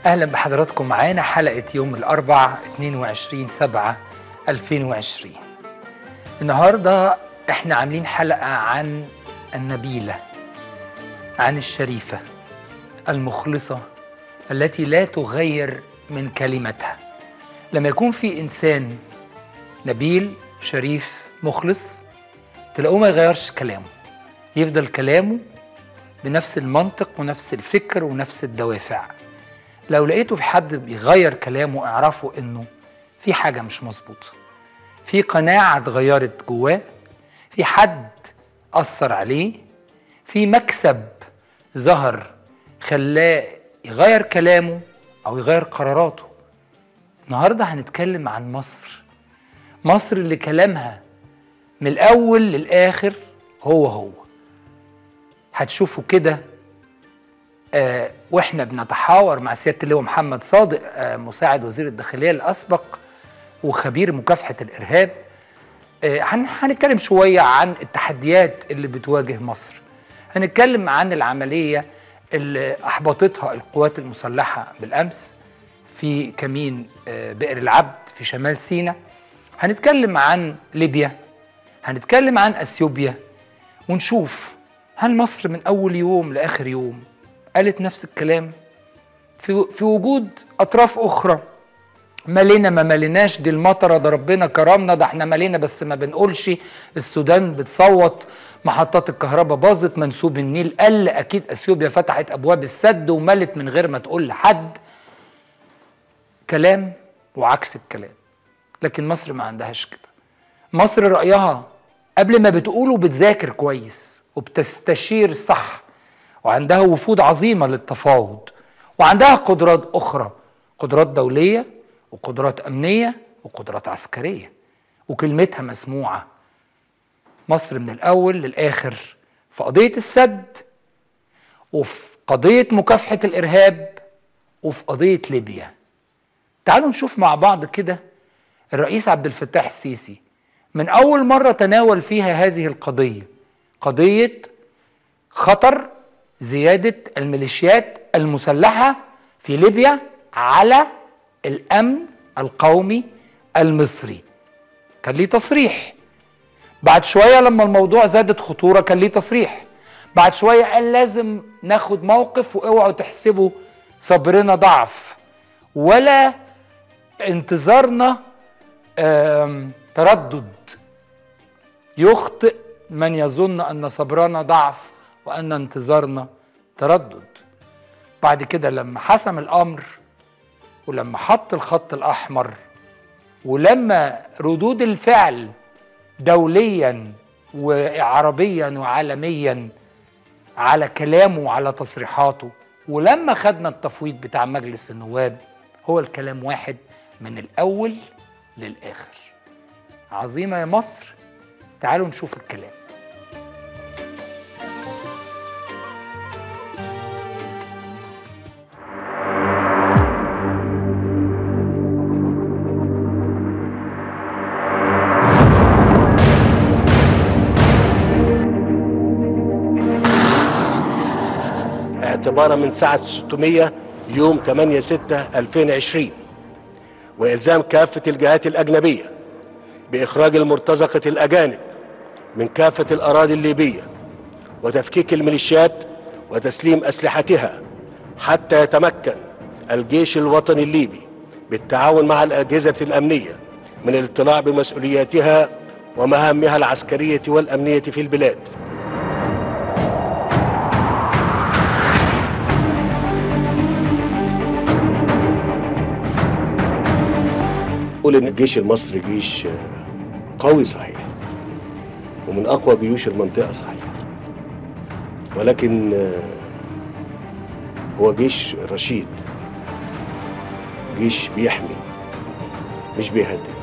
اهلا بحضراتكم معانا حلقه يوم الاربع 22 7 2020 النهارده احنا عاملين حلقه عن النبيله عن الشريفه المخلصه التي لا تغير من كلمتها لما يكون في انسان نبيل شريف مخلص تلاقوه ما يغيرش كلامه يفضل كلامه بنفس المنطق ونفس الفكر ونفس الدوافع لو لقيته في حد بيغير كلامه اعرفوا انه في حاجه مش مظبوطه في قناعه اتغيرت جواه في حد اثر عليه في مكسب ظهر خلاه يغير كلامه او يغير قراراته النهارده هنتكلم عن مصر مصر اللي كلامها من الاول للاخر هو هو هتشوفوا كده آه واحنا بنتحاور مع سياده اللواء محمد صادق آه مساعد وزير الداخليه الاسبق وخبير مكافحه الارهاب آه هنتكلم شويه عن التحديات اللي بتواجه مصر هنتكلم عن العمليه اللي احبطتها القوات المسلحه بالامس في كمين آه بئر العبد في شمال سيناء هنتكلم عن ليبيا هنتكلم عن اثيوبيا ونشوف هل مصر من اول يوم لاخر يوم قالت نفس الكلام في في وجود اطراف اخرى مالينا ما ماليناش دي المطره ده ربنا كرمنا ده احنا مالينا بس ما بنقولش السودان بتصوت محطات الكهرباء باظت منسوب النيل قل اكيد اثيوبيا فتحت ابواب السد وملت من غير ما تقول لحد كلام وعكس الكلام لكن مصر ما عندهاش كده مصر رايها قبل ما بتقوله بتذاكر كويس وبتستشير صح وعندها وفود عظيمة للتفاوض وعندها قدرات أخرى قدرات دولية وقدرات أمنية وقدرات عسكرية وكلمتها مسموعة مصر من الأول للآخر في قضية السد وفي قضية مكافحة الإرهاب وفي قضية ليبيا تعالوا نشوف مع بعض كده الرئيس عبد الفتاح السيسي من أول مرة تناول فيها هذه القضية قضية خطر زيادة الميليشيات المسلحة في ليبيا على الأمن القومي المصري كان ليه تصريح بعد شوية لما الموضوع زادت خطورة كان ليه تصريح بعد شوية قال لازم ناخد موقف واوعوا تحسبوا صبرنا ضعف ولا انتظارنا تردد يخطئ من يظن ان صبرنا ضعف وان انتظارنا تردد بعد كده لما حسم الامر ولما حط الخط الاحمر ولما ردود الفعل دوليا وعربيا وعالميا على كلامه وعلى تصريحاته ولما خدنا التفويض بتاع مجلس النواب هو الكلام واحد من الاول للاخر عظيمه يا مصر تعالوا نشوف الكلام اعتبارا من ساعة 600 يوم 8 6 2020 وإلزام كافة الجهات الأجنبية بإخراج المرتزقة الأجانب من كافة الأراضي الليبية وتفكيك الميليشيات وتسليم أسلحتها حتى يتمكن الجيش الوطني الليبي بالتعاون مع الأجهزة الأمنية من الاطلاع بمسؤولياتها ومهامها العسكرية والأمنية في البلاد نقول ان الجيش المصري جيش قوي صحيح ومن اقوى جيوش المنطقه صحيح ولكن هو جيش رشيد جيش بيحمي مش بيهدد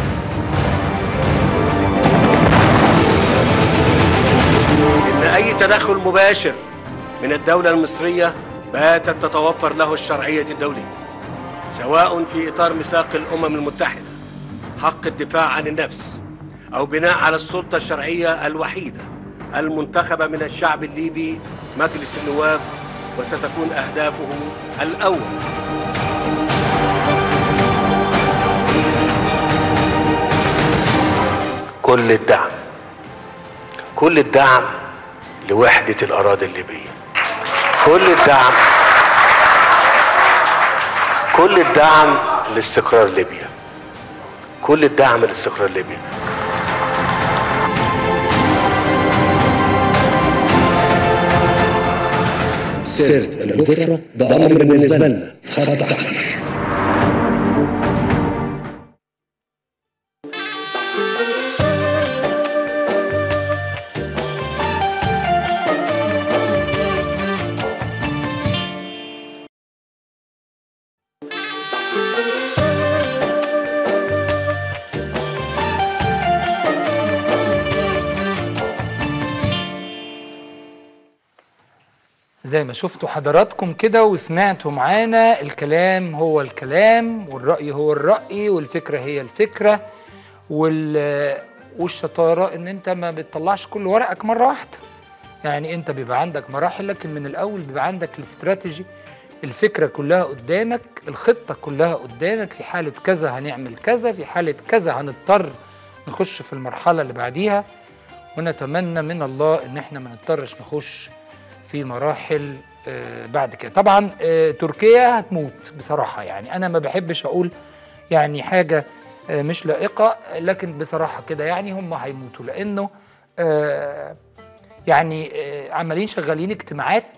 ان اي تدخل مباشر من الدوله المصريه باتت تتوفر له الشرعيه الدوليه سواء في اطار ميثاق الامم المتحده حق الدفاع عن النفس او بناء على السلطه الشرعيه الوحيده المنتخبه من الشعب الليبي مجلس النواب وستكون اهدافه الاول كل الدعم كل الدعم لوحدة الأراضي الليبية كل الدعم كل الدعم لاستقرار ليبيا كل الدعم لاستقرار ليبيا سيرة الجفرة ده أمر بالنسبة لنا خط أحمر زي ما شفتوا حضراتكم كده وسمعتوا معانا الكلام هو الكلام والرأي هو الرأي والفكرة هي الفكرة وال والشطارة ان انت ما بتطلعش كل ورقك مرة واحدة يعني انت بيبقى عندك مراحل لكن من الاول بيبقى عندك الاستراتيجي الفكرة كلها قدامك الخطة كلها قدامك في حالة كذا هنعمل كذا في حالة كذا هنضطر نخش في المرحلة اللي بعديها ونتمنى من الله ان احنا ما نضطرش نخش في مراحل آه، بعد كده طبعا آه، تركيا هتموت بصراحة يعني أنا ما بحبش أقول يعني حاجة آه، مش لائقة لكن بصراحة كده يعني هم هيموتوا لأنه آه، يعني آه، عمالين شغالين اجتماعات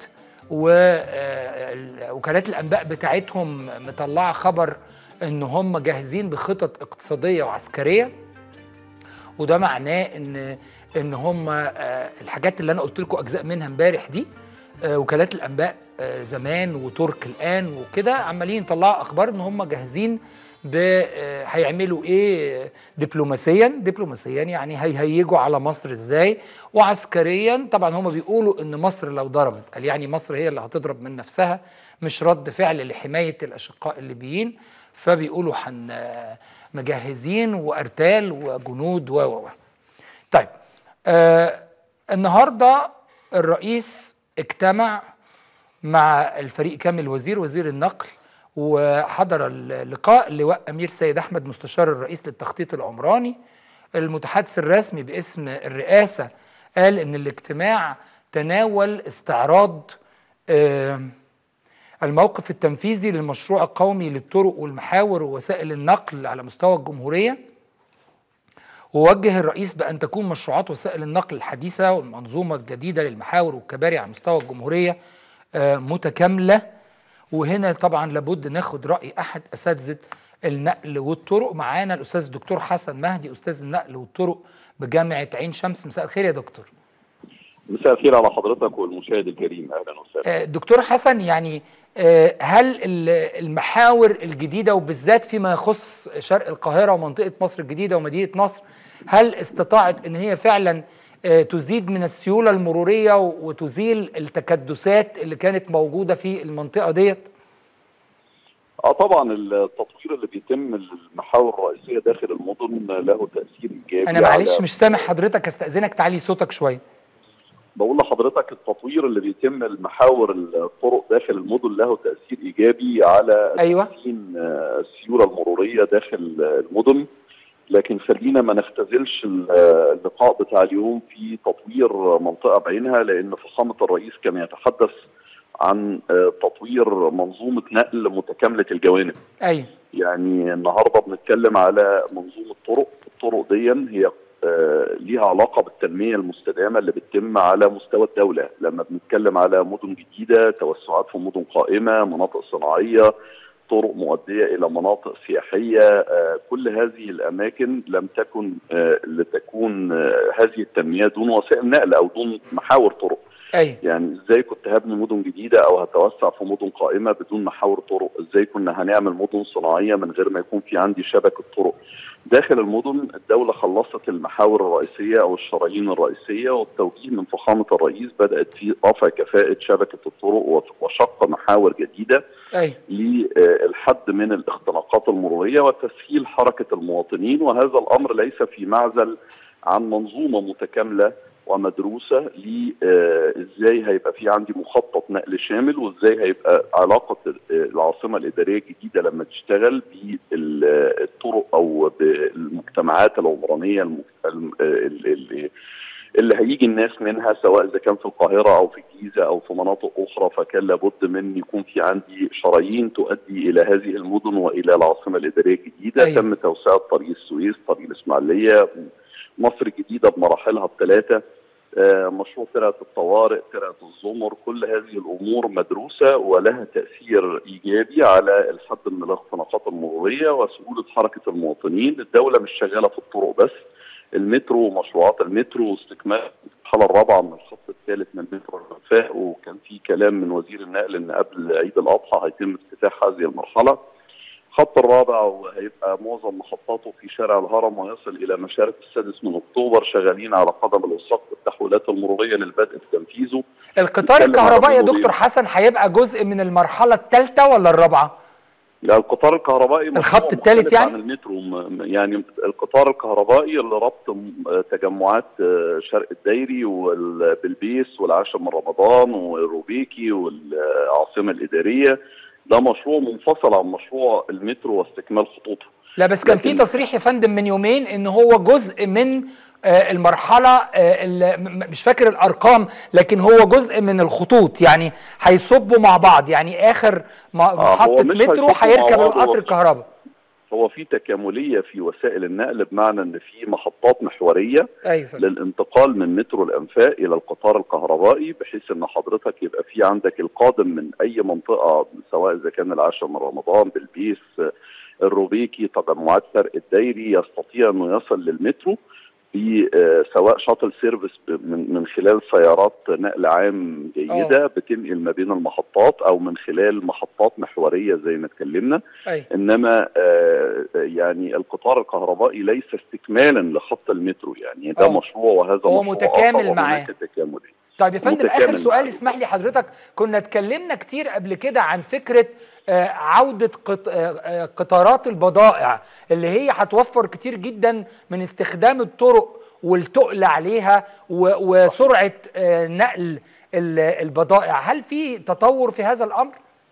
ووكالات الأنباء بتاعتهم مطلعة خبر إن هم جاهزين بخطط اقتصادية وعسكرية وده معناه ان ان هم آه، الحاجات اللي انا قلت لكم اجزاء منها امبارح دي آه، وكالات الانباء آه، زمان وترك الان وكده عمالين يطلعوا اخبار ان هم جاهزين ب آه، هيعملوا ايه دبلوماسيا دبلوماسيا يعني هيهيجوا على مصر ازاي وعسكريا طبعا هم بيقولوا ان مصر لو ضربت قال يعني مصر هي اللي هتضرب من نفسها مش رد فعل لحمايه الاشقاء الليبيين فبيقولوا حن مجهزين وارتال وجنود و و و. طيب آه النهارده الرئيس اجتمع مع الفريق كامل الوزير وزير النقل وحضر اللقاء لواء امير سيد احمد مستشار الرئيس للتخطيط العمراني المتحدث الرسمي باسم الرئاسه قال ان الاجتماع تناول استعراض آه الموقف التنفيذي للمشروع القومي للطرق والمحاور ووسائل النقل على مستوى الجمهورية ووجه الرئيس بأن تكون مشروعات وسائل النقل الحديثة والمنظومة الجديدة للمحاور والكباري على مستوى الجمهورية آه، متكاملة وهنا طبعا لابد ناخد رأي أحد أساتذة النقل والطرق معانا الأستاذ الدكتور حسن مهدي أستاذ النقل والطرق بجامعة عين شمس مساء الخير يا دكتور مساء الخير على حضرتك والمشاهد الكريم اهلا وسهلا آه، دكتور حسن يعني آه، هل ال- المحاور الجديدة وبالذات فيما يخص شرق القاهرة ومنطقة مصر الجديدة ومدينة نصر هل استطاعت ان هي فعلا آه، تزيد من السيولة المرورية وتزيل التكدسات اللي كانت موجودة في المنطقة ديت؟ اه طبعا التطوير اللي بيتم المحاور الرئيسيه داخل المدن له تاثير ايجابي انا معلش على- مش سامع حضرتك استأذنك تعلي صوتك شوية بقول لحضرتك التطوير اللي بيتم المحاور الطرق داخل المدن له تاثير ايجابي على أيوة. تحسين آه، السيوله المروريه داخل آه، المدن لكن خلينا ما نختزلش ال- آه، اللقاء بتاع اليوم في تطوير منطقه بعينها لان فخامه الرئيس كان يتحدث عن آه، تطوير منظومه نقل متكامله الجوانب ايوه يعني النهارده بنتكلم على منظومه طرق، الطرق دي هي آه، ليها علاقه بالتنميه المستدامه اللي بتتم على مستوى الدوله، لما بنتكلم على مدن جديده، توسعات في مدن قائمه، مناطق صناعيه، طرق مؤديه الى مناطق سياحيه، آه، كل هذه الاماكن لم تكن آه، لتكون آه، هذه التنميه دون وسائل نقل او دون محاور طرق. ايوه يعني ازاي كنت هبني مدن جديده او هتوسع في مدن قائمه بدون محاور طرق ازاي كنا هنعمل مدن صناعيه من غير ما يكون في عندي شبكه طرق داخل المدن الدوله خلصت المحاور الرئيسيه او الشرايين الرئيسيه والتوجيه من فخامه الرئيس بدات في رفع كفاءه شبكه الطرق وشق محاور جديده ايوه للحد من الاختناقات المروريه وتسهيل حركه المواطنين وهذا الامر ليس في معزل عن منظومه متكامله ومدروسه ل ازاي هيبقى في عندي مخطط نقل شامل وازاي هيبقى علاقه العاصمه الاداريه الجديده لما تشتغل بالطرق او بالمجتمعات العمرانيه اللي هيجي الناس منها سواء اذا كان في القاهره او في الجيزه او في مناطق اخرى فكان لابد من يكون في عندي شرايين تؤدي الى هذه المدن والى العاصمه الاداريه الجديده أيوة. تم توسعه طريق السويس طريق الاسماعيليه مصر الجديده بمراحلها الثلاثه آه، مشروع ترعه الطوارئ ترعه الزمر كل هذه الامور مدروسه ولها تاثير ايجابي على الحد من الاختناقات المروريه وسهوله حركه المواطنين الدوله مش شغاله في الطرق بس المترو ومشروعات المترو واستكمال المرحله الرابعه من الخط الثالث من مترو الانفاق وكان في كلام من وزير النقل ان قبل عيد الاضحى هيتم افتتاح هذه المرحله الخط الرابع وهيبقى معظم محطاته في شارع الهرم ويصل الى مشارف السادس من اكتوبر شغالين على قدم الوثاق بالتحويلات المروريه للبدء في تنفيذه القطار نتكلم على الكهربائي يا المرورية. دكتور حسن هيبقى جزء من المرحله الثالثه ولا الرابعه لا القطار الكهربائي مشروع الخط الثالث مختلف يعني؟ عن المترو م- م- يعني القطار الكهربائي اللي ربط م- تجمعات آه، شرق الدايري والبلبيس والعاشر من رمضان والروبيكي والعاصمه الاداريه ده مشروع منفصل عن مشروع المترو واستكمال خطوطه لا بس كان في لكن- تصريح يا فندم من يومين ان هو جزء من آه، المرحله آه، ال- م- مش فاكر الارقام لكن هو جزء من الخطوط يعني هيصبوا مع بعض يعني اخر م- هو محطه مش مترو هيصبوا مع هيركب بعض، هو- القطر الكهرباء هو في تكامليه في وسائل النقل بمعنى ان في محطات محوريه ايوه فندم. للانتقال من مترو الانفاق الى القطار الكهربائي بحيث ان حضرتك يبقى في عندك القادم من اي منطقه سواء اذا كان العاشر من رمضان بالبيس آه، الروبيكي تجمعات فرق الدايري يستطيع انه يصل للمترو ب آه، سواء شاطل سيرفيس ب- من من خلال سيارات نقل عام جيده بتنقل ما بين المحطات او من خلال محطات محوريه زي ما اتكلمنا ايوه انما آه، يعني القطار الكهربائي ليس استكمالا لخط المترو يعني ده آه. مشروع وهذا هو مشروع متكامل آخر معاه. وهناك تكاملي طيب يا فندم اخر متكامل سؤال معاه. اسمح لي حضرتك كنا اتكلمنا كتير قبل كده عن فكره آه، عوده قط- آه، آه، قطارات البضائع اللي هي هتوفر كتير جدا من استخدام الطرق والتقل عليها و- وسرعه آه، نقل ال- البضائع هل في تطور في هذا الامر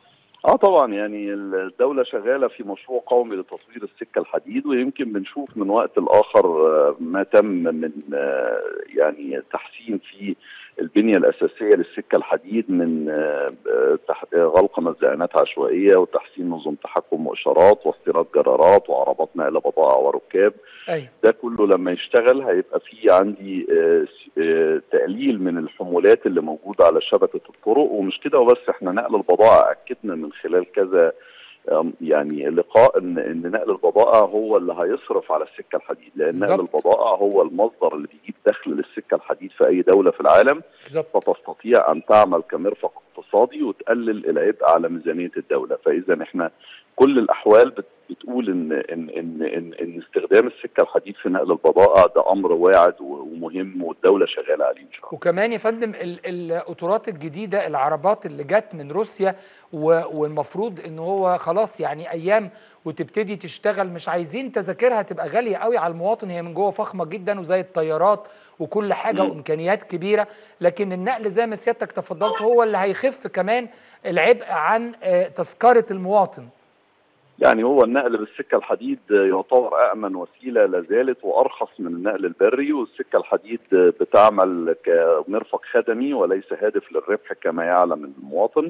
اه طبعا يعني الدوله شغاله في مشروع قومي لتطوير السكه الحديد ويمكن بنشوف من وقت لاخر آه، ما تم من آه، يعني تحسين في البنيه الاساسيه للسكه الحديد من آه، آه، تح- آه، غلق مزدانات عشوائيه وتحسين نظم تحكم واشارات واستيراد جرارات وعربات نقل بضائع وركاب ايوه ده كله لما يشتغل هيبقى في عندي آه، س- آه، تقليل من الحمولات اللي موجوده على شبكه الطرق ومش كده وبس احنا نقل البضائع اكدنا من خلال كذا آم، يعني لقاء ان ان نقل البضائع هو اللي هيصرف على السكه الحديد لان بالظبط. نقل البضائع هو المصدر اللي بيجيب دخل للسكه الحديد في اي دوله في العالم بالظبط فتستطيع ان تعمل كمرفق اقتصادي وتقلل العبء على ميزانيه الدوله فاذا احنا كل الاحوال بت- بتقول ان ان ان ان, إن استخدام السكه الحديد في نقل البضائع ده امر واعد و- ومهم والدوله شغاله عليه ان شاء الله وكمان يا فندم ال- القطارات الجديده العربات اللي جت من روسيا و- والمفروض ان هو خلاص يعني ايام وتبتدي تشتغل مش عايزين تذاكرها تبقى غاليه قوي على المواطن هي من جوه فخمه جدا وزي الطيارات وكل حاجه مم. وامكانيات كبيره لكن النقل زي ما سيادتك تفضلت هو اللي هيخف كمان العبء عن آه، تذكره المواطن يعني هو النقل بالسكه الحديد يعتبر امن وسيله لا زالت وارخص من النقل البري والسكه الحديد بتعمل كمرفق خدمي وليس هادف للربح كما يعلم المواطن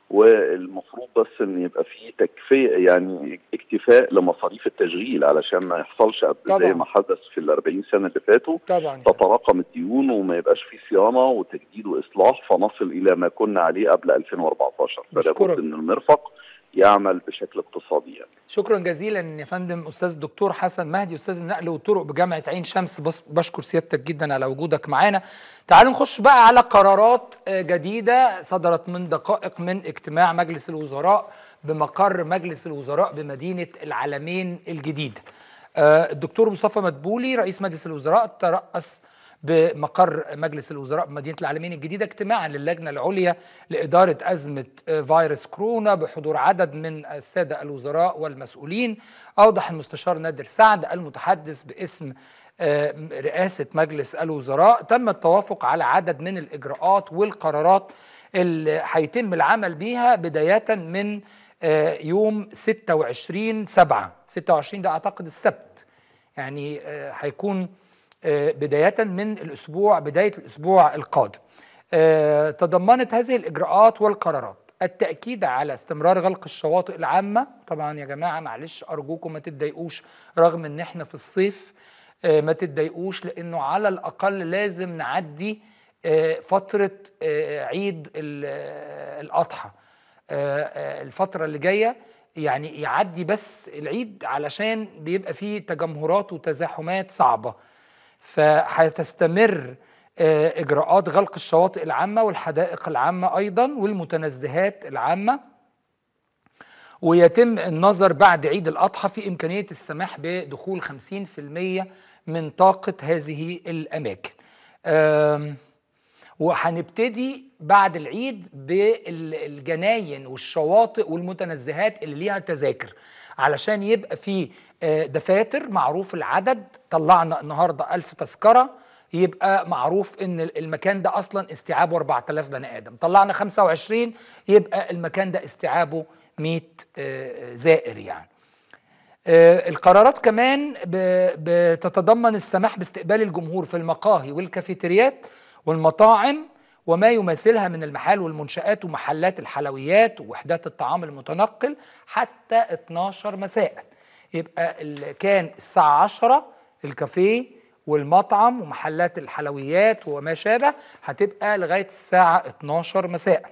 والمفروض بس ان يبقى في تكفيه يعني اكتفاء لمصاريف التشغيل علشان ما يحصلش قبل زي طبعاً. ما حدث في ال 40 سنه اللي فاتوا طبعا تتراكم الديون وما يبقاش في صيانه وتجديد واصلاح فنصل الى ما كنا عليه قبل 2014 فلا بشكرك. بد ان المرفق يعمل بشكل اقتصادي يعني. شكرا جزيلا يا فندم استاذ الدكتور حسن مهدي استاذ النقل والطرق بجامعه عين شمس بس بشكر سيادتك جدا على وجودك معانا تعالوا نخش بقى على قرارات آه، جديده صدرت من دقائق من اجتماع مجلس الوزراء بمقر مجلس الوزراء بمدينه العلمين الجديده آه، الدكتور مصطفى مدبولي رئيس مجلس الوزراء ترأس بمقر مجلس الوزراء بمدينة العالمين الجديدة اجتماعا للجنة العليا لإدارة أزمة آه، فيروس كورونا بحضور عدد من السادة الوزراء والمسؤولين أوضح المستشار نادر سعد المتحدث باسم آه، رئاسة مجلس الوزراء تم التوافق على عدد من الإجراءات والقرارات اللي هيتم العمل بيها بداية من آه، يوم 26 7 26 ده أعتقد السبت يعني آه، هيكون آه، بداية من الأسبوع بداية الأسبوع القادم آه، تضمنت هذه الإجراءات والقرارات التأكيد على استمرار غلق الشواطئ العامة طبعا يا جماعة معلش أرجوكم ما تتضايقوش رغم إن إحنا في الصيف آه، ما تتضايقوش لأنه على الأقل لازم نعدي آه، فترة آه، عيد ال- آه، الأضحى آه، آه، الفترة اللي جاية يعني يعدي بس العيد علشان بيبقى فيه تجمهرات وتزاحمات صعبة فهتستمر آه، إجراءات غلق الشواطئ العامة والحدائق العامة أيضا والمتنزهات العامة ويتم النظر بعد عيد الأضحى في إمكانية السماح بدخول 50% من طاقة هذه الأماكن آم، وهنبتدي بعد العيد بالجناين والشواطئ والمتنزهات اللي ليها تذاكر علشان يبقى في آه، دفاتر معروف العدد طلعنا النهارده 1000 تذكره يبقى معروف ان المكان ده اصلا استيعابه 4000 بني ادم طلعنا 25 يبقى المكان ده استيعابه 100 آه، زائر يعني آه، القرارات كمان ب- بتتضمن السماح باستقبال الجمهور في المقاهي والكافيتريات والمطاعم وما يماثلها من المحال والمنشآت ومحلات الحلويات ووحدات الطعام المتنقل حتى 12 مساء يبقى ال- كان الساعة 10 الكافيه والمطعم ومحلات الحلويات وما شابه هتبقى لغاية الساعة 12 مساء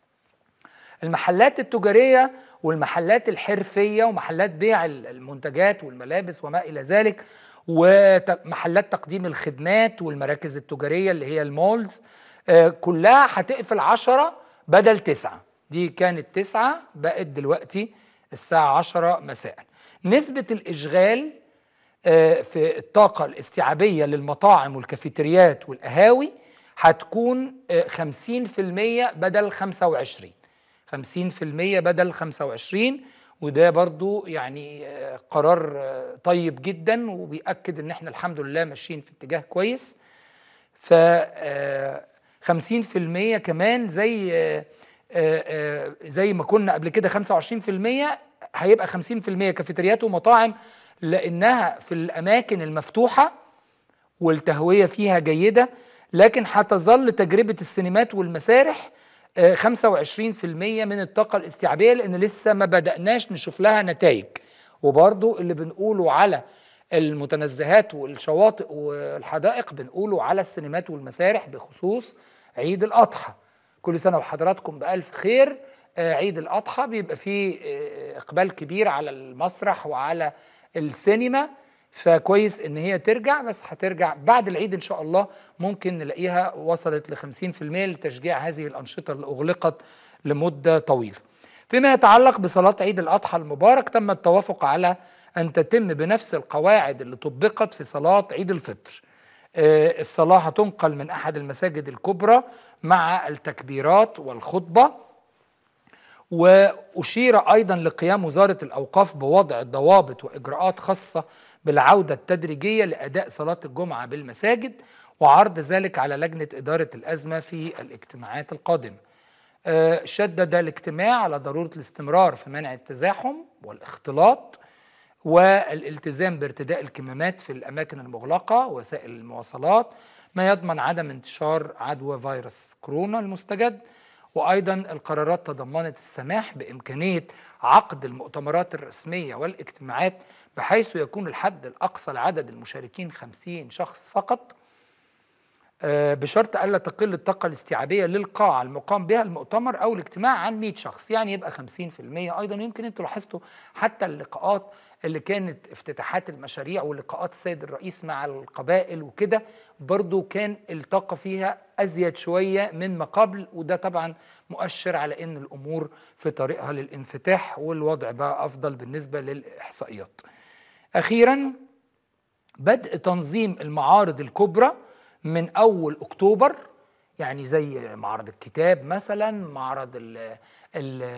المحلات التجارية والمحلات الحرفية ومحلات بيع ال- المنتجات والملابس وما إلى ذلك ومحلات تقديم الخدمات والمراكز التجارية اللي هي المولز آه، كلها هتقفل عشرة بدل تسعة دي كانت تسعة بقت دلوقتي الساعة عشرة مساء نسبة الإشغال آه، في الطاقة الاستيعابية للمطاعم والكافيتريات والقهاوي هتكون آه، 50% بدل 25 50% بدل 25 وده برضو يعني آه، قرار آه، طيب جدا وبيأكد ان احنا الحمد لله ماشيين في اتجاه كويس ف آه، 50% كمان زي آه، آه، آه، زي ما كنا قبل كده 25% هيبقى 50% كافيتريات ومطاعم لانها في الاماكن المفتوحه والتهويه فيها جيده لكن هتظل تجربه السينمات والمسارح آه، 25% من الطاقه الاستيعابيه لان لسه ما بدأناش نشوف لها نتائج وبرضو اللي بنقوله على المتنزهات والشواطئ والحدائق بنقوله على السينمات والمسارح بخصوص عيد الأضحى كل سنة وحضراتكم بألف خير آه، عيد الأضحى بيبقى فيه آه، إقبال كبير على المسرح وعلى السينما فكويس ان هي ترجع بس هترجع بعد العيد ان شاء الله ممكن نلاقيها وصلت ل 50% لتشجيع هذه الانشطه اللي اغلقت لمده طويله. فيما يتعلق بصلاه عيد الاضحى المبارك تم التوافق على ان تتم بنفس القواعد اللي طبقت في صلاه عيد الفطر. آه، الصلاه هتنقل من احد المساجد الكبرى مع التكبيرات والخطبه وأشير أيضا لقيام وزارة الأوقاف بوضع ضوابط وإجراءات خاصة بالعودة التدريجية لأداء صلاة الجمعة بالمساجد وعرض ذلك على لجنة إدارة الأزمة في الاجتماعات القادمة آه، شدد الاجتماع على ضرورة الاستمرار في منع التزاحم والاختلاط والالتزام بارتداء الكمامات في الأماكن المغلقة وسائل المواصلات ما يضمن عدم انتشار عدوى فيروس كورونا المستجد وأيضا القرارات تضمنت السماح بإمكانية عقد المؤتمرات الرسمية والاجتماعات بحيث يكون الحد الأقصى لعدد المشاركين 50 شخص فقط آه، بشرط ألا تقل الطاقة الاستيعابية للقاعة المقام بها المؤتمر أو الاجتماع عن 100 شخص يعني يبقى 50% أيضا يمكن أنتوا لاحظتوا حتى اللقاءات اللي كانت افتتاحات المشاريع ولقاءات السيد الرئيس مع القبائل وكده برضو كان الطاقة فيها أزيد شوية من ما قبل وده طبعا مؤشر على أن الأمور في طريقها للانفتاح والوضع بقى أفضل بالنسبة للإحصائيات أخيراً بدء تنظيم المعارض الكبرى من اول اكتوبر يعني زي معرض الكتاب مثلا معرض ال-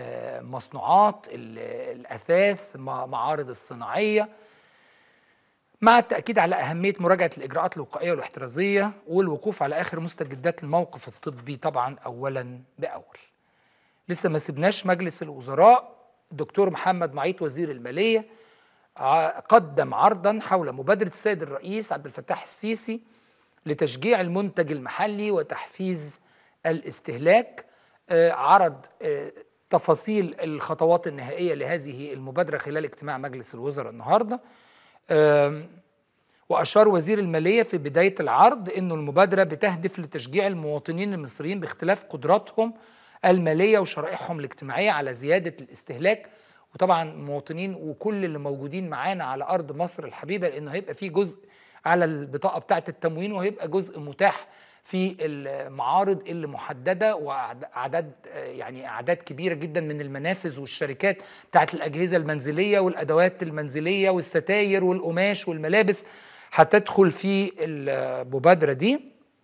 المصنوعات ال- الاثاث مع- معارض الصناعيه مع التأكيد على أهمية مراجعة الإجراءات الوقائية والاحترازية والوقوف على آخر مستجدات الموقف الطبي طبعا أولا بأول لسه ما سبناش مجلس الوزراء الدكتور محمد معيط وزير المالية ع- قدم عرضا حول مبادرة السيد الرئيس عبد الفتاح السيسي لتشجيع المنتج المحلي وتحفيز الاستهلاك آه، عرض آه، تفاصيل الخطوات النهائية لهذه المبادرة خلال اجتماع مجلس الوزراء النهارده آم، وأشار وزير المالية في بداية العرض أنه المبادرة بتهدف لتشجيع المواطنين المصريين باختلاف قدراتهم المالية وشرائحهم الاجتماعية على زيادة الاستهلاك وطبعا المواطنين وكل اللي موجودين معانا على أرض مصر الحبيبة لأنه هيبقى في جزء على البطاقة بتاعة التموين وهيبقى جزء متاح في المعارض اللي محدده واعداد يعني اعداد كبيره جدا من المنافذ والشركات بتاعت الاجهزه المنزليه والادوات المنزليه والستاير والقماش والملابس هتدخل في المبادره دي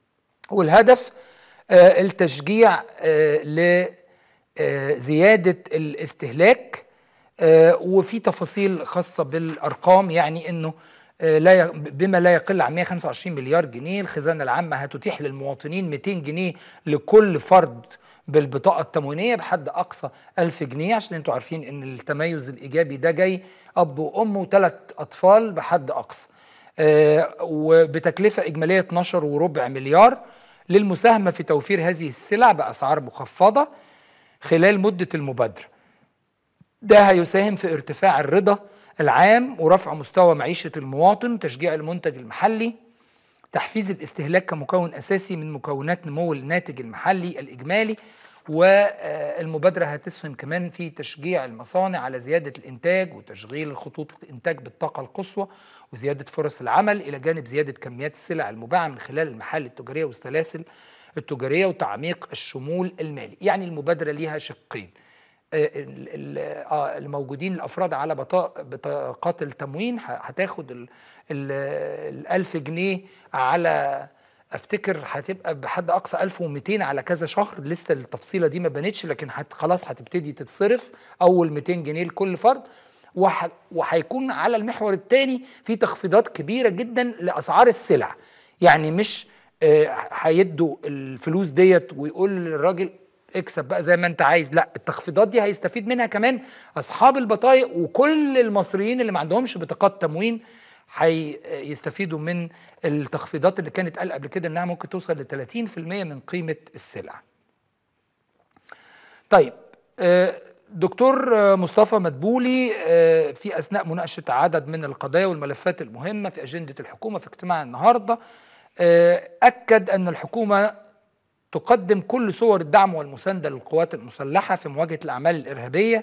والهدف آه، التشجيع آه، لزياده الاستهلاك آه، وفي تفاصيل خاصه بالارقام يعني انه آه، لا ي- بما لا يقل عن 125 مليار جنيه الخزانه العامه هتتيح للمواطنين 200 جنيه لكل فرد بالبطاقه التموينيه بحد اقصى 1000 جنيه عشان انتوا عارفين ان التميز الايجابي ده جاي اب وام وثلاث اطفال بحد اقصى آه، وبتكلفه اجماليه 12 وربع مليار للمساهمه في توفير هذه السلع باسعار مخفضه خلال مده المبادره ده هيساهم في ارتفاع الرضا العام ورفع مستوى معيشة المواطن تشجيع المنتج المحلي تحفيز الاستهلاك كمكون أساسي من مكونات نمو الناتج المحلي الإجمالي والمبادرة هتسهم كمان في تشجيع المصانع على زيادة الإنتاج وتشغيل خطوط الإنتاج بالطاقة القصوى وزيادة فرص العمل إلى جانب زيادة كميات السلع المباعة من خلال المحال التجارية والسلاسل التجارية وتعميق الشمول المالي يعني المبادرة ليها شقين ال- ال- آه، الموجودين الافراد على بطاق بطاقات التموين ه- هتاخد ال ال- الألف جنيه على افتكر هتبقى بحد اقصى 1200 على كذا شهر لسه التفصيله دي ما بانتش لكن هت خلاص هتبتدي تتصرف اول 200 جنيه لكل فرد وح- وهيكون على المحور الثاني في تخفيضات كبيره جدا لاسعار السلع يعني مش آه، هيدوا الفلوس ديت ويقول للراجل اكسب بقى زي ما انت عايز لا التخفيضات دي هيستفيد منها كمان اصحاب البطايق وكل المصريين اللي ما عندهمش بطاقات تموين هيستفيدوا من التخفيضات اللي كانت قال قبل كده انها ممكن توصل ل 30% من قيمه السلع. طيب آه، دكتور آه، مصطفى مدبولي آه، في اثناء مناقشه عدد من القضايا والملفات المهمه في اجنده الحكومه في اجتماع النهارده آه، اكد ان الحكومه تقدم كل صور الدعم والمسانده للقوات المسلحه في مواجهه الاعمال الارهابيه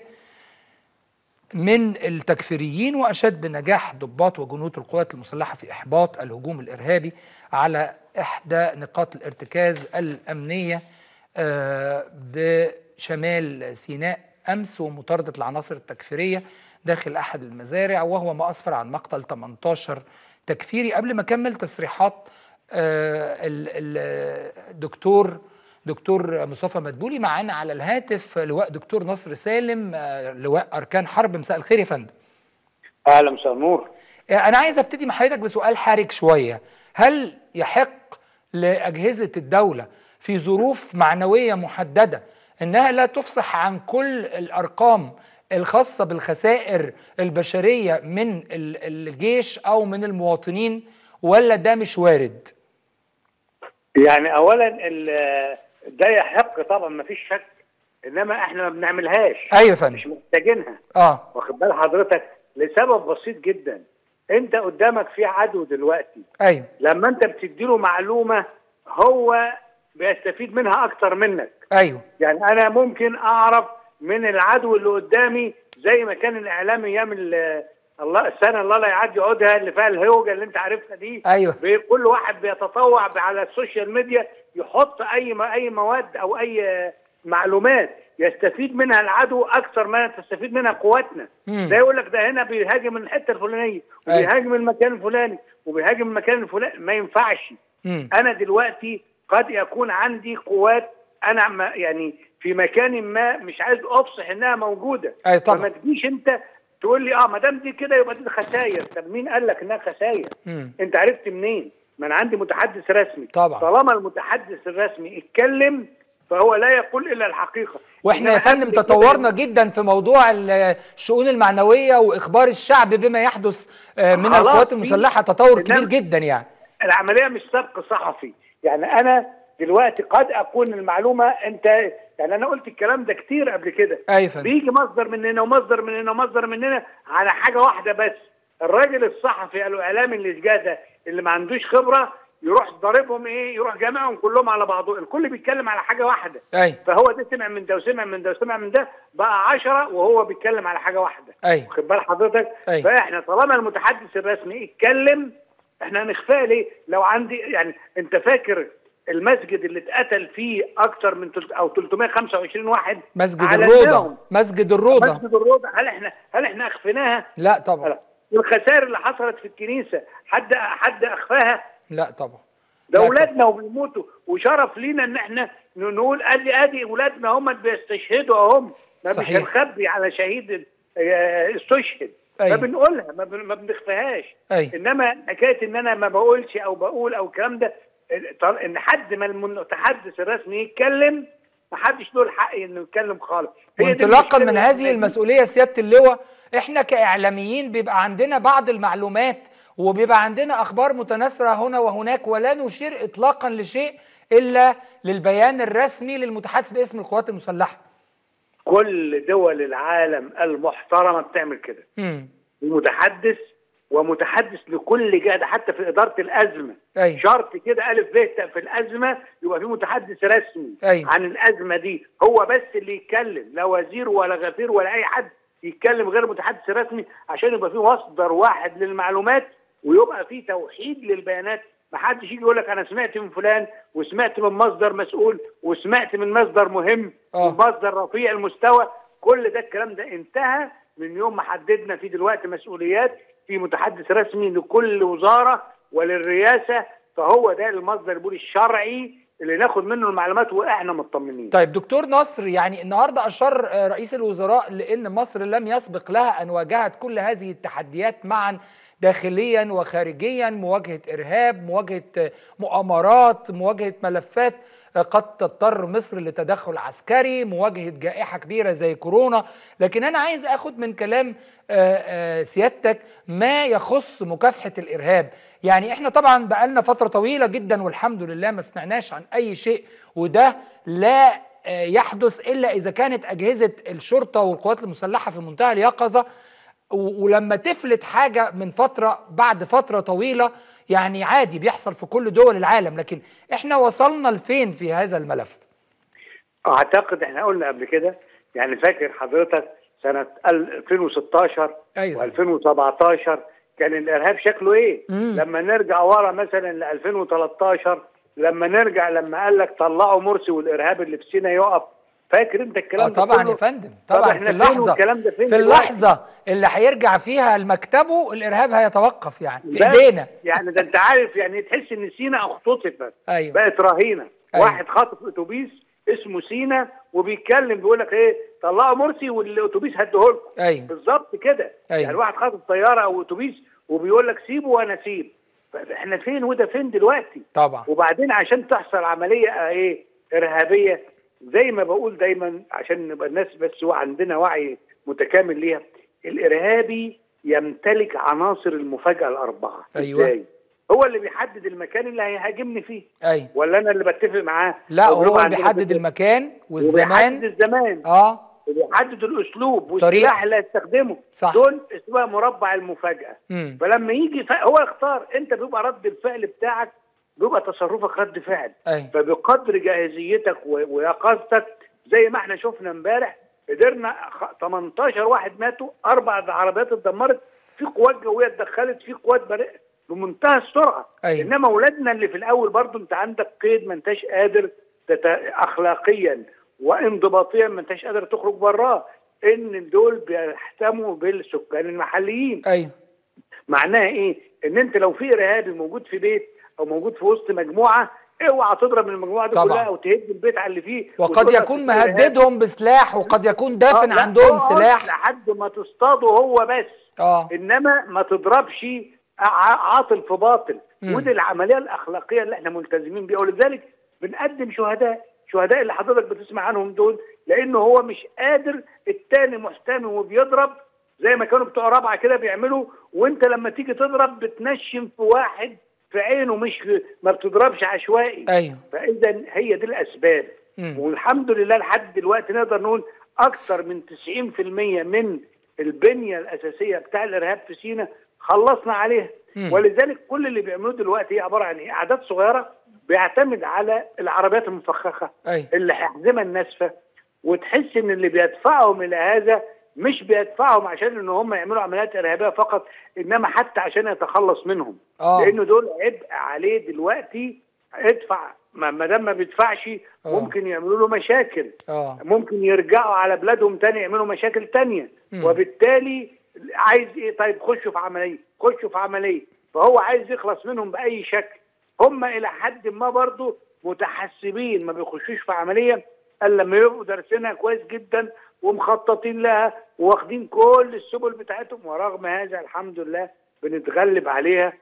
من التكفيريين واشاد بنجاح ضباط وجنود القوات المسلحه في احباط الهجوم الارهابي على احدى نقاط الارتكاز الامنيه آه، بشمال سيناء امس ومطارده العناصر التكفيريه داخل احد المزارع وهو ما اسفر عن مقتل 18 تكفيري قبل ما اكمل تصريحات آه، ال- ال- الدكتور دكتور مصطفى مدبولي معانا على الهاتف لواء دكتور نصر سالم آه، لواء اركان حرب مساء الخير يا فندم اهلا مساء النور آه، انا عايز ابتدي مع حضرتك بسؤال حرج شويه هل يحق لاجهزه الدوله في ظروف معنويه محدده انها لا تفصح عن كل الارقام الخاصه بالخسائر البشريه من ال- الجيش او من المواطنين ولا ده مش وارد يعني اولا ال- ده يحق طبعا ما فيش شك انما احنا ما بنعملهاش ايوه يا فندم مش محتاجينها اه واخد بال حضرتك لسبب بسيط جدا انت قدامك في عدو دلوقتي ايوه لما انت بتديله معلومه هو بيستفيد منها اكتر منك ايوه يعني انا ممكن اعرف من العدو اللي قدامي زي ما كان الاعلام ايام ال- الله السنه الله لا يعدي عودها اللي فيها الهوجه اللي انت عارفها دي أيوة. بي- كل واحد بيتطوع على السوشيال ميديا يحط اي ما- اي مواد او اي آه، معلومات يستفيد منها العدو اكثر ما تستفيد منها قواتنا مم. ده يقول لك ده هنا بيهاجم من الحته الفلانيه أيوة. وبيهاجم المكان الفلاني وبيهاجم المكان الفلاني ما ينفعش مم. انا دلوقتي قد يكون عندي قوات انا ما يعني في مكان ما مش عايز افصح انها موجوده أي طبعا. فما تجيش انت تقول لي اه ما دام دي كده يبقى دي خساير طب مين قال لك انها خساير مم. انت عرفت منين ما انا عندي متحدث رسمي طبعا. طالما المتحدث الرسمي اتكلم فهو لا يقول الا الحقيقه واحنا يا إنما فندم قبل كده تطورنا جدا في موضوع ال- الشؤون المعنويه واخبار الشعب بما يحدث آه، من خلاص القوات في- المسلحه تطور كبير إنما- جدا يعني العمليه مش سبق صحفي يعني انا دلوقتي قد اكون المعلومه انت يعني انا قلت الكلام ده كتير قبل كده ايوه يا فندم بيجي مصدر من هنا ومصدر من هنا ومصدر من هنا على حاجه واحده بس الراجل الصحفي او الاعلامي اللي ده اللي ما عندوش خبره يروح ضاربهم ايه يروح جامعهم كلهم على بعضه الكل بيتكلم على حاجه واحده ايوه فهو ده سمع من ده وسمع من ده وسمع من ده بقى عشرة وهو بيتكلم على حاجه واحده ايوه واخد بال حضرتك أيوة. فاحنا طالما المتحدث الرسمي اتكلم احنا هنخفاه ليه لو عندي يعني انت فاكر المسجد اللي اتقتل فيه اكتر من تلت او 325 واحد مسجد أعلناهم. الروضه مسجد الروضه مسجد الروضه هل احنا هل احنا اخفيناها لا طبعا والخسائر اللي حصلت في الكنيسه حد حد اخفاها لا طبعا ده لا اولادنا وبيموتوا وشرف لينا ان احنا ن- نقول ادي ادي اولادنا هم بيستشهدوا اهم ما مش صحيح. هنخبي على شهيد آه، استشهد أيوة. ما بنقولها ما, بن- ما بنخفيهاش أيوة. انما حكايه ان انا ما بقولش او بقول او الكلام ده طل- ان حد ما المتحدث الرسمي يتكلم ما حدش له الحق انه يتكلم خالص هي دي وانطلاقا المشكلة من اللي هذه إحنا المسؤوليه سياده اللواء احنا كاعلاميين بيبقى عندنا بعض المعلومات وبيبقى عندنا اخبار متناثره هنا وهناك ولا نشير اطلاقا لشيء الا للبيان الرسمي للمتحدث باسم القوات المسلحه كل دول العالم المحترمه بتعمل كده امم ومتحدث ومتحدث لكل جهه حتى في اداره الازمه أيوة. شرط كده الف ب ت في الازمه يبقى في متحدث رسمي أيوة. عن الازمه دي هو بس اللي يتكلم لا وزير ولا غفير ولا اي حد يتكلم غير متحدث رسمي عشان يبقى في مصدر واحد للمعلومات ويبقى في توحيد للبيانات ما حدش يجي يقول لك انا سمعت من فلان وسمعت من مصدر مسؤول وسمعت من مصدر مهم آه. ومصدر رفيع المستوى كل ده الكلام ده انتهى من يوم ما حددنا في دلوقتي مسؤوليات في متحدث رسمي لكل وزاره وللرئاسه فهو ده المصدر البولي الشرعي اللي ناخد منه المعلومات واحنا مطمنين طيب دكتور نصر يعني النهارده اشار آه، رئيس الوزراء لان مصر لم يسبق لها ان واجهت كل هذه التحديات معا داخليا وخارجيا مواجهه ارهاب مواجهه آه، مؤامرات مواجهه ملفات آه، قد تضطر مصر لتدخل عسكري مواجهه جائحه كبيره زي كورونا لكن انا عايز اخد من كلام آه، آه، سيادتك ما يخص مكافحه الارهاب يعني احنا طبعا بقالنا فتره طويله جدا والحمد لله ما سمعناش عن اي شيء وده لا آه، يحدث الا اذا كانت اجهزه الشرطه والقوات المسلحه في منتهى اليقظه و- ولما تفلت حاجه من فتره بعد فتره طويله يعني عادي بيحصل في كل دول العالم لكن احنا وصلنا لفين في هذا الملف اعتقد احنا قلنا قبل كده يعني فاكر حضرتك سنه 2016 أيوة. و2017 كان الارهاب شكله ايه؟ مم. لما نرجع ورا مثلا ل 2013 لما نرجع لما قال لك طلعوا مرسي والارهاب اللي في سينا يقف فاكر انت الكلام اه ده طبعا كله؟ يا فندم طب طبعا احنا في فين اللحظه والكلام ده فين في دلوقتي؟ اللحظه اللي هيرجع فيها لمكتبه الارهاب هيتوقف يعني في بس ايدينا يعني ده انت عارف يعني تحس ان سينا اختطفت ايوه بقت رهينه أيوة. واحد خاطف اتوبيس اسمه سينا وبيتكلم بيقول لك ايه طلعوا مرسي والاتوبيس هديهولكم ايوه بالظبط كده أيوة. يعني واحد خاطف طياره او اتوبيس وبيقول لك سيبه وانا اسيب احنا فين وده فين دلوقتي طبعا وبعدين عشان تحصل عمليه آه، ايه ارهابيه زي ما بقول دايما عشان نبقى الناس بس هو عندنا وعي متكامل ليها الارهابي يمتلك عناصر المفاجاه الاربعه أيوة. ازاي هو اللي بيحدد المكان اللي هيهاجمني فيه ايوه ولا انا اللي بتفق معاه لا أو هو بنبقى اللي عندنا بيحدد فكرة. المكان وبيحدد والزمان الزمان اه وبيحدد الاسلوب طريقة. والسلاح اللي هيستخدمه صح. دول اسمها مربع المفاجاه امم فلما يجي ف... هو يختار انت بيبقى رد الفعل بتاعك بيبقى تصرفك رد فعل ايوه فبقدر جاهزيتك و- ويقظتك زي ما احنا شفنا امبارح قدرنا خ- 18 واحد ماتوا اربع عربيات اتدمرت في قوات جويه اتدخلت في قوات بريئه بمنتهى السرعه أيوة. انما اولادنا اللي في الاول برضو انت عندك قيد ما انتش قادر تت... اخلاقيا وانضباطيا ما انتش قادر تخرج براه ان دول بيحتموا بالسكان المحليين ايوه معناها ايه؟ ان انت لو في ارهابي موجود في بيت او موجود في وسط مجموعه اوعى تضرب المجموعه دي طبعا. كلها وتهد البيت على اللي فيه وقد وتقول لك يكون في إرهاب. مهددهم بسلاح وقد يكون دافن آه، لا، عندهم اقعد سلاح لحد ما تصطاده هو بس اه انما ما تضربش ع- عاطل في باطل مم. ودي العمليه الاخلاقيه اللي احنا ملتزمين بيها ولذلك بنقدم شهداء شهداء اللي حضرتك بتسمع عنهم دول لانه هو مش قادر التاني محتمي وبيضرب زي ما كانوا بتوع رابعه كده بيعملوا وانت لما تيجي تضرب بتنشم في واحد في عينه مش في ما بتضربش عشوائي ايوه فاذا هي دي الاسباب مم. والحمد لله لحد دلوقتي نقدر نقول اكثر من 90% من البنيه الاساسيه بتاع الارهاب في سيناء خلصنا عليها مم. ولذلك كل اللي بيعملوه دلوقتي هي عباره عن ايه؟ اعداد صغيره بيعتمد على العربيات المفخخه ايوه الاحزمه الناسفه وتحس ان اللي بيدفعهم الى هذا مش بيدفعهم عشان ان هم يعملوا عمليات ارهابيه فقط انما حتى عشان يتخلص منهم اه لانه دول عبء عليه دلوقتي ادفع ما ما دام ما بيدفعش آه. ممكن يعملوا له مشاكل اه ممكن يرجعوا على بلادهم تاني يعملوا مشاكل تانية مم. وبالتالي عايز ايه طيب خشوا في عمليه خشوا في عمليه فهو عايز يخلص منهم باي شكل هم الى حد ما برضه متحسبين ما بيخشوش في عمليه الا لما يبقوا دارسينها كويس جدا ومخططين لها واخدين كل السبل بتاعتهم ورغم هذا الحمد لله بنتغلب عليها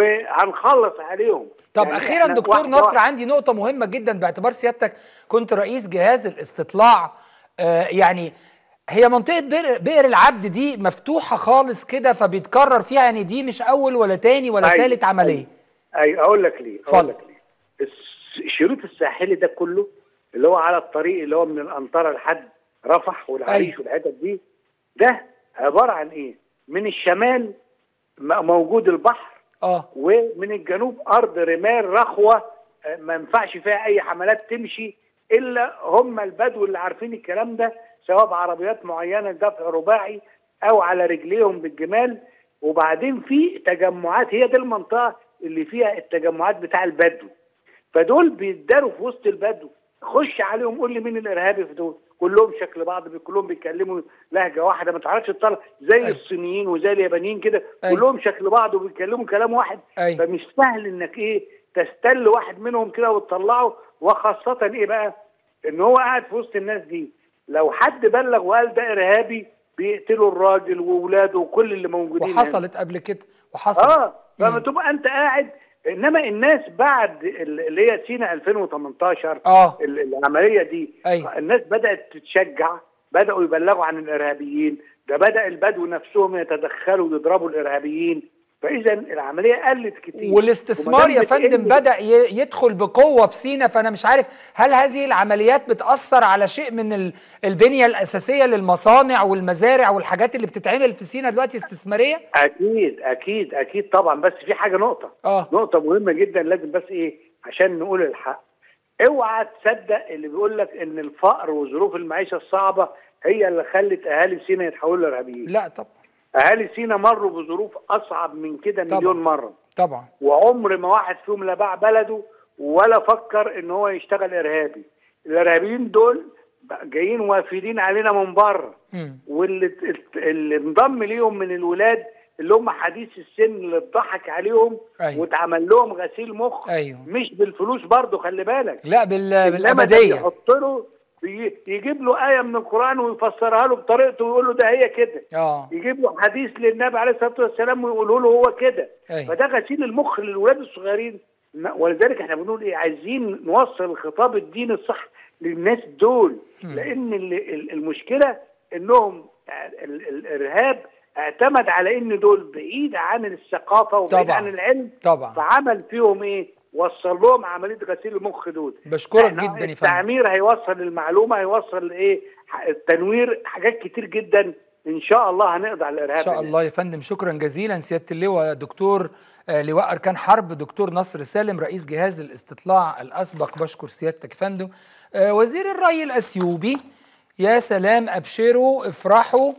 وهنخلص عليهم طب يعني اخيرا إحنا دكتور واحدة نصر واحدة. عندي نقطه مهمه جدا باعتبار سيادتك كنت رئيس جهاز الاستطلاع آه يعني هي منطقه بئر, بئر العبد دي مفتوحه خالص كده فبيتكرر فيها يعني دي مش اول ولا تاني ولا أيوة، تالت عمليه اي اقول لك ليه اتفضل. اقول لك ليه الس- الشريط الساحلي ده كله اللي هو على الطريق اللي هو من الانطره لحد رفح والعريش أيوة. والحتت دي ده عباره عن ايه؟ من الشمال م- موجود البحر اه ومن الجنوب ارض رمال رخوه آه، ما ينفعش فيها اي حملات تمشي الا هم البدو اللي عارفين الكلام ده سواء بعربيات معينه دفع رباعي او على رجليهم بالجمال وبعدين في تجمعات هي دي المنطقه اللي فيها التجمعات بتاع البدو فدول بيتداروا في وسط البدو خش عليهم قول لي مين الارهابي في دول كلهم شكل بعض بي- كلهم بيتكلموا لهجه واحده ما تعرفش تطلع زي أيوة. الصينيين وزي اليابانيين كده أيوة. كلهم شكل بعض وبيتكلموا كلام واحد أيوة. فمش سهل انك ايه تستل واحد منهم كده وتطلعه وخاصه ايه بقى ان هو قاعد في وسط الناس دي لو حد بلغ وقال ده ارهابي بيقتلوا الراجل واولاده وكل اللي موجودين هنا. وحصلت قبل كده وحصلت اه فما مم. تبقى انت قاعد انما الناس بعد ال- اللي هي سينا 2018 اه ال- العمليه دي أيوة. الناس بدات تتشجع بداوا يبلغوا عن الارهابيين ده بدا البدو نفسهم يتدخلوا ويضربوا الارهابيين فاذا العمليه قلت كتير والاستثمار وما يا دام فندم بتقل- بدأ ي- يدخل بقوة في سينا فأنا مش عارف هل هذه العمليات بتأثر على شيء من ال- البنية الأساسية للمصانع والمزارع والحاجات اللي بتتعمل في سينا دلوقتي استثمارية؟ اكيد اكيد اكيد طبعا بس في حاجه نقطه اه نقطه مهمه جدا لازم بس ايه عشان نقول الحق اوعى تصدق اللي بيقول لك ان الفقر وظروف المعيشه الصعبه هي اللي خلت اهالي سينا يتحولوا لارهابيين لا طبعا اهالي سينا مروا بظروف اصعب من كده طبعا. مليون مره طبعا وعمر ما واحد فيهم لا باع بلده ولا فكر ان هو يشتغل ارهابي الارهابيين دول جايين وافدين علينا من بره مم. واللي اللي انضم ليهم من الولاد اللي هم حديث السن اللي اتضحك عليهم أيوة. واتعمل لهم غسيل مخ أيوه مش بالفلوس برضه خلي بالك لا بال... إنما ده بالأبدية بيحط له بي- يجيب له آية من القرآن ويفسرها له بطريقته ويقول له ده هي كده اه يجيب له حديث للنبي عليه الصلاة والسلام ويقوله له هو كده أيوه فده غسيل المخ للولاد الصغيرين ما- ولذلك احنا بنقول ايه عايزين نوصل الخطاب الديني الصح للناس دول مم. لان ال- ال- المشكله انهم ال- ال- الارهاب اعتمد على ان دول بعيد عن الثقافه وبعيد طبعا. عن العلم طبعا فعمل فيهم ايه وصل لهم عمليه غسيل المخ دول بشكرك إحنا جدا يا فندم التعمير هيوصل المعلومه هيوصل ايه ح- التنوير حاجات كتير جدا ان شاء الله هنقضي على الارهاب ان شاء هناك. الله يا فندم شكرا جزيلا سياده اللواء دكتور آه، لواء اركان حرب دكتور نصر سالم رئيس جهاز الاستطلاع الاسبق بشكر سيادتك يا فندم آه، وزير الري الاثيوبي يا سلام ابشروا افرحوا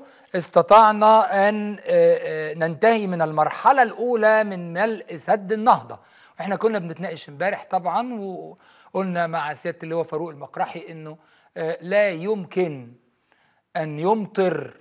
استطعنا ان آه، آه، ننتهي من المرحله الاولى من ملء سد النهضه احنا كنا بنتناقش امبارح طبعا وقلنا مع سياده اللواء فاروق المقرحي انه آه، لا يمكن ان يمطر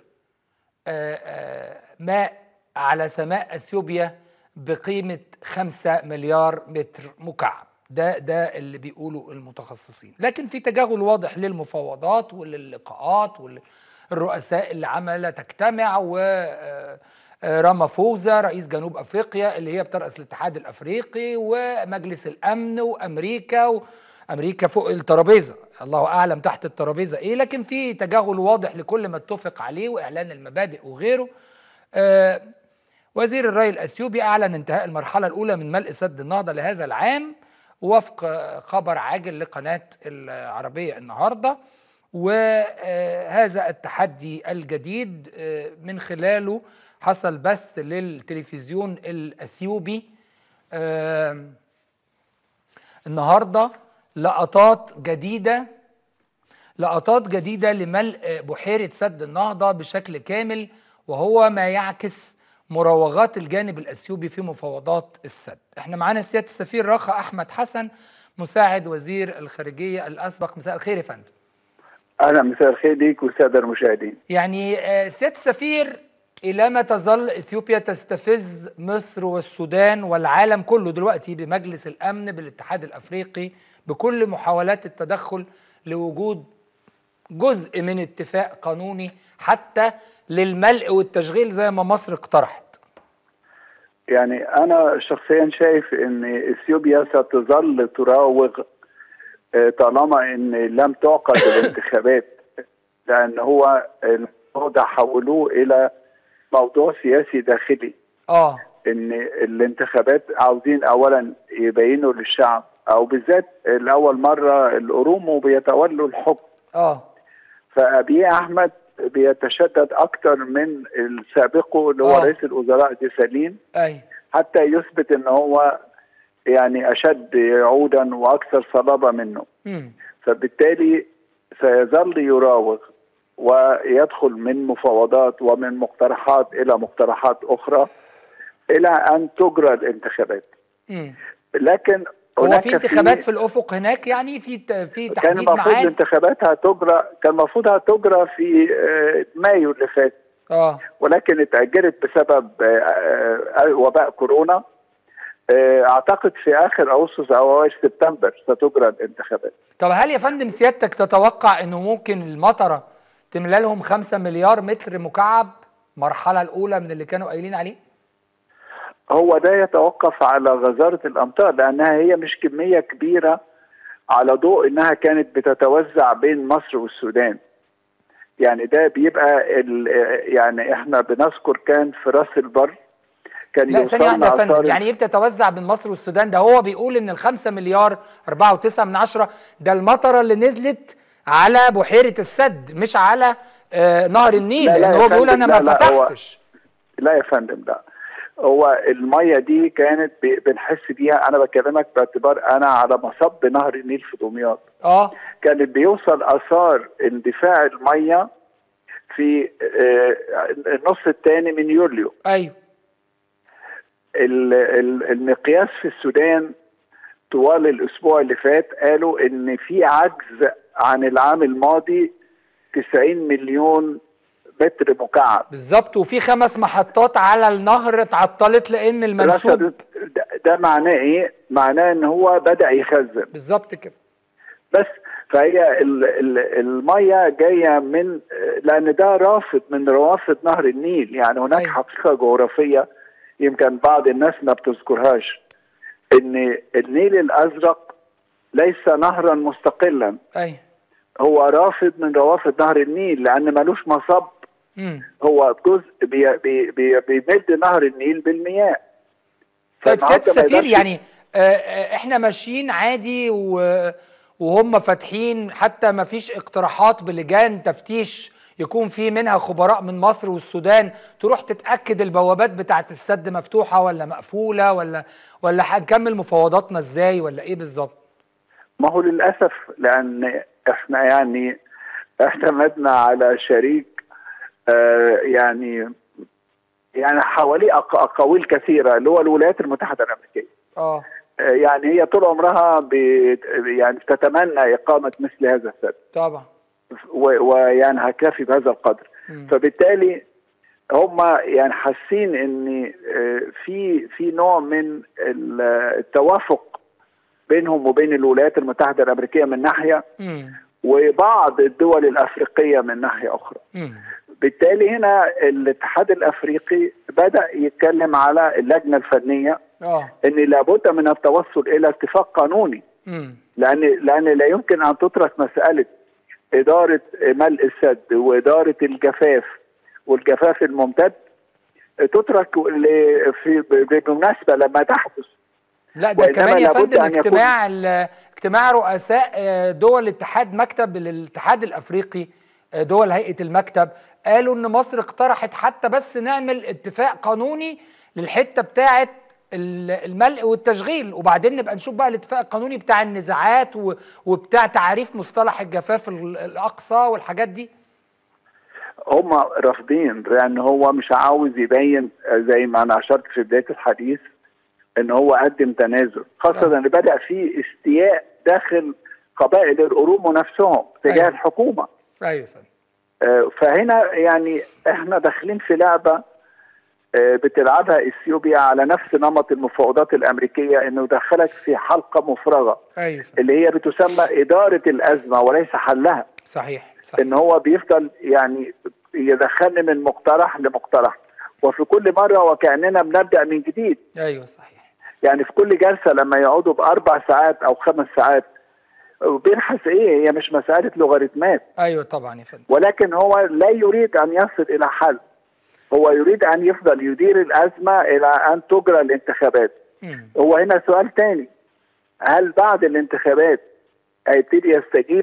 آه، آه، ماء على سماء اثيوبيا بقيمه 5 مليار متر مكعب ده ده اللي بيقولوا المتخصصين لكن في تجاهل واضح للمفاوضات وللقاءات والرؤساء اللي عماله تجتمع و آه، آه، رامافوزا رئيس جنوب افريقيا اللي هي بترأس الاتحاد الافريقي ومجلس الامن وامريكا وامريكا فوق الترابيزه الله اعلم تحت الترابيزه ايه لكن في تجاهل واضح لكل ما اتفق عليه واعلان المبادئ وغيره آه، وزير الري الاثيوبي اعلن انتهاء المرحله الاولى من ملء سد النهضه لهذا العام وفق خبر عاجل لقناه العربيه النهارده وهذا التحدي الجديد آه، من خلاله حصل بث للتلفزيون الاثيوبي آه، النهارده لقطات جديده لقطات جديده لملء بحيره سد النهضه بشكل كامل وهو ما يعكس مراوغات الجانب الاثيوبي في مفاوضات السد. احنا معانا سياده السفير رخا احمد حسن مساعد وزير الخارجيه الاسبق مساء الخير يا فندم. اهلا مساء الخير ليك والساده المشاهدين يعني آه، سياده السفير الى ما تظل اثيوبيا تستفز مصر والسودان والعالم كله دلوقتي بمجلس الامن بالاتحاد الافريقي بكل محاولات التدخل لوجود جزء من اتفاق قانوني حتى للملء والتشغيل زي ما مصر اقترحت يعني انا شخصيا شايف ان اثيوبيا ستظل تراوغ آه، طالما ان لم تعقد الانتخابات لان هو الموضوع حولوه الى موضوع سياسي داخلي اه ان الانتخابات عاوزين اولا يبينوا للشعب او بالذات لاول مره الاورومو بيتولوا الحكم اه فابي احمد بيتشدد اكتر من سابقه اللي هو آه. رئيس الوزراء ديسالين اي حتى يثبت ان هو يعني اشد عودا واكثر صلابه منه امم فبالتالي سيظل يراوغ ويدخل من مفاوضات ومن مقترحات الى مقترحات اخرى الى ان تجرى الانتخابات امم لكن هو هناك في انتخابات في الافق هناك يعني في ت- في كان تحديد المفروض ميعاد الانتخابات هتجرى كان المفروض هتجرى في آه، مايو اللي فات اه ولكن اتأجلت بسبب آه، آه، وباء كورونا آه، اعتقد في اخر اغسطس او اوائل سبتمبر ستجرى الانتخابات طب هل يا فندم سيادتك تتوقع انه ممكن المطره تملى لهم 5 مليار متر مكعب المرحله الاولى من اللي كانوا قايلين عليه؟ هو ده يتوقف على غزارة الامطار لانها هي مش كمية كبيرة على ضوء انها كانت بتتوزع بين مصر والسودان يعني ده بيبقى ال- يعني احنا بنذكر كان في راس البر كان لا ثانيه واحده يا يوصلنا فندم آثار يعني ايه بتتوزع بين مصر والسودان ده هو بيقول ان ال 5 مليار 4.9 من عشرة ده المطره اللي نزلت على بحيره السد مش على آه نهر النيل لا، لا لان يا هو بيقول فندم، انا ما لا، لا، هو- فتحتش لا يا فندم لا هو المية دي كانت ب- بنحس بيها انا بكلمك باعتبار انا على مصب نهر النيل في دمياط اه كانت بيوصل اثار اندفاع المية في آه، النص الثاني من يوليو ايوه ال- ال- المقياس في السودان طوال الاسبوع اللي فات قالوا ان في عجز عن العام الماضي 90 مليون متر مكعب بالظبط وفي خمس محطات على النهر اتعطلت لان المنسوب رصد ده, ده معناه ايه؟ معناه ان هو بدا يخزن بالظبط كده بس فهي ال ال الميه جايه من لان ده رافد من روافد نهر النيل يعني هناك أيوة. حقيقه جغرافيه يمكن بعض الناس ما بتذكرهاش ان النيل الازرق ليس نهرا مستقلا ايوه هو رافد من روافد نهر النيل لان ملوش مصب امم هو جزء بي بي بي بيمد نهر النيل بالمياه طيب سياده فالنهاردة ما السفير يقدرش- يعني آه، آه، احنا ماشيين عادي و- وهم فاتحين حتى ما فيش اقتراحات بلجان تفتيش يكون في منها خبراء من مصر والسودان تروح تتاكد البوابات بتاعه السد مفتوحه ولا مقفوله ولا ولا هنكمل مفاوضاتنا ازاي ولا ايه بالظبط ما هو للاسف لان احنا يعني اعتمدنا على شريك آه يعني يعني حواليه أق- اقاويل كثيره اللي هو الولايات المتحده الامريكيه اه آه يعني هي طول عمرها ب- يعني تتمنى اقامه مثل هذا السد طبعا و- ويعني هكافي بهذا القدر مم. فبالتالي هم يعني حاسين ان آه، في في نوع من ال- التوافق بينهم وبين الولايات المتحده الامريكيه من ناحيه مم. وبعض الدول الافريقيه من ناحيه اخرى مم. بالتالي هنا الاتحاد الافريقي بدا يتكلم على اللجنه الفنيه اه ان لابد من التوصل الى اتفاق قانوني مم. لان لان لا يمكن ان تترك مساله اداره ملء السد واداره الجفاف والجفاف الممتد تترك ل- في بالمناسبه لما تحدث لا ده وإنما كمان يا لابد فندم أن يكون- اجتماع ال- اجتماع رؤساء آه، دول الاتحاد مكتب الاتحاد الافريقي آه، دول هيئه المكتب قالوا ان مصر اقترحت حتى بس نعمل اتفاق قانوني للحته بتاعه ال- الملء والتشغيل وبعدين نبقى نشوف بقى الاتفاق القانوني بتاع النزاعات و- وبتاع تعريف مصطلح الجفاف ال- الاقصى والحاجات دي هم رافضين لان هو مش عاوز يبين زي ما انا اشرت في بدايه الحديث ان هو قدم تنازل خاصه آه. ان بدا في استياء داخل قبائل الاورومو نفسهم تجاه أيوة. الحكومه ايوه يا فندم آه، فهنا يعني احنا داخلين في لعبه آه، بتلعبها اثيوبيا على نفس نمط المفاوضات الامريكيه انه يدخلك في حلقه مفرغه ايوه يا فندم. اللي هي بتسمى اداره الازمه وليس حلها صحيح صحيح ان هو بيفضل يعني يدخلني من مقترح لمقترح وفي كل مره وكاننا بنبدا من جديد ايوه صحيح يعني في كل جلسه لما يقعدوا باربع ساعات او خمس ساعات بيبحث ايه هي مش مساله لوغاريتمات ايوه طبعا يا فندم ولكن هو لا يريد ان يصل الى حل هو يريد ان يفضل يدير الازمه الى ان تجرى الانتخابات مم. هو هنا سؤال تاني هل بعد الانتخابات هيبتدي يستجيب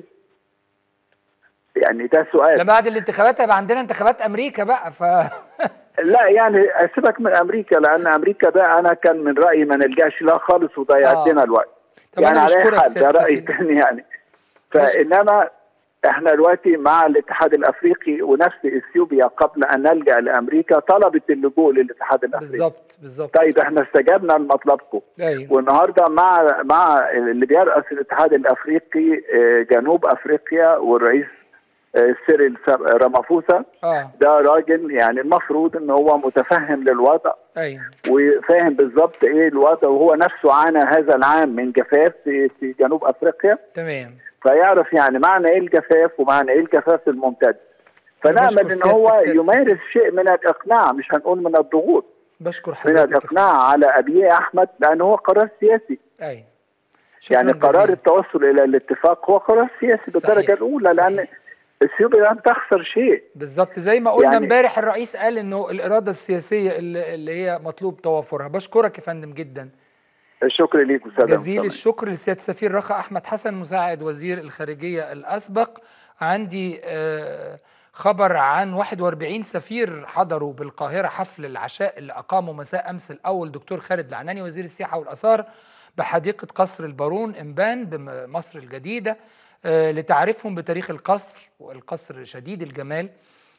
يعني ده سؤال لا بعد الانتخابات هيبقى عندنا انتخابات امريكا بقى ف لا يعني سيبك من امريكا لان امريكا ده انا كان من رايي ما نلجاش لها خالص وضيعت آه. لنا الوقت طب يعني أنا على بشكرك اي حال سيادة ده رايي سفير. تاني يعني فانما احنا دلوقتي مع الاتحاد الافريقي ونفس اثيوبيا قبل ان نلجا لامريكا طلبت اللجوء للاتحاد الافريقي بالظبط بالظبط طيب احنا استجبنا لمطلبكم ايوه والنهارده مع مع اللي بيرأس الاتحاد الافريقي آه، جنوب افريقيا والرئيس آه، سيريل سا- رامافوسا اه ده راجل يعني المفروض ان هو متفهم للوضع ايوه وفاهم بالظبط ايه الوضع وهو نفسه عانى هذا العام من جفاف في في جنوب افريقيا تمام فيعرف يعني معنى ايه الجفاف ومعنى ايه الجفاف الممتد فنامل بشكر ان هو سيادتك سيادة يمارس شيء من الاقناع مش هنقول من الضغوط بشكر من حضرتك يا الاقناع على ابي احمد لان هو قرار سياسي فندم. ايوه شكراً يعني قرار جزيلاً. التوصل الى الاتفاق هو قرار سياسي صحيح، بالدرجه الاولى لان صحيح. اثيوبيا لم تخسر شيء بالظبط زي ما قلنا يعني- امبارح الرئيس قال انه الاراده السياسيه اللي, اللي هي مطلوب توافرها بشكرك يا فندم جدا الشكر ليك استاذ جزيل مصطفى. الشكر لسياده السفير رخا احمد حسن مساعد وزير الخارجيه الاسبق عندي آه، خبر عن 41 سفير حضروا بالقاهره حفل العشاء اللي اقامه مساء امس الاول دكتور خالد العناني وزير السياحه والاثار بحديقه قصر البارون امبان بمصر الجديده آه، لتعريفهم بتاريخ القصر والقصر شديد الجمال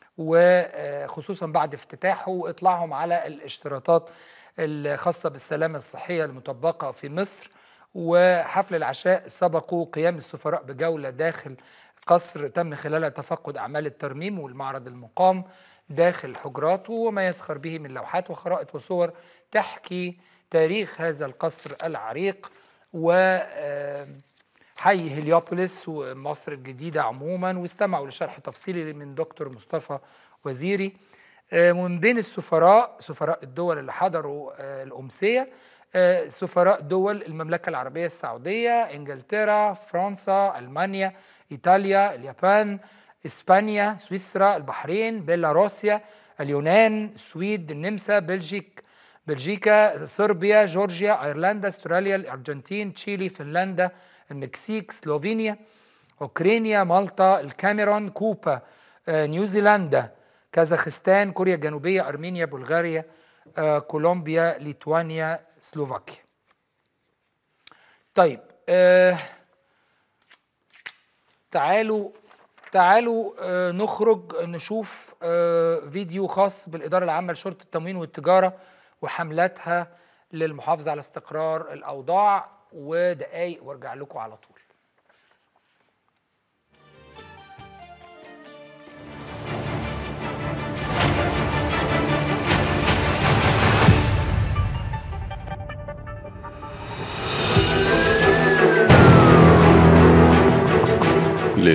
وخصوصا بعد افتتاحه واطلاعهم على الاشتراطات الخاصه بالسلامه الصحيه المطبقه في مصر وحفل العشاء سبقوا قيام السفراء بجوله داخل قصر تم خلالها تفقد اعمال الترميم والمعرض المقام داخل حجراته وما يسخر به من لوحات وخرائط وصور تحكي تاريخ هذا القصر العريق و آه، حي هليوبوليس ومصر الجديدة عموما واستمعوا لشرح تفصيلي من دكتور مصطفى وزيري آه، ومن بين السفراء سفراء الدول اللي حضروا آه، الأمسية آه، سفراء دول المملكة العربية السعودية إنجلترا فرنسا ألمانيا إيطاليا اليابان إسبانيا سويسرا البحرين بيلاروسيا اليونان السويد النمسا بلجيك بلجيكا صربيا جورجيا ايرلندا استراليا الارجنتين تشيلي فنلندا المكسيك سلوفينيا اوكرانيا مالطا الكاميرون كوبا آه، نيوزيلندا كازاخستان كوريا الجنوبيه ارمينيا بلغاريا آه، كولومبيا ليتوانيا سلوفاكيا طيب آه تعالوا تعالوا آه، نخرج نشوف آه، فيديو خاص بالإدارة العامة لشرطة التموين والتجارة وحملاتها للمحافظة على استقرار الأوضاع ودقايق وارجع لكم على طول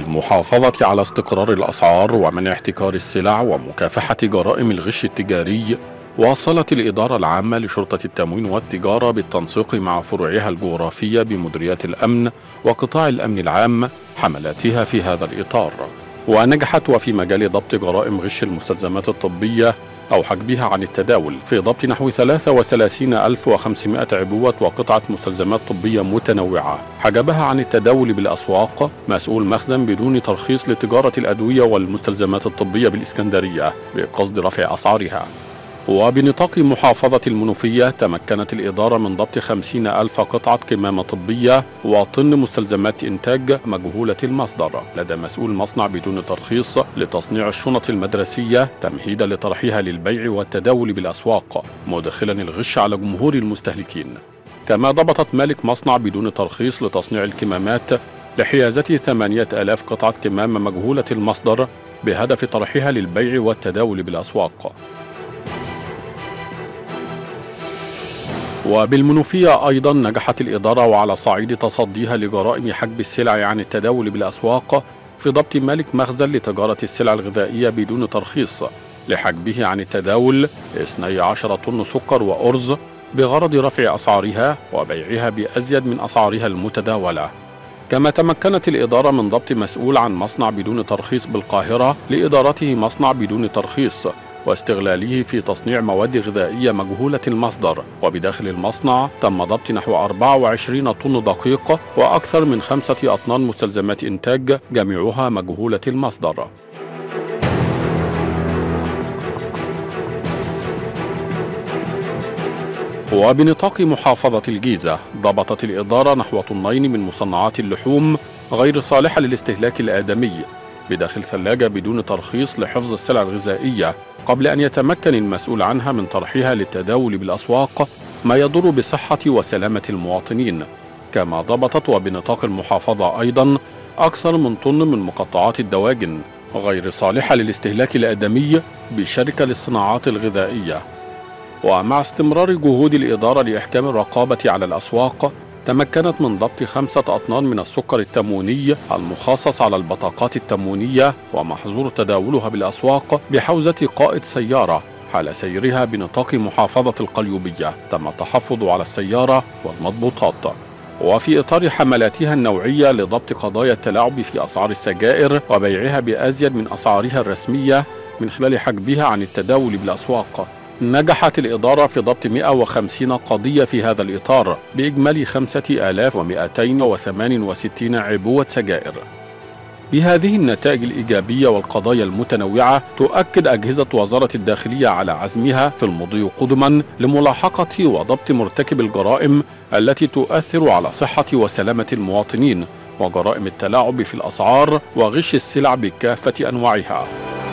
للمحافظة على استقرار الأسعار ومنع احتكار السلع ومكافحة جرائم الغش التجاري واصلت الإدارة العامة لشرطة التموين والتجارة بالتنسيق مع فروعها الجغرافية بمديريات الأمن وقطاع الأمن العام حملاتها في هذا الإطار ونجحت وفي مجال ضبط جرائم غش المستلزمات الطبية أو حجبها عن التداول في ضبط نحو 33500 عبوة وقطعة مستلزمات طبية متنوعة حجبها عن التداول بالأسواق مسؤول مخزن بدون ترخيص لتجارة الأدوية والمستلزمات الطبية بالإسكندرية بقصد رفع أسعارها وبنطاق محافظة المنوفية تمكنت الإدارة من ضبط خمسين ألف قطعة كمامة طبية وطن مستلزمات إنتاج مجهولة المصدر لدى مسؤول مصنع بدون ترخيص لتصنيع الشنط المدرسية تمهيدا لطرحها للبيع والتداول بالأسواق مدخلا الغش على جمهور المستهلكين كما ضبطت مالك مصنع بدون ترخيص لتصنيع الكمامات لحيازة ثمانية ألاف قطعة كمامة مجهولة المصدر بهدف طرحها للبيع والتداول بالأسواق وبالمنوفية أيضا نجحت الإدارة وعلى صعيد تصديها لجرائم حجب السلع عن التداول بالأسواق في ضبط مالك مخزن لتجارة السلع الغذائية بدون ترخيص لحجبه عن التداول 12 طن سكر وأرز بغرض رفع أسعارها وبيعها بأزيد من أسعارها المتداولة كما تمكنت الإدارة من ضبط مسؤول عن مصنع بدون ترخيص بالقاهرة لإدارته مصنع بدون ترخيص واستغلاله في تصنيع مواد غذائية مجهولة المصدر وبداخل المصنع تم ضبط نحو 24 طن دقيق وأكثر من خمسة أطنان مستلزمات إنتاج جميعها مجهولة المصدر وبنطاق محافظة الجيزة ضبطت الإدارة نحو طنين من مصنعات اللحوم غير صالحة للاستهلاك الآدمي بداخل ثلاجة بدون ترخيص لحفظ السلع الغذائية قبل أن يتمكن المسؤول عنها من طرحها للتداول بالأسواق ما يضر بصحة وسلامة المواطنين كما ضبطت وبنطاق المحافظة أيضا أكثر من طن من مقطعات الدواجن غير صالحة للاستهلاك الآدمي بشركة للصناعات الغذائية ومع استمرار جهود الإدارة لإحكام الرقابة على الأسواق تمكنت من ضبط خمسة أطنان من السكر التمويني المخصص على البطاقات التموينية ومحظور تداولها بالأسواق بحوزة قائد سيارة حال سيرها بنطاق محافظة القليوبية تم التحفظ على السيارة والمضبوطات وفي إطار حملاتها النوعية لضبط قضايا التلاعب في أسعار السجائر وبيعها بأزيد من أسعارها الرسمية من خلال حجبها عن التداول بالأسواق نجحت الإدارة في ضبط 150 قضية في هذا الإطار بإجمالي 5268 عبوة سجائر بهذه النتائج الإيجابية والقضايا المتنوعة تؤكد أجهزة وزارة الداخلية على عزمها في المضي قدما لملاحقة وضبط مرتكب الجرائم التي تؤثر على صحة وسلامة المواطنين وجرائم التلاعب في الأسعار وغش السلع بكافة أنواعها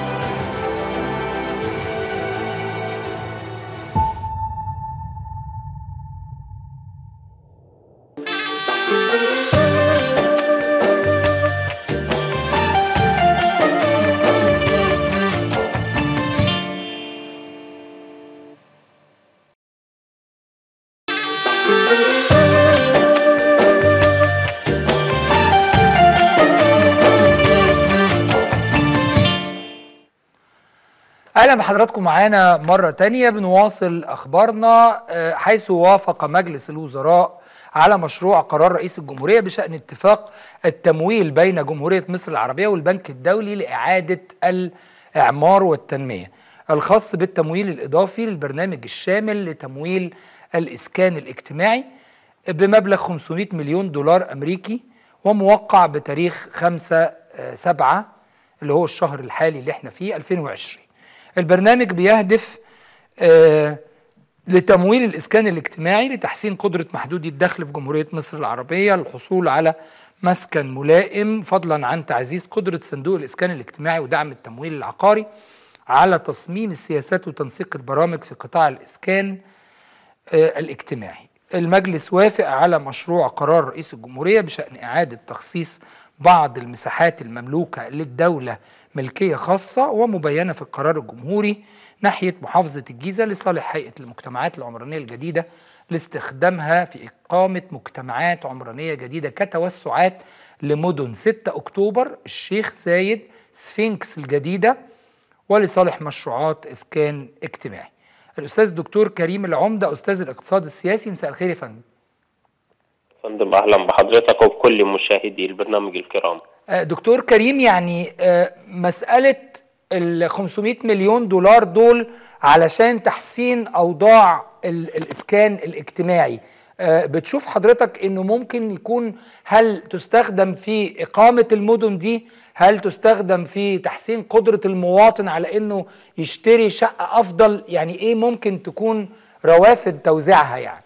اهلا بحضراتكم معانا مره تانية بنواصل اخبارنا آه، حيث وافق مجلس الوزراء على مشروع قرار رئيس الجمهوريه بشان اتفاق التمويل بين جمهوريه مصر العربيه والبنك الدولي لاعاده الاعمار والتنميه الخاص بالتمويل الاضافي للبرنامج الشامل لتمويل الاسكان الاجتماعي بمبلغ 500 مليون دولار امريكي وموقع بتاريخ 5 7 اللي هو الشهر الحالي اللي احنا فيه 2020 البرنامج بيهدف آه لتمويل الإسكان الاجتماعي لتحسين قدرة محدودي الدخل في جمهورية مصر العربية للحصول على مسكن ملائم فضلا عن تعزيز قدرة صندوق الإسكان الاجتماعي ودعم التمويل العقاري على تصميم السياسات وتنسيق البرامج في قطاع الإسكان آه الاجتماعي المجلس وافق على مشروع قرار رئيس الجمهورية بشأن إعادة تخصيص بعض المساحات المملوكة للدولة ملكية خاصة ومبينة في القرار الجمهوري ناحية محافظة الجيزة لصالح هيئة المجتمعات العمرانية الجديدة لاستخدامها في إقامة مجتمعات عمرانية جديدة كتوسعات لمدن 6 أكتوبر الشيخ زايد سفينكس الجديدة ولصالح مشروعات إسكان اجتماعي الأستاذ دكتور كريم العمدة أستاذ الاقتصاد السياسي مساء الخير يا فندم فندم اهلا بحضرتك وبكل مشاهدي البرنامج الكرام آه، دكتور كريم يعني آه، مسألة ال 500 مليون دولار دول علشان تحسين أوضاع ال- الإسكان الاجتماعي آه، بتشوف حضرتك إنه ممكن يكون هل تستخدم في إقامة المدن دي هل تستخدم في تحسين قدرة المواطن على إنه يشتري شقة أفضل يعني إيه ممكن تكون روافد توزيعها يعني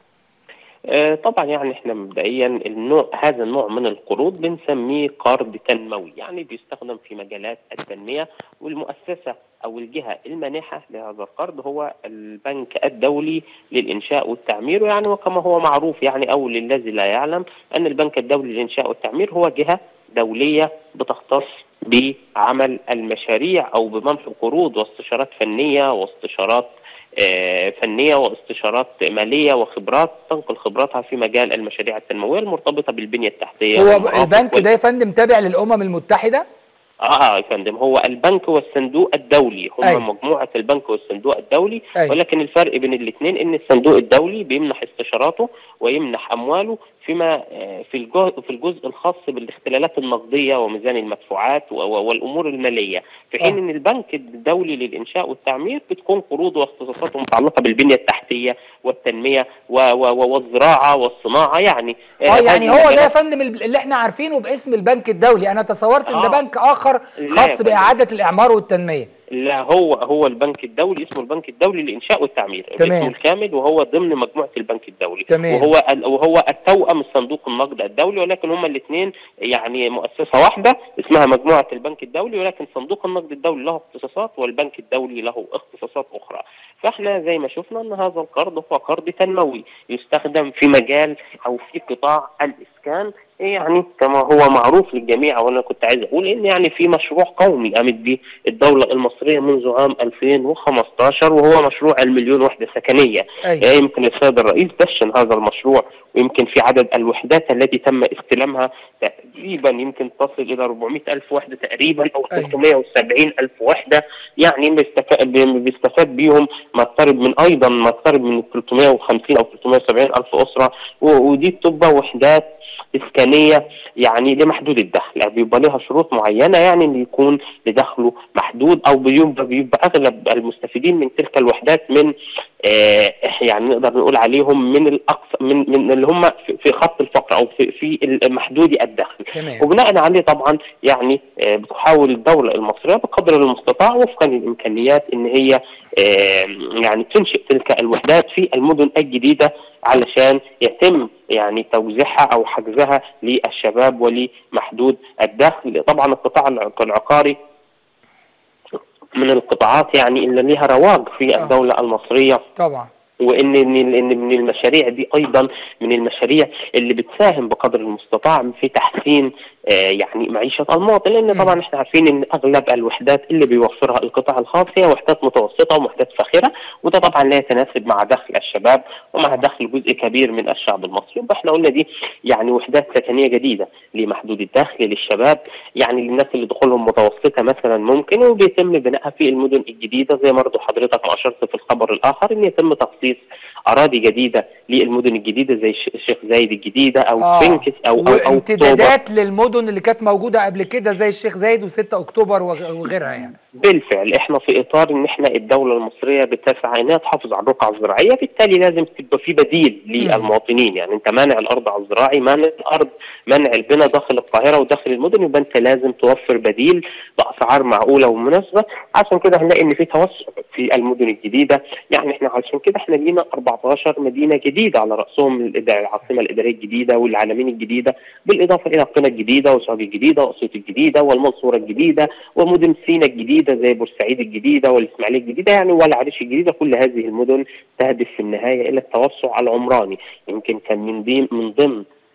آه، طبعا يعني احنا مبدئيا النوع هذا النوع من القروض بنسميه قرض تنموي يعني بيستخدم في مجالات التنميه والمؤسسه او الجهه المانحه لهذا القرض هو البنك الدولي للانشاء والتعمير يعني وكما هو معروف يعني او للذي لا يعلم ان البنك الدولي للانشاء والتعمير هو جهه دوليه بتختص بعمل المشاريع او بمنح قروض واستشارات فنيه واستشارات آه، فنيه واستشارات ماليه وخبرات تنقل خبراتها في مجال المشاريع التنمويه المرتبطه بالبنيه التحتيه هو والمرافق البنك وال- ده يا فندم تابع للأمم المتحدة اه يا فندم هو البنك والصندوق الدولي هم أيوة. مجموعه البنك والصندوق الدولي أيوة. ولكن الفرق بين الاثنين ان الصندوق الدولي بيمنح استشاراته ويمنح امواله فيما آه، في الجزء في الجزء الخاص بالاختلالات النقديه وميزان المدفوعات و- و- والامور الماليه في حين آه. ان البنك الدولي للانشاء والتعمير بتكون قروضه واختصاصاته متعلقه بالبنيه التحتيه والتنميه و- و- والزراعه والصناعه يعني اه هذه يعني هو ده يا المجالات- فندم اللي احنا عارفينه باسم البنك الدولي انا تصورت ان ده آه. بنك اخر لا خاص يا فندم. باعاده الاعمار والتنميه لا هو هو البنك الدولي اسمه البنك الدولي للانشاء والتعمير تمام. اسمه الكامل وهو ضمن مجموعه البنك الدولي تمام. وهو ال- وهو التوأم صندوق النقد الدولي ولكن هما الاثنين يعني مؤسسه واحده اسمها مجموعه البنك الدولي ولكن صندوق النقد الدولي له اختصاصات والبنك الدولي له اختصاصات اخرى فاحنا زي ما شفنا ان هذا القرض هو قرض تنموي يستخدم في مجال او في قطاع الاسكان يعني كما هو معروف للجميع وانا كنت عايز اقول ان يعني في مشروع قومي قامت به الدوله المصريه منذ عام 2015 وهو مشروع المليون وحده سكنيه ايوه يعني يمكن السيد الرئيس دشن هذا المشروع ويمكن في عدد الوحدات التي تم استلامها تقريبا يمكن تصل الى 400 الف وحده تقريبا او أيوة. 370 الف وحده يعني بيستك- بي- بيستفاد بيهم ما يقترب من ايضا ما يقترب من 350 او 370 الف اسره و- ودي بتبقى وحدات اسكانيه يعني لمحدود الدخل يعني بيبقى لها شروط معينه يعني ان يكون لدخله محدود او بيبقى بيبقى اغلب المستفيدين من تلك الوحدات من آه يعني نقدر نقول عليهم من الاقصى من من اللي هم في- في خط الفقر او في في محدودي الدخل تمام وبناء عليه طبعا يعني آه، بتحاول الدولة المصرية بقدر المستطاع وفقا للإمكانيات إن هي آه، يعني تنشئ تلك الوحدات في المدن الجديدة علشان يتم يعني توزيعها أو حجزها للشباب ولمحدود الدخل طبعا القطاع الع- العقاري من القطاعات يعني اللي لها رواج في آه. الدولة المصرية طبعا وان ان ان من المشاريع دي ايضا من المشاريع اللي بتساهم بقدر المستطاع في تحسين آه يعني معيشه المواطن لان مم. طبعا احنا عارفين ان اغلب الوحدات اللي بيوفرها القطاع الخاص هي وحدات متوسطه ووحدات فاخره وده طبعا لا يتناسب مع دخل الشباب ومع طبعا. دخل جزء كبير من الشعب المصري يبقى احنا قلنا دي يعني وحدات سكنيه جديده لمحدود الدخل للشباب يعني للناس اللي دخولهم متوسطه مثلا ممكن وبيتم بنائها في المدن الجديده زي ما برضه حضرتك ما اشرت في الخبر الاخر ان يتم تخصيص اراضي جديده للمدن الجديده زي الش- الشيخ زايد الجديده او آه. سفنكس او او او أكتوبر. وامتدادات للمدن اللي كانت موجوده قبل كده زي الشيخ زايد و6 اكتوبر وغ- وغيرها يعني بالفعل احنا في اطار ان احنا الدوله المصريه بتسعى انها تحافظ على الرقعه الزراعيه بالتالي لازم تبقى في بديل للمواطنين يعني انت مانع الارض على الزراعي مانع الارض منع البناء داخل القاهره وداخل المدن يبقى انت لازم توفر بديل باسعار معقوله ومناسبه عشان كده هنلاقي ان في توسع في المدن الجديده يعني احنا عشان كده احنا لينا 14 مدينه جديده على راسهم الإدا- العاصمه الاداريه الجديده والعالمين الجديده بالاضافه الى قنا الجديده وسوهاج الجديده واسيوط الجديده والمنصوره الجديده ومدن سينا الجديده زي بورسعيد الجديده والاسماعيليه الجديده يعني والعريش الجديده كل هذه المدن تهدف في النهايه الى التوسع العمراني يمكن كان من ضمن من ضمن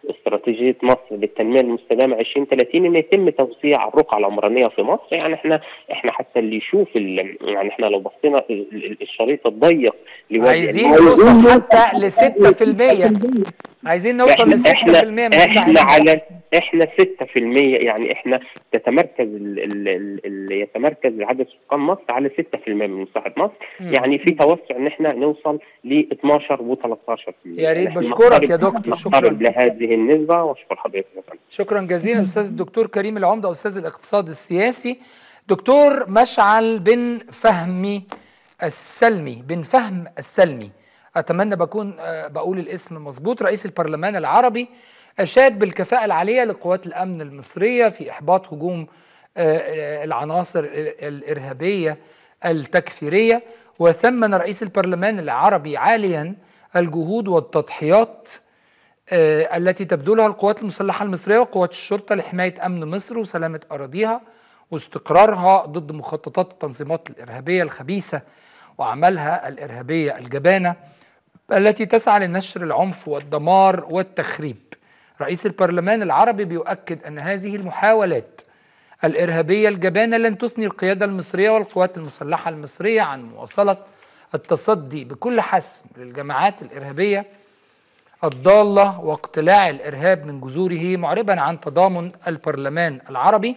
استراتيجيه مصر للتنميه المستدامه 2030 ان يتم توسيع الرقعه العمرانيه في مصر يعني احنا احنا حتى اللي يشوف ال- يعني احنا لو بصينا ال- ال- الشريط الضيق لوادي عايزين النيل- نوصل حتى ل 6% عايزين نوصل ل 6% احنا من مساحة احنا مصر. على احنا 6% يعني احنا تتمركز ال ال ال ال يتمركز عدد سكان مصر على 6% من مساحه مصر مم. يعني في توسع ان احنا نوصل ل 12 و13% يا ريت بشكرك يا دكتور شكرا نقترب لهذه النسبه واشكر حضرتك يا فندم. شكرا جزيلا استاذ الدكتور كريم العمده استاذ الاقتصاد السياسي دكتور مشعل بن فهمي السلمي بن فهم السلمي اتمنى بكون آه، بقول الاسم مظبوط رئيس البرلمان العربي اشاد بالكفاءه العاليه لقوات الامن المصريه في احباط هجوم آه، آه، العناصر ال- الارهابيه التكفيريه وثمن رئيس البرلمان العربي عاليا الجهود والتضحيات آه، التي تبذلها القوات المسلحة المصرية وقوات الشرطة لحماية أمن مصر وسلامة أراضيها واستقرارها ضد مخططات التنظيمات الإرهابية الخبيثة وأعمالها الإرهابية الجبانة التي تسعى لنشر العنف والدمار والتخريب رئيس البرلمان العربي بيؤكد أن هذه المحاولات الإرهابية الجبانة لن تثني القيادة المصرية والقوات المسلحة المصرية عن مواصلة التصدي بكل حسم للجماعات الإرهابية الضالة واقتلاع الإرهاب من جذوره معربا عن تضامن البرلمان العربي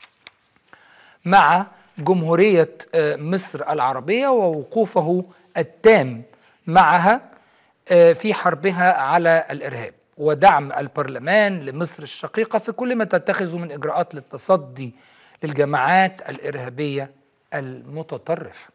مع جمهورية آه، مصر العربية ووقوفه التام معها آه، في حربها على الإرهاب ودعم البرلمان لمصر الشقيقة في كل ما تتخذه من إجراءات للتصدي للجماعات الإرهابية المتطرفة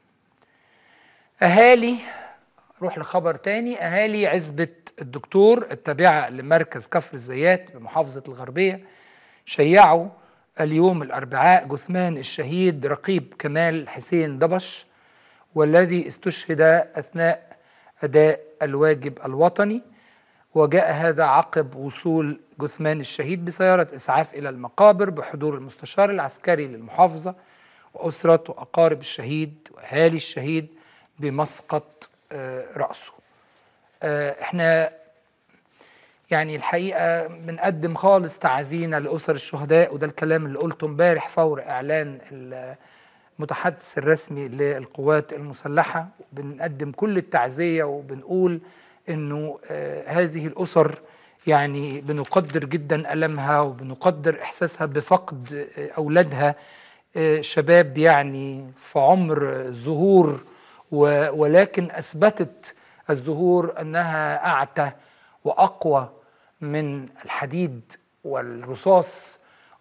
أهالي روح لخبر تاني أهالي عزبة الدكتور التابعة لمركز كفر الزيات بمحافظة الغربية شيعوا اليوم الأربعاء جثمان الشهيد رقيب كمال حسين دبش والذي استشهد أثناء أداء الواجب الوطني وجاء هذا عقب وصول جثمان الشهيد بسيارة إسعاف إلى المقابر بحضور المستشار العسكري للمحافظة وأسرة وأقارب الشهيد وأهالي الشهيد بمسقط آه، رأسه آه، احنا يعني الحقيقة بنقدم خالص تعازينا لأسر الشهداء وده الكلام اللي قلته امبارح فور إعلان المتحدث الرسمي للقوات المسلحة بنقدم كل التعزية وبنقول إنه آه، هذه الأسر يعني بنقدر جدا ألمها وبنقدر إحساسها بفقد آه، أولادها آه، شباب يعني في عمر الزهور و- ولكن أثبتت الزهور أنها أعتى وأقوى من الحديد والرصاص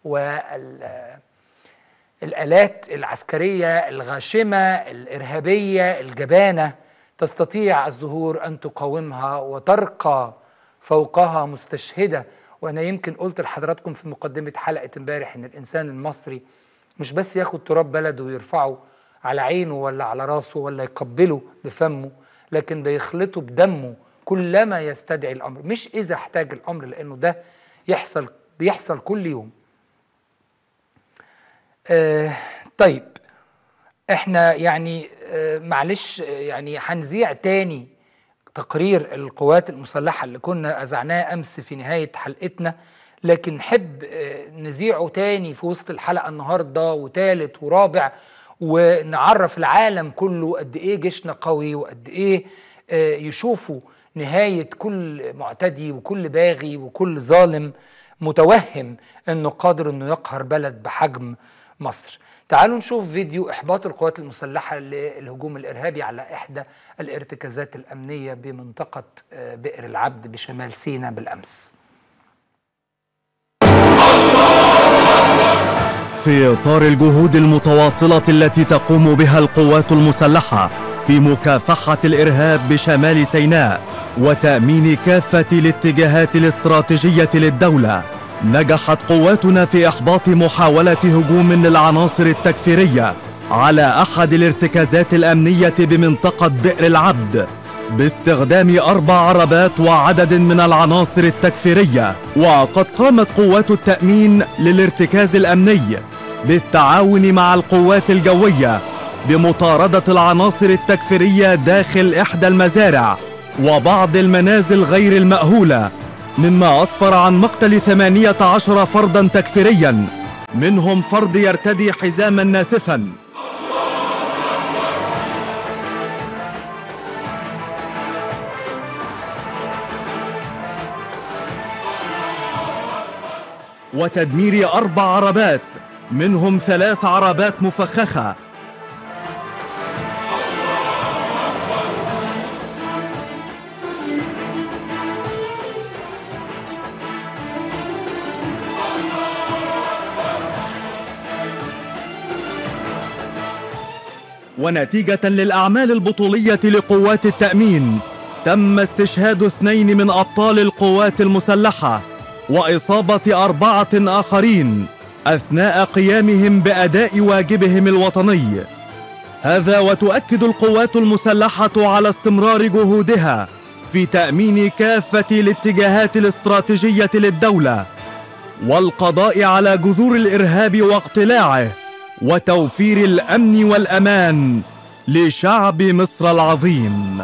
والآلات العسكرية الغاشمة الإرهابية الجبانة تستطيع الزهور أن تقاومها وترقى فوقها مستشهدة وأنا يمكن قلت لحضراتكم في مقدمة حلقة امبارح إن الإنسان المصري مش بس ياخد تراب بلده ويرفعه على عينه ولا على راسه ولا يقبله بفمه لكن ده يخلطه بدمه كلما يستدعي الامر مش اذا احتاج الامر لانه ده يحصل بيحصل كل يوم آه طيب احنا يعني آه معلش آه، يعني هنذيع تاني تقرير القوات المسلحة اللي كنا أذعناه أمس في نهاية حلقتنا لكن نحب آه، نذيعه تاني في وسط الحلقة النهاردة وتالت ورابع ونعرف العالم كله قد إيه جيشنا قوي وقد إيه آه، يشوفوا نهاية كل معتدي وكل باغي وكل ظالم متوهم أنه قادر أنه يقهر بلد بحجم مصر تعالوا نشوف فيديو إحباط القوات المسلحة للهجوم الإرهابي على إحدى الارتكازات الأمنية بمنطقة آه، بئر العبد بشمال سيناء بالأمس في إطار الجهود المتواصلة التي تقوم بها القوات المسلحة في مكافحة الإرهاب بشمال سيناء وتأمين كافة الاتجاهات الاستراتيجية للدولة نجحت قواتنا في إحباط محاولة هجوم للعناصر التكفيرية على أحد الارتكازات الأمنية بمنطقة بئر العبد باستخدام أربع عربات وعدد من العناصر التكفيرية وقد قامت قوات التأمين للارتكاز الأمني بالتعاون مع القوات الجوية بمطاردة العناصر التكفيرية داخل إحدى المزارع وبعض المنازل غير المأهولة مما أسفر عن مقتل 18 فردا تكفيريا منهم فرد يرتدي حزاما ناسفا وتدمير أربع عربات منهم ثلاث عربات مفخخة ونتيجة للأعمال البطولية لقوات التأمين تم استشهاد اثنين من أبطال القوات المسلحة وإصابة أربعة آخرين أثناء قيامهم بأداء واجبهم الوطني هذا وتؤكد القوات المسلحة على استمرار جهودها في تأمين كافة الاتجاهات الاستراتيجية للدولة والقضاء على جذور الإرهاب واقتلاعه وتوفير الأمن والأمان لشعب مصر العظيم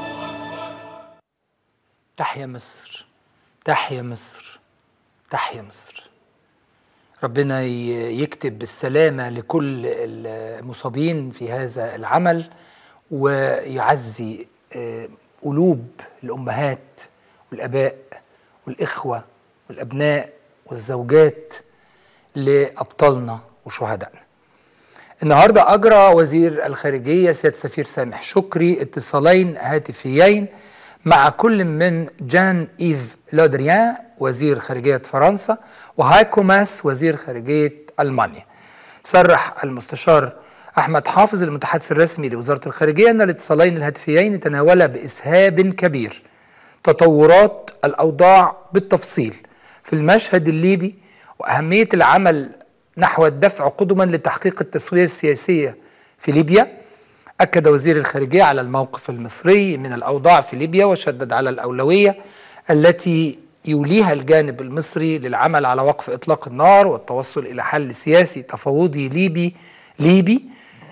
تحيا مصر تحيا مصر تحيا مصر ربنا ي- يكتب بالسلامة لكل المصابين في هذا العمل ويعزي آه، قلوب الأمهات والآباء والإخوة والأبناء والزوجات لأبطالنا وشهدائنا النهاردة أجرى وزير الخارجية سيادة سفير سامح شكري اتصالين هاتفيين مع كل من جان إيف لودريان وزير خارجية فرنسا وهايكو ماس وزير خارجية ألمانيا صرح المستشار أحمد حافظ المتحدث الرسمي لوزارة الخارجية أن الاتصالين الهاتفيين تناولا بإسهاب كبير تطورات الأوضاع بالتفصيل في المشهد الليبي وأهمية العمل نحو الدفع قدما لتحقيق التسوية السياسية في ليبيا أكد وزير الخارجية على الموقف المصري من الأوضاع في ليبيا وشدد على الأولوية التي يوليها الجانب المصري للعمل على وقف إطلاق النار والتوصل إلى حل سياسي تفاوضي ليبي ليبي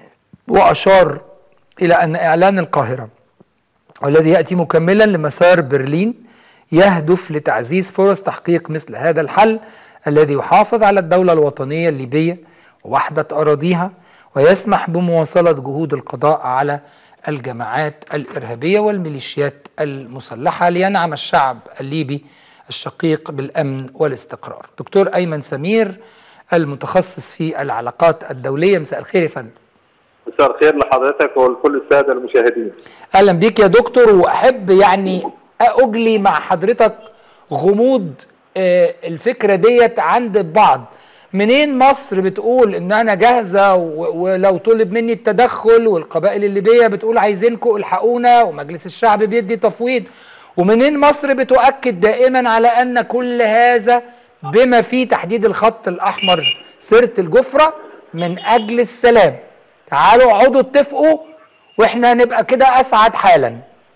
وأشار إلى أن إعلان القاهرة والذي يأتي مكملا لمسار برلين يهدف لتعزيز فرص تحقيق مثل هذا الحل الذي يحافظ على الدولة الوطنية الليبية ووحدة أراضيها ويسمح بمواصلة جهود القضاء على الجماعات الإرهابية والميليشيات المسلحة لينعم الشعب الليبي الشقيق بالأمن والاستقرار دكتور أيمن سمير المتخصص في العلاقات الدولية مساء الخير يا فندم مساء الخير لحضرتك ولكل الساده المشاهدين. اهلا بيك يا دكتور واحب يعني اجلي مع حضرتك غموض آه، الفكره ديت عند البعض منين مصر بتقول ان انا جاهزه و- ولو طلب مني التدخل والقبائل الليبيه بتقول عايزينكم الحقونا ومجلس الشعب بيدي تفويض ومنين مصر بتؤكد دائما على ان كل هذا بما فيه تحديد الخط الاحمر سيره الجفره من اجل السلام تعالوا اقعدوا اتفقوا واحنا نبقى كده اسعد حالا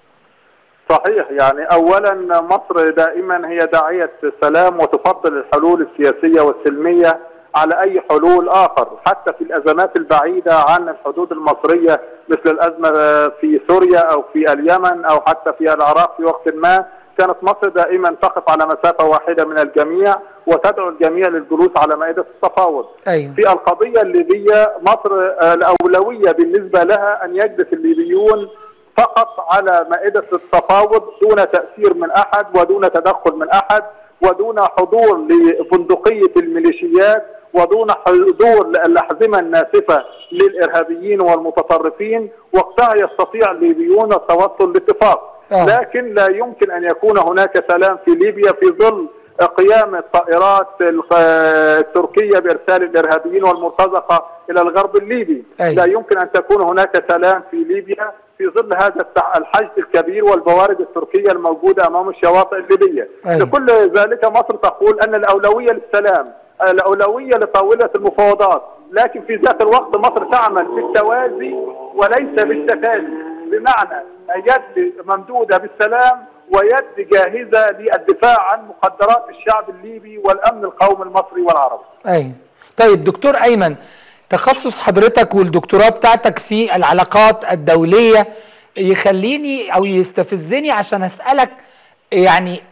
صحيح يعني اولا مصر دائما هي داعيه سلام وتفضل الحلول السياسيه والسلميه على اي حلول اخر حتى في الازمات البعيده عن الحدود المصريه مثل الازمه في سوريا او في اليمن او حتى في العراق في وقت ما كانت مصر دائما تقف على مسافه واحده من الجميع وتدعو الجميع للجلوس على مائده التفاوض. ايوه في القضيه الليبيه مصر آه، الاولويه بالنسبه لها ان يجلس الليبيون فقط على مائده التفاوض دون تاثير من احد ودون تدخل من احد ودون حضور لبندقيه الميليشيات ودون حضور الاحزمه الناسفه للارهابيين والمتطرفين وقتها يستطيع الليبيون التوصل لاتفاق آه. لكن لا يمكن ان يكون هناك سلام في ليبيا في ظل قيام الطائرات الخ- التركيه بارسال الارهابيين والمرتزقه الى الغرب الليبي، أي. لا يمكن ان تكون هناك سلام في ليبيا في ظل هذا التع- الحشد الكبير والبوارج التركيه الموجوده امام الشواطئ الليبيه. أي. لكل ذلك مصر تقول ان الاولويه للسلام، الاولويه لطاوله المفاوضات، لكن في ذات الوقت مصر تعمل بالتوازي وليس بالتفازي، بمعنى يد ممدوده بالسلام ويد جاهزه للدفاع عن مقدرات الشعب الليبي والامن القومي المصري والعربي. ايوه طيب دكتور ايمن تخصص حضرتك والدكتوراه بتاعتك في العلاقات الدوليه يخليني او يستفزني عشان اسالك يعني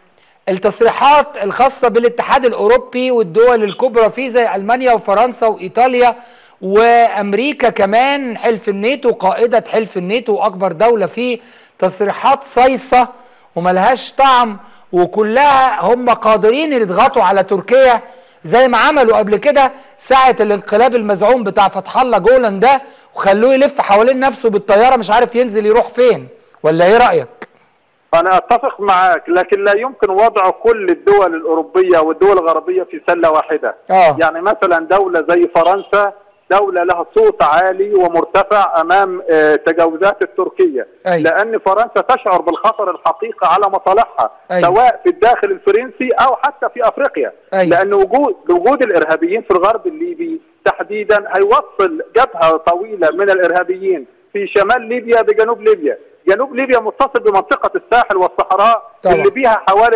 التصريحات الخاصة بالاتحاد الأوروبي والدول الكبرى فيه زي ألمانيا وفرنسا وإيطاليا وأمريكا كمان حلف الناتو قائدة حلف الناتو وأكبر دولة فيه تصريحات صيصة وملهاش طعم وكلها هم قادرين يضغطوا على تركيا زي ما عملوا قبل كده ساعة الانقلاب المزعوم بتاع فتح الله جولان ده وخلوه يلف حوالين نفسه بالطيارة مش عارف ينزل يروح فين ولا ايه رأيك؟ أنا أتفق معك لكن لا يمكن وضع كل الدول الأوروبية والدول الغربية في سلة واحدة آه. يعني مثلا دولة زي فرنسا دولة لها صوت عالي ومرتفع أمام آه، تجاوزات التركية أي. لأن فرنسا تشعر بالخطر الحقيقي على مصالحها أي. سواء في الداخل الفرنسي أو حتى في أفريقيا أي. لأن وجود وجود الإرهابيين في الغرب الليبي تحديدا هيوصل جبهة طويلة من الإرهابيين في شمال ليبيا بجنوب ليبيا جنوب ليبيا متصل بمنطقة الساحل والصحراء طبعا. اللي بيها حوالي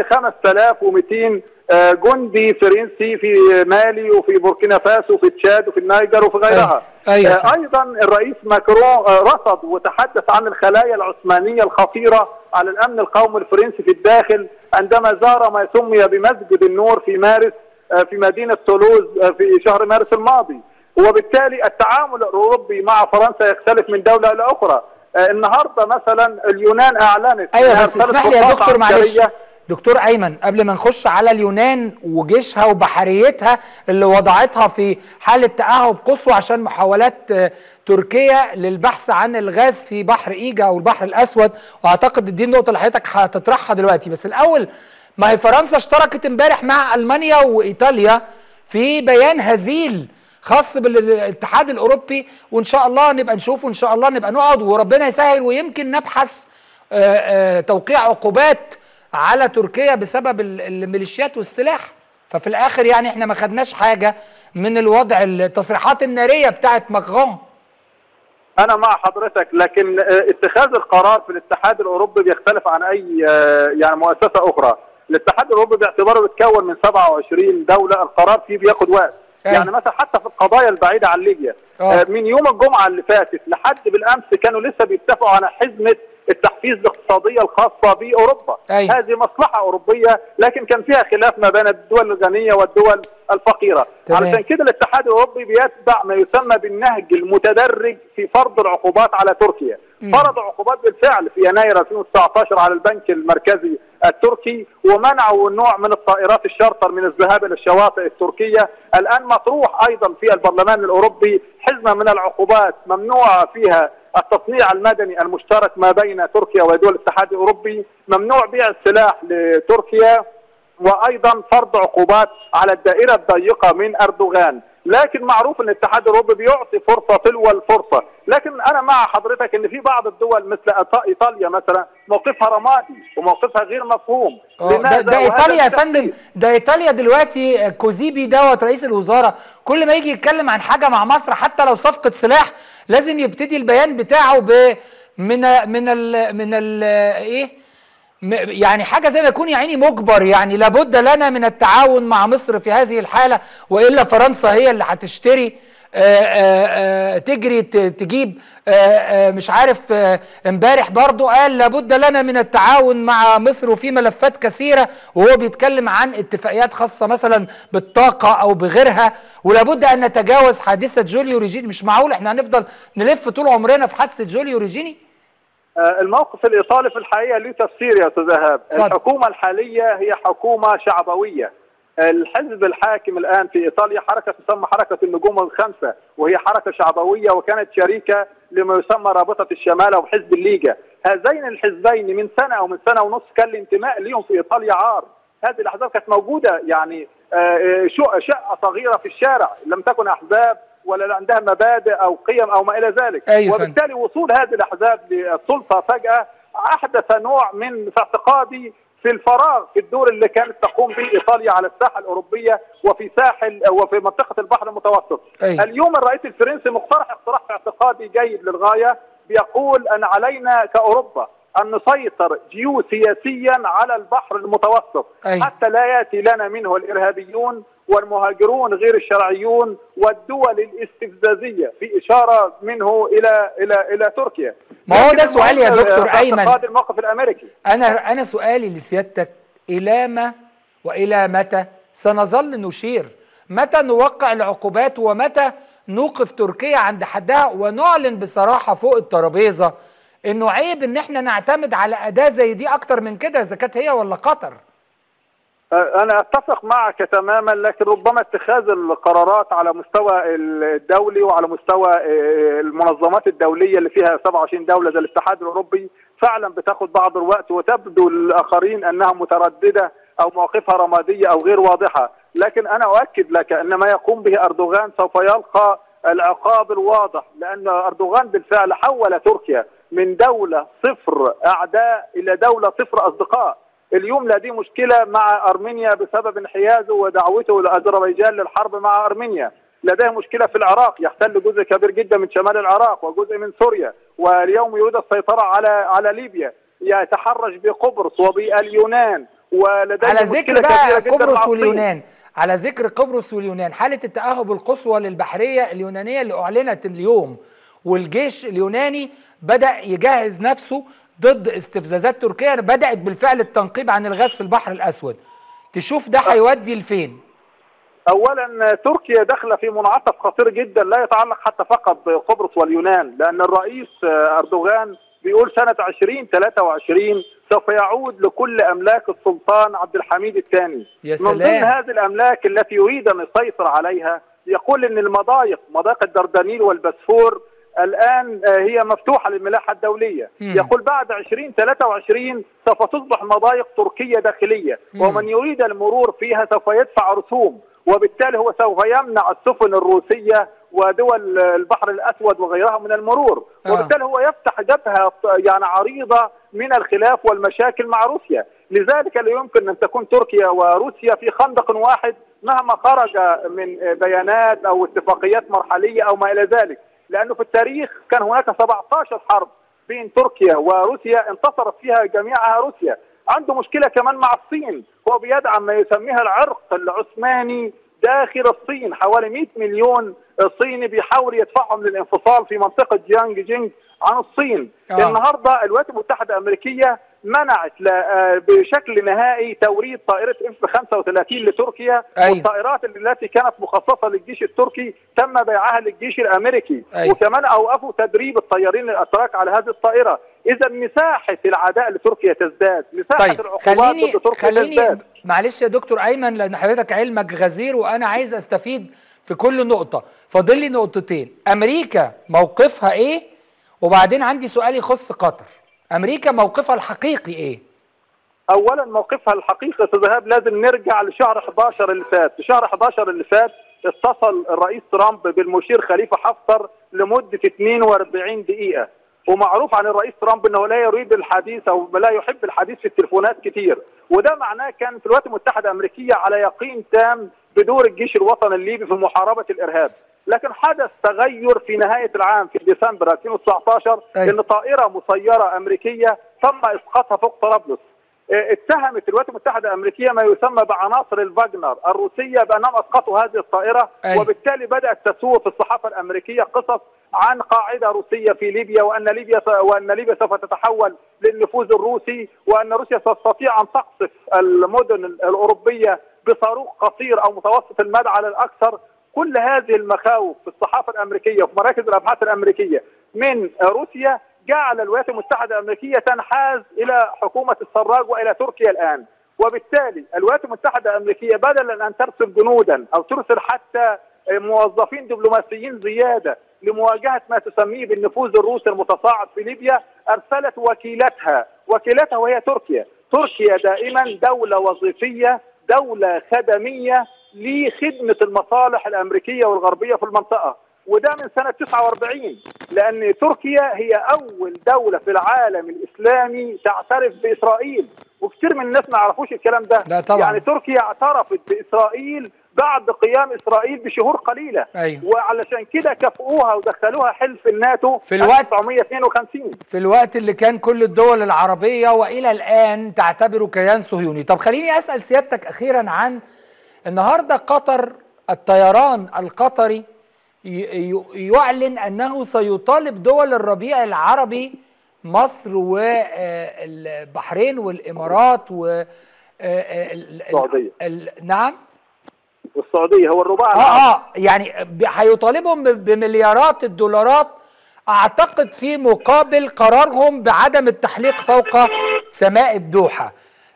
5200 آه، جندي فرنسي في مالي وفي بوركينا فاسو وفي تشاد وفي النيجر وفي غيرها أي- أي آه، صح. ايضا الرئيس ماكرون آه، رصد وتحدث عن الخلايا العثمانيه الخطيره على الامن القومي الفرنسي في الداخل عندما زار ما سمي بمسجد النور في مارس آه، في مدينه تولوز آه، في شهر مارس الماضي وبالتالي التعامل الاوروبي مع فرنسا يختلف من دوله الى اخرى آه، النهارده مثلا اليونان اعلنت ايوه إنها بس أرسلت اسمح لي يا قطاعات دكتور معلش عسكرية دكتور ايمن قبل ما نخش على اليونان وجيشها وبحريتها اللي وضعتها في حاله تاهب قصوى عشان محاولات آه، تركيا للبحث عن الغاز في بحر ايجا او البحر الاسود واعتقد دي النقطه اللي حضرتك هتطرحها دلوقتي بس الاول ما هي فرنسا اشتركت امبارح مع المانيا وايطاليا في بيان هزيل خاص بالاتحاد الاوروبي وان شاء الله نبقى نشوف وان شاء الله نبقى نقعد وربنا يسهل ويمكن نبحث آه، آه، توقيع عقوبات على تركيا بسبب ال- الميليشيات والسلاح ففي الاخر يعني احنا ما خدناش حاجه من الوضع التصريحات الناريه بتاعت ماكرون انا مع حضرتك لكن آه، اتخاذ القرار في الاتحاد الاوروبي بيختلف عن اي آه، يعني مؤسسه اخرى الاتحاد الاوروبي باعتباره بيتكون من 27 دوله القرار فيه بياخد وقت أي. يعني مثلا حتى في القضايا البعيده عن ليبيا آه. آه، من يوم الجمعه اللي فاتت لحد بالامس كانوا لسه بيتفقوا على حزمه التحفيز الاقتصاديه الخاصه باوروبا أي. هذه مصلحه اوروبيه لكن كان فيها خلاف ما بين الدول الغنيه والدول الفقيره تمام. علشان كده الاتحاد الاوروبي بيتبع ما يسمى بالنهج المتدرج في فرض العقوبات على تركيا فرض عقوبات بالفعل في يناير 2019 على البنك المركزي التركي ومنعوا نوع من الطائرات الشارتر من الذهاب الى الشواطئ التركيه الان مطروح ايضا في البرلمان الاوروبي حزمه من العقوبات ممنوع فيها التصنيع المدني المشترك ما بين تركيا ودول الاتحاد الاوروبي ممنوع بيع السلاح لتركيا وايضا فرض عقوبات على الدائره الضيقه من اردوغان لكن معروف ان الاتحاد الاوروبي بيعطي فرصه تلو الفرصه لكن انا مع حضرتك ان في بعض الدول مثل إيط- ايطاليا مثلا موقفها رمادي وموقفها غير مفهوم آه، ده, لماذا؟ ده وهذا ايطاليا يا بالتأكيد. فندم ده ايطاليا دلوقتي كوزيبي دوت رئيس الوزراء كل ما يجي يتكلم عن حاجه مع مصر حتى لو صفقه سلاح لازم يبتدي البيان بتاعه ب من من ال من ال ايه م- يعني حاجه زي ما يكون يا عيني مجبر يعني لابد لنا من التعاون مع مصر في هذه الحاله والا فرنسا هي اللي هتشتري آه، آه، آه، تجري ت- تجيب آه، آه، مش عارف آه، امبارح برضو قال لابد لنا من التعاون مع مصر وفي ملفات كثيرة وهو بيتكلم عن اتفاقيات خاصة مثلا بالطاقة او بغيرها ولابد ان نتجاوز حادثة جوليو ريجيني مش معقول احنا هنفضل نلف طول عمرنا في حادثة جوليو ريجيني آه، الموقف الايطالي في الحقيقه له تفسير يا استاذ ايهاب اتفضل. الحكومه الحاليه هي حكومه شعبويه الحزب الحاكم الان في ايطاليا حركه تسمى حركه النجوم الخمسه وهي حركه شعبويه وكانت شريكه لما يسمى رابطه الشمال او حزب الليجا هذين الحزبين من سنه او من سنه ونص كان الانتماء لهم في ايطاليا عار هذه الاحزاب كانت موجوده يعني آه، آه، شو- شقه صغيره في الشارع لم تكن احزاب ولا عندها مبادئ او قيم او ما الى ذلك أيوة فندم. وبالتالي وصول هذه الاحزاب للسلطه فجاه احدث نوع من في اعتقادي في الفراغ في الدور اللي كانت تقوم به ايطاليا على الساحه الاوروبيه وفي ساحل وفي منطقه البحر المتوسط. أيوة. اليوم الرئيس الفرنسي مقترح اقتراح في اعتقادي جيد للغايه بيقول ان علينا كاوروبا ان نسيطر جيوسياسيا على البحر المتوسط أيوة. حتى لا ياتي لنا منه الارهابيون والمهاجرون غير الشرعيون والدول الاستفزازيه في اشاره منه الى الى الى تركيا. ما هو ده لكن سؤالي يا المهم، دكتور في أيمن. اعتقاد الموقف الامريكي انا انا سؤالي لسيادتك إلى ما وإلى متى سنظل نشير متى نوقع العقوبات ومتى نوقف تركيا عند حدها ونعلن بصراحة فوق الترابيزة انه عيب ان احنا نعتمد على اداة زي دي اكتر من كده اذا كانت هي ولا قطر أنا أتفق معك تماما لكن ربما اتخاذ القرارات على مستوى الدولي وعلى مستوى المنظمات الدولية اللي فيها 27 دولة زي الاتحاد الأوروبي فعلا بتاخد بعض الوقت وتبدو للآخرين أنها مترددة أو مواقفها رمادية أو غير واضحة لكن أنا أؤكد لك أن ما يقوم به أردوغان سوف يلقى العقاب الواضح لأن أردوغان بالفعل حول تركيا من دولة صفر أعداء إلى دولة صفر أصدقاء اليوم لديه مشكلة مع أرمينيا بسبب انحيازه ودعوته لأذربيجان للحرب مع أرمينيا لديه مشكلة في العراق يحتل جزء كبير جدا من شمال العراق وجزء من سوريا واليوم يريد السيطرة على على ليبيا يتحرش بقبرص وباليونان ولديه على مشكلة ذكر كبيرة بقى جدا مع قبرص الصين. واليونان على ذكر قبرص واليونان حالة التأهب القصوى للبحرية اليونانية اللي أعلنت اليوم والجيش اليوناني بدأ يجهز نفسه ضد استفزازات تركيا بدأت بالفعل التنقيب عن الغاز في البحر الأسود تشوف ده هيودي لفين اولا تركيا داخله في منعطف خطير جدا لا يتعلق حتى فقط بقبرص واليونان لان الرئيس اردوغان بيقول سنه 2023 سوف يعود لكل املاك السلطان عبد الحميد الثاني يا من ضمن سلام هذه الاملاك التي يريد ان يسيطر عليها يقول ان المضايق مضايق الدردنيل والبسفور الان آه، هي مفتوحه للملاحه الدوليه مم. يقول بعد 2023 سوف تصبح مضايق تركيه داخليه مم. ومن يريد المرور فيها سوف يدفع رسوم وبالتالي هو سوف يمنع السفن الروسيه ودول البحر الاسود وغيرها من المرور آه. وبالتالي هو يفتح جبهه يعني عريضه من الخلاف والمشاكل مع روسيا لذلك لا يمكن ان تكون تركيا وروسيا في خندق واحد مهما خرج من بيانات او اتفاقيات مرحليه او ما الى ذلك لانه في التاريخ كان هناك 17 حرب بين تركيا وروسيا انتصرت فيها جميعها روسيا عنده مشكله كمان مع الصين هو بيدعم ما يسميها العرق العثماني داخل الصين حوالي 100 مليون صيني بيحاول يدفعهم للانفصال في منطقه جيانج جينج عن الصين آه. النهارده الولايات المتحده الامريكيه منعت لا- آه، بشكل نهائي توريد طائره اف 35 لتركيا أيوة. والطائرات التي كانت مخصصه للجيش التركي تم بيعها للجيش الامريكي أيوة. وكمان اوقفوا تدريب الطيارين الاتراك على هذه الطائره اذا مساحه العداء لتركيا تزداد مساحه طيب العقوبات خليني ضد تركيا خليني تزداد معلش يا دكتور ايمن لان حضرتك علمك غزير وانا عايز استفيد في كل نقطه فاضل لي نقطتين امريكا موقفها ايه وبعدين عندي سؤال يخص قطر امريكا موقفها الحقيقي ايه اولا موقفها الحقيقي يا استاذ ايهاب لازم نرجع لشهر 11 اللي فات في شهر 11 اللي فات اتصل الرئيس ترامب بالمشير خليفه حفتر لمده 42 دقيقه ومعروف عن الرئيس ترامب انه لا يريد الحديث او لا يحب الحديث في التليفونات كتير وده معناه كان في الولايات المتحده الامريكيه على يقين تام بدور الجيش الوطني الليبي في محاربه الارهاب لكن حدث تغير في نهايه العام في ديسمبر 2019 أيوة. ان طائره مسيره امريكيه تم اسقاطها فوق طرابلس اه، اتهمت الولايات المتحده الامريكيه ما يسمى بعناصر الفاجنر الروسيه بانهم اسقطوا هذه الطائره أيوة. وبالتالي بدات تسوق في الصحافه الامريكيه قصص عن قاعده روسيه في ليبيا وان ليبيا وان ليبيا سوف تتحول للنفوذ الروسي وان روسيا تستطيع ان تقصف المدن الاوروبيه بصاروخ قصير او متوسط المدى على الاكثر كل هذه المخاوف في الصحافه الامريكيه وفي مراكز الابحاث الامريكيه من روسيا جعل الولايات المتحده الامريكيه تنحاز الى حكومه السراج والى تركيا الان وبالتالي الولايات المتحده الامريكيه بدلا ان ترسل جنودا او ترسل حتى موظفين دبلوماسيين زياده لمواجهه ما تسميه بالنفوذ الروسي المتصاعد في ليبيا ارسلت وكيلتها وكيلتها وهي تركيا تركيا دائما دوله وظيفيه دوله خدميه لخدمه المصالح الامريكيه والغربيه في المنطقه وده من سنه 49 لان تركيا هي اول دوله في العالم الاسلامي تعترف باسرائيل وكثير من الناس ما يعرفوش الكلام ده لا طبعا. يعني تركيا اعترفت باسرائيل بعد قيام اسرائيل بشهور قليله أيوة. وعلشان كده كافئوها ودخلوها حلف الناتو في الوقت- 1952 في الوقت اللي كان كل الدول العربية وإلى الآن تعتبره كيان صهيوني طب خليني أسأل سيادتك أخيرا عن النهاردة قطر الطيران القطري ي- ي- يعلن أنه سيطالب دول الربيع العربي مصر والبحرين والإمارات آه، آه، ال- ال- السعودية. ال- نعم والسعوديه هو الرباع العربي. اه اه يعني ب- هيطالبهم ب- بمليارات الدولارات اعتقد في مقابل قرارهم بعدم التحليق فوق سماء الدوحه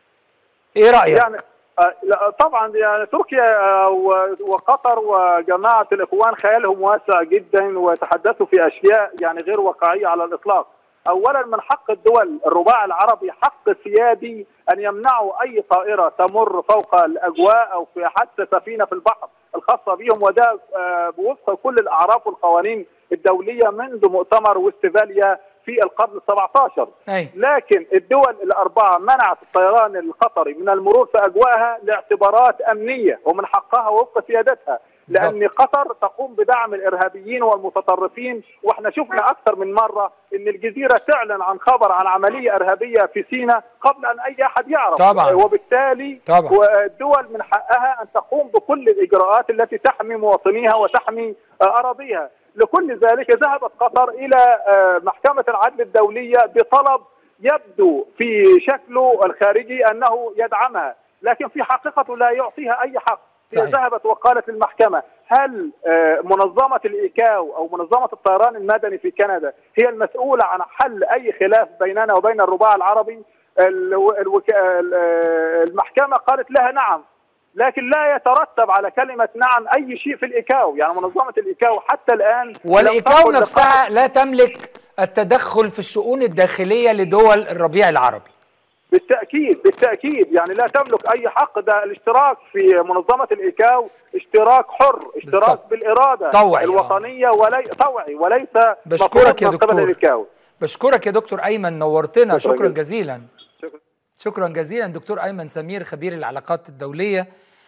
ايه رايك يعني آه، لا، طبعا يعني تركيا آه، و- وقطر وجماعه الاخوان خيالهم واسع جدا وتحدثوا في اشياء يعني غير واقعيه على الاطلاق. اولا من حق الدول الرباع العربي حق سيادي ان يمنعوا اي طائره تمر فوق الاجواء او في حتى سفينه في البحر الخاصه بهم وده آه، بوفق كل الاعراف والقوانين الدوليه منذ مؤتمر وستفاليا في القرن ال 17 اي لكن الدول الأربعة منعت الطيران القطري من المرور في أجواءها لاعتبارات أمنية ومن حقها وفق سيادتها لأن قطر تقوم بدعم الإرهابيين والمتطرفين وإحنا شفنا أكثر من مرة أن الجزيرة تعلن عن خبر عن عملية إرهابية في سيناء قبل أن أي أحد يعرف طبعاً. وبالتالي طبعاً. والدول من حقها أن تقوم بكل الإجراءات التي تحمي مواطنيها وتحمي آه، أراضيها لكل ذلك ذهبت قطر إلى آه، محكمة العدل الدولية بطلب يبدو في شكله الخارجي أنه يدعمها لكن في حقيقته لا يعطيها أي حق هي صحيح. ذهبت وقالت للمحكمة هل آه، منظمة الإيكاو أو منظمة الطيران المدني في كندا هي المسؤولة عن حل أي خلاف بيننا وبين الرباع العربي الو- الوك... ال- آه، المحكمة قالت لها نعم لكن لا يترتب على كلمة نعم أي شيء في الإيكاو يعني منظمة الإيكاو حتى الآن لم والايكاو تقل نفسها لا تملك التدخل في الشؤون الداخليه لدول الربيع العربي بالتأكيد بالتأكيد يعني لا تملك أي حق ده الاشتراك في منظمة الإيكاو اشتراك حر اشتراك بالظبط. بالإرادة طوعي، آه. الوطنية ولي طوعي وليس بشكرك يا مفروض من قبل دكتور. الإيكاو بشكرك يا دكتور ايمن نورتنا شكراً شكرا جزيلاً. جزيلا شكراً. شكرا جزيلا دكتور ايمن سمير خبير العلاقات الدوليه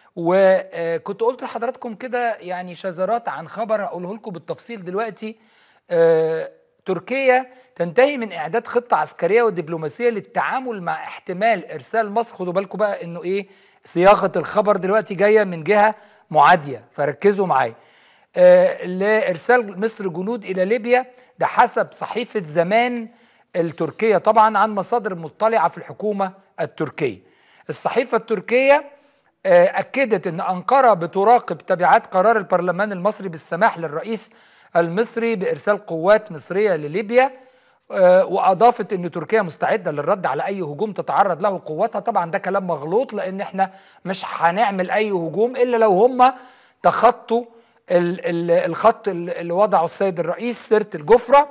وكنت قلت لحضراتكم كده يعني شذرات عن خبر هقوله لكم بالتفصيل دلوقتي آه، تركيا تنتهي من اعداد خطه عسكريه ودبلوماسيه للتعامل مع احتمال ارسال مصر خدوا بالكم بقى انه ايه صياغه الخبر دلوقتي جايه من جهه معاديه فركزوا معايا آه، لارسال مصر جنود الى ليبيا ده حسب صحيفه زمان التركيه طبعا عن مصادر مطلعه في الحكومه التركيه. الصحيفه التركيه آه، اكدت ان انقره بتراقب تبعات قرار البرلمان المصري بالسماح للرئيس المصري بارسال قوات مصريه لليبيا آه، واضافت ان تركيا مستعده للرد على اي هجوم تتعرض له قواتها طبعا ده كلام مغلوط لان احنا مش هنعمل اي هجوم الا لو هم تخطوا ال- ال- الخط ال- اللي وضعه السيد الرئيس سيره الجفره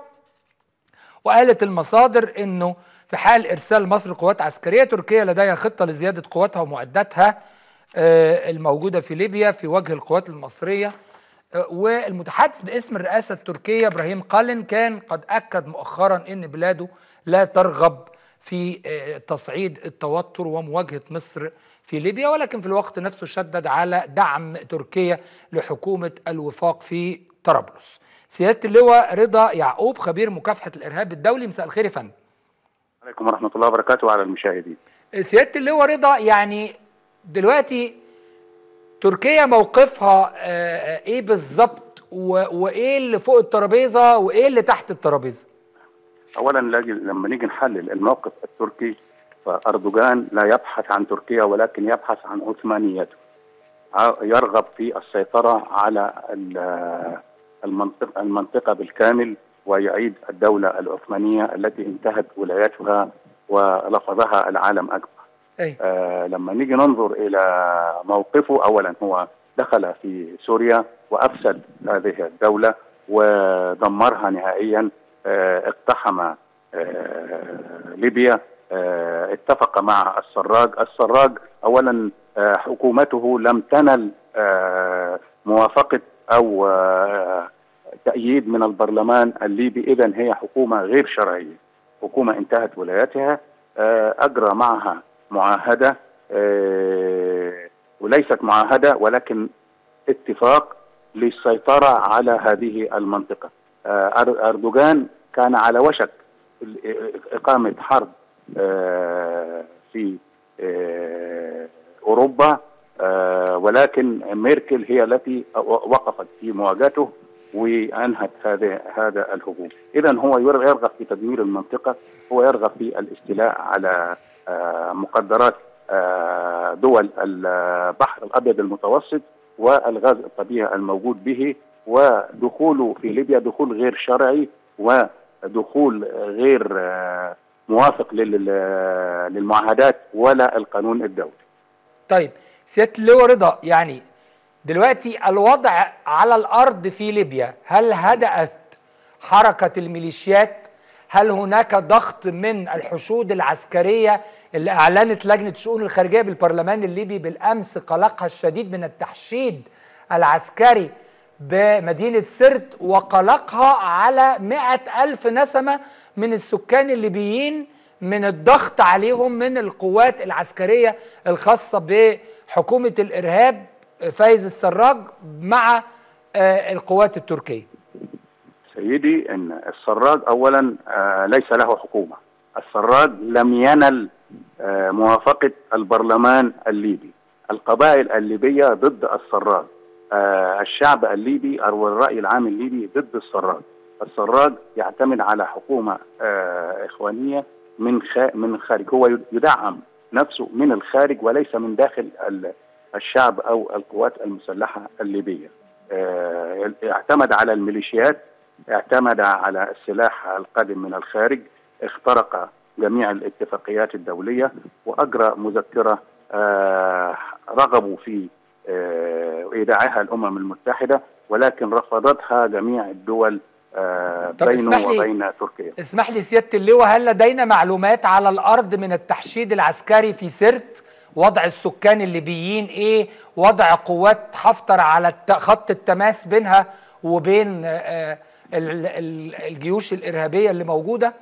وقالت المصادر انه في حال ارسال مصر قوات عسكريه تركيا لديها خطه لزياده قواتها ومعداتها آه، الموجوده في ليبيا في وجه القوات المصريه آه، والمتحدث باسم الرئاسه التركيه ابراهيم قالن كان قد اكد مؤخرا ان بلاده لا ترغب في آه، تصعيد التوتر ومواجهه مصر في ليبيا ولكن في الوقت نفسه شدد على دعم تركيا لحكومه الوفاق في طرابلس. سياده اللواء رضا يعقوب خبير مكافحه الارهاب الدولي مساء الخير يا فندم. عليكم ورحمة الله وبركاته وعلى المشاهدين سياده اللواء رضا يعني دلوقتي تركيا موقفها آه، آه، ايه بالظبط و- وايه اللي فوق الترابيزه وايه اللي تحت الترابيزه؟ أولا لاجي لما نيجي نحلل الموقف التركي فأردوغان لا يبحث عن تركيا ولكن يبحث عن عثمانيته ع- يرغب في السيطرة على ال- المنطقة, المنطقة بالكامل ويعيد الدولة العثمانية التي انتهت ولايتها ولفظها العالم أكبر أي. آه لما نيجي ننظر إلى موقفه أولا هو دخل في سوريا وأفسد هذه الدولة ودمرها نهائيا آه اقتحم آه ليبيا آه اتفق مع السراج السراج أولا آه حكومته لم تنل آه موافقة أو آه تأييد من البرلمان الليبي إذا هي حكومة غير شرعية حكومة انتهت ولايتها آه أجرى معها معاهدة آه وليست معاهدة ولكن اتفاق للسيطرة على هذه المنطقة آه أر- أردوغان كان على وشك ال- إقامة حرب آه في آه أوروبا آه ولكن ميركل هي التي وقفت في مواجهته وانهت هذا هذا الهجوم، اذا هو ير- يرغب في تدمير المنطقه، هو يرغب في الاستيلاء على آه، مقدرات آه، دول البحر الابيض المتوسط والغاز الطبيعي الموجود به ودخوله في ليبيا دخول غير شرعي ودخول غير آه، موافق لل- للمعاهدات ولا القانون الدولي طيب سياده اللواء رضا يعني دلوقتي الوضع على الارض في ليبيا هل هدأت حركه الميليشيات هل هناك ضغط من الحشود العسكريه اللي اعلنت لجنه الشؤون الخارجيه بالبرلمان الليبي بالامس قلقها الشديد من التحشيد العسكري بمدينة سرت وقلقها على مئة ألف نسمة من السكان الليبيين من الضغط عليهم من القوات العسكرية الخاصة بحكومة الإرهاب فايز السراج مع آه، القوات التركية سيدي ان السراج اولا آه، ليس له حكومه السراج لم ينل آه، موافقه البرلمان الليبي القبائل الليبيه ضد السراج آه، الشعب الليبي او الراي العام الليبي ضد السراج السراج يعتمد على حكومه آه، اخوانيه من خا- من الخارج هو يدعم نفسه من الخارج وليس من داخل ال- الشعب او القوات المسلحه الليبيه آه، اعتمد على الميليشيات اعتمد على السلاح القادم من الخارج اخترق جميع الاتفاقيات الدولية وأجرى مذكرة آه، رغبوا في آه، إيداعها الأمم المتحدة ولكن رفضتها جميع الدول آه، طب بينه اسمح لي- وبين تركيا اسمح لي سيادة اللواء هل لدينا معلومات على الأرض من التحشيد العسكري في سرت وضع السكان الليبيين ايه وضع قوات حفتر على الت- خط التماس بينها وبين آه، ال- ال- الجيوش الإرهابية اللي موجودة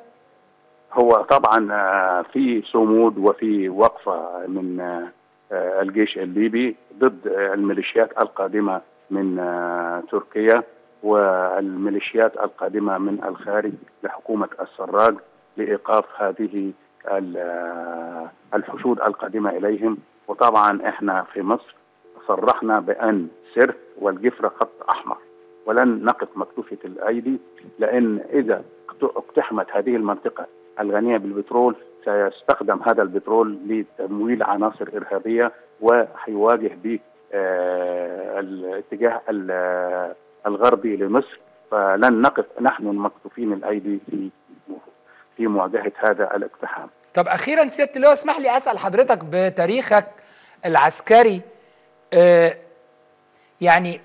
هو طبعا آه، في صمود وفي وقفة من آه، آه، الجيش الليبي ضد آه، الميليشيات القادمة من آه، تركيا والميليشيات القادمة من الخارج لحكومة السراج لإيقاف هذه ال- آه، الحشود القادمة إليهم وطبعا إحنا في مصر صرحنا بأن سرت والجفرة خط أحمر ولن نقف مكتوفة الأيدي لأن إذا اقتحمت هذه المنطقة الغنية بالبترول سيستخدم هذا البترول لتمويل عناصر إرهابية وهيواجه به آه، الاتجاه ال- الغربي لمصر فلن نقف نحن المكتوفين الأيدي في في مواجهة هذا الاقتحام طب أخيرا سيادة اللواء اسمح لي أسأل حضرتك بتاريخك العسكري آه، يعني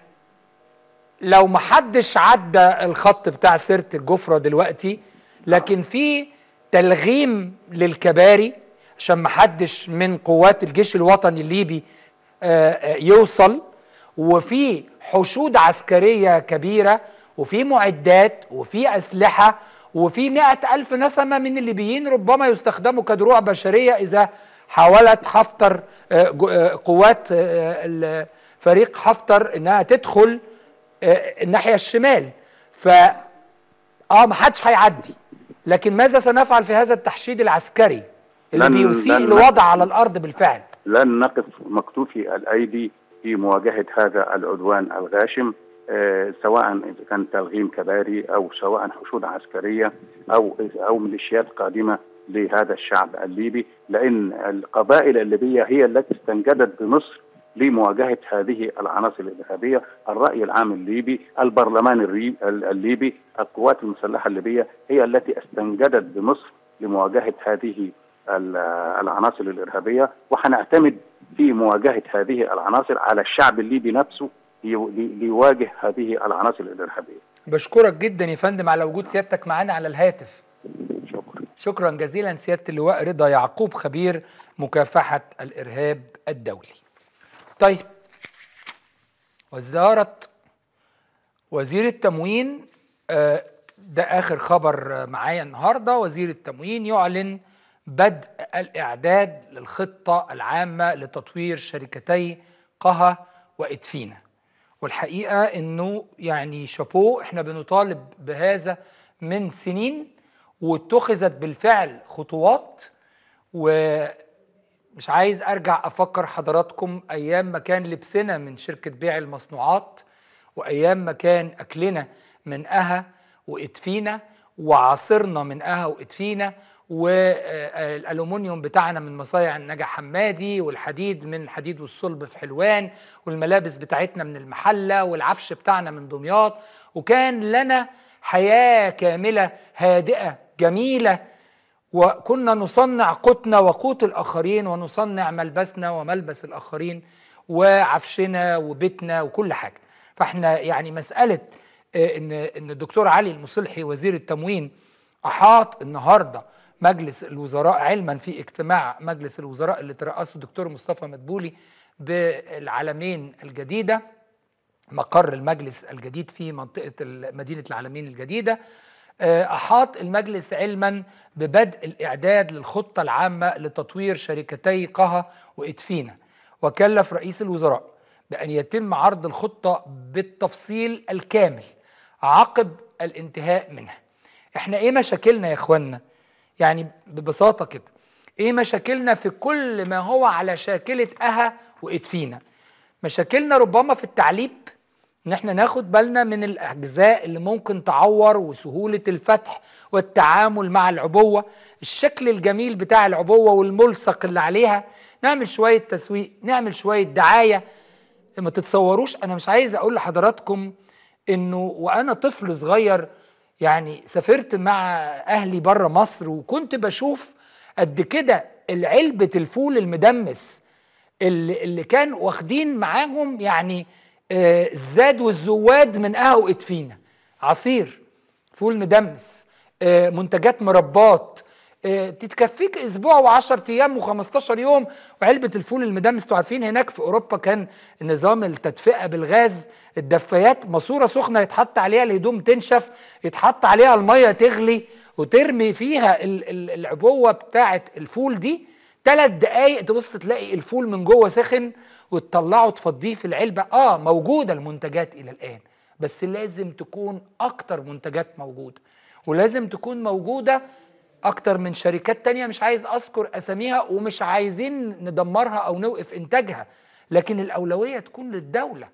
لو محدش عدى الخط بتاع سيرة الجفرة دلوقتي لكن في تلغيم للكباري عشان محدش من قوات الجيش الوطني الليبي آه، آه، يوصل وفي حشود عسكرية كبيرة وفي معدات وفي أسلحة وفي مئة ألف نسمة من الليبيين ربما يستخدموا كدروع بشرية إذا حاولت حفتر آه، جو- آه، قوات آه، ال- فريق حفتر إنها تدخل آه، الناحية الشمال ف اه ما حدش هيعدي لكن ماذا سنفعل في هذا التحشيد العسكري اللي لن- بيسيء لن الوضع نقف. على الارض بالفعل لن نقف مكتوفي الأيدي في مواجهة هذا العدوان الغاشم آه، سواء إذا كان تلغيم كباري أو سواء حشود عسكرية أو أو ميليشيات قادمة لهذا الشعب الليبي لأن القبائل الليبية هي التي استنجدت بمصر لمواجهة هذه العناصر الإرهابية الرأي العام الليبي البرلمان الري- الليبي القوات المسلحة الليبية هي التي استنجدت بمصر لمواجهة هذه ال- العناصر الإرهابية وحنعتمد في مواجهة هذه العناصر على الشعب الليبي نفسه لي- لي- ليواجه هذه العناصر الإرهابية بشكرك جدا يا فندم على وجود سيادتك معانا على الهاتف شكرا شكرا جزيلا سياده اللواء رضا يعقوب خبير مكافحه الارهاب الدولي طيب وزاره وزير التموين آه، ده اخر خبر آه، معايا النهارده وزير التموين يعلن بدء الاعداد للخطه العامه لتطوير شركتي قها وادفينا والحقيقه انه يعني شابو احنا بنطالب بهذا من سنين واتخذت بالفعل خطوات ومش عايز ارجع افكر حضراتكم ايام ما كان لبسنا من شركه بيع المصنوعات وايام ما كان اكلنا من اها وادفينا وعصرنا من اها وادفينا والالومنيوم بتاعنا من مصايع النجا حمادي والحديد من الحديد والصلب في حلوان والملابس بتاعتنا من المحله والعفش بتاعنا من دمياط وكان لنا حياه كامله هادئه جميله وكنا نصنع قوتنا وقوت الاخرين ونصنع ملبسنا وملبس الاخرين وعفشنا وبيتنا وكل حاجه فاحنا يعني مساله آه، ان ان الدكتور علي المصلحي وزير التموين احاط النهارده مجلس الوزراء علما في اجتماع مجلس الوزراء اللي ترأسه الدكتور مصطفى مدبولي بالعالمين الجديده مقر المجلس الجديد في منطقه مدينه العالمين الجديده آه، احاط المجلس علما ببدء الاعداد للخطه العامه لتطوير شركتي قها وادفينا وكلف رئيس الوزراء بان يتم عرض الخطه بالتفصيل الكامل عقب الانتهاء منها احنا ايه مشاكلنا يا اخوانا يعني ببساطه كده ايه مشاكلنا في كل ما هو على شاكله اها وادفينا مشاكلنا ربما في التعليب ان احنا ناخد بالنا من الاجزاء اللي ممكن تعور وسهوله الفتح والتعامل مع العبوه الشكل الجميل بتاع العبوه والملصق اللي عليها نعمل شويه تسويق نعمل شويه دعايه ما تتصوروش انا مش عايز اقول لحضراتكم انه وانا طفل صغير يعني سافرت مع اهلي بره مصر وكنت بشوف قد كده العلبه الفول المدمس اللي, اللي كان واخدين معاهم يعني آه، الزاد والزواد من قهوه ادفينا عصير فول مدمس آه، منتجات مربات آه، تتكفيك اسبوع و10 ايام و15 يوم وعلبه الفول المدمس انتوا عارفين هناك في اوروبا كان نظام التدفئه بالغاز الدفايات ماسوره سخنه يتحط عليها الهدوم تنشف يتحط عليها الميه تغلي وترمي فيها ال- ال- العبوه بتاعه الفول دي ثلاث دقايق تبص تلاقي الفول من جوه سخن وتطلعه تفضيه في العلبه اه موجوده المنتجات الى الان بس لازم تكون اكتر منتجات موجوده ولازم تكون موجوده اكتر من شركات تانية مش عايز اذكر اساميها ومش عايزين ندمرها او نوقف انتاجها لكن الاولويه تكون للدوله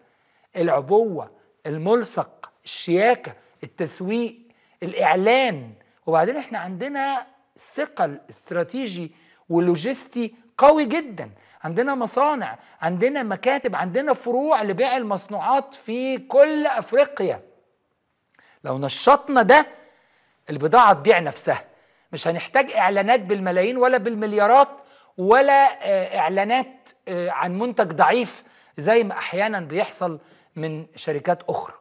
العبوه الملصق الشياكه التسويق الاعلان وبعدين احنا عندنا ثقل استراتيجي ولوجستي قوي جدا عندنا مصانع عندنا مكاتب عندنا فروع لبيع المصنوعات في كل افريقيا لو نشطنا ده البضاعه تبيع نفسها مش هنحتاج اعلانات بالملايين ولا بالمليارات ولا آه، اعلانات آه، عن منتج ضعيف زي ما احيانا بيحصل من شركات اخرى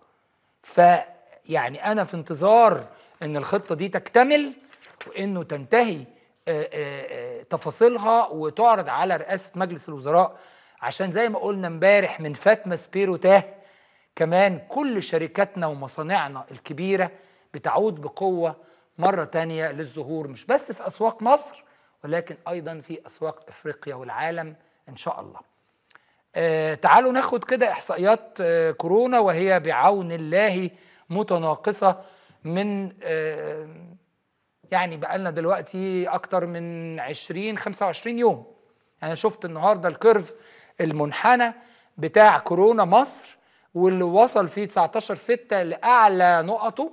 فيعني انا في انتظار ان الخطه دي تكتمل وانه تنتهي آه، آه، آه، تفاصيلها وتعرض على رئاسه مجلس الوزراء عشان زي ما قلنا امبارح من فاطمه سبيرو تاه كمان كل شركاتنا ومصانعنا الكبيره بتعود بقوه مره تانية للظهور مش بس في اسواق مصر ولكن ايضا في اسواق افريقيا والعالم ان شاء الله. آه تعالوا ناخد كده احصائيات آه كورونا وهي بعون الله متناقصه من آه يعني بقالنا دلوقتي اكتر من 20 25 يوم انا شفت النهارده الكيرف المنحنى بتاع كورونا مصر واللي وصل فيه 19 6 لاعلى نقطه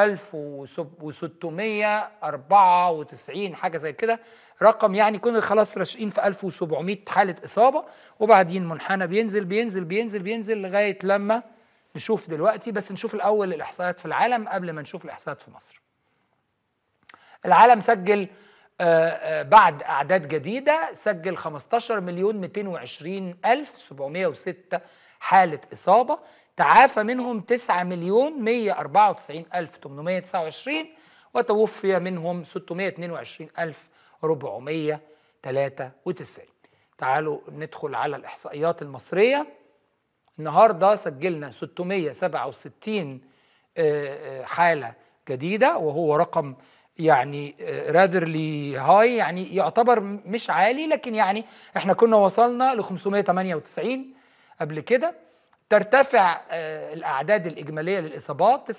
1694 حاجه زي كده رقم يعني كنا خلاص راشقين في 1700 حاله اصابه وبعدين منحنى بينزل بينزل بينزل بينزل لغايه لما نشوف دلوقتي بس نشوف الاول الاحصائيات في العالم قبل ما نشوف الاحصائيات في مصر. العالم سجل آه، آه، بعد اعداد جديده سجل 15 مليون 220 الف 706 حاله اصابه تعافى منهم 9 مليون 194 الف 829 وتوفي منهم 622 الف 493 تعالوا ندخل على الاحصائيات المصريه النهارده سجلنا 667 آه، آه، حاله جديده وهو رقم يعني راذرلي هاي يعني يعتبر مش عالي لكن يعني احنا كنا وصلنا ل 598 قبل كده ترتفع آه، الأعداد الإجمالية للإصابات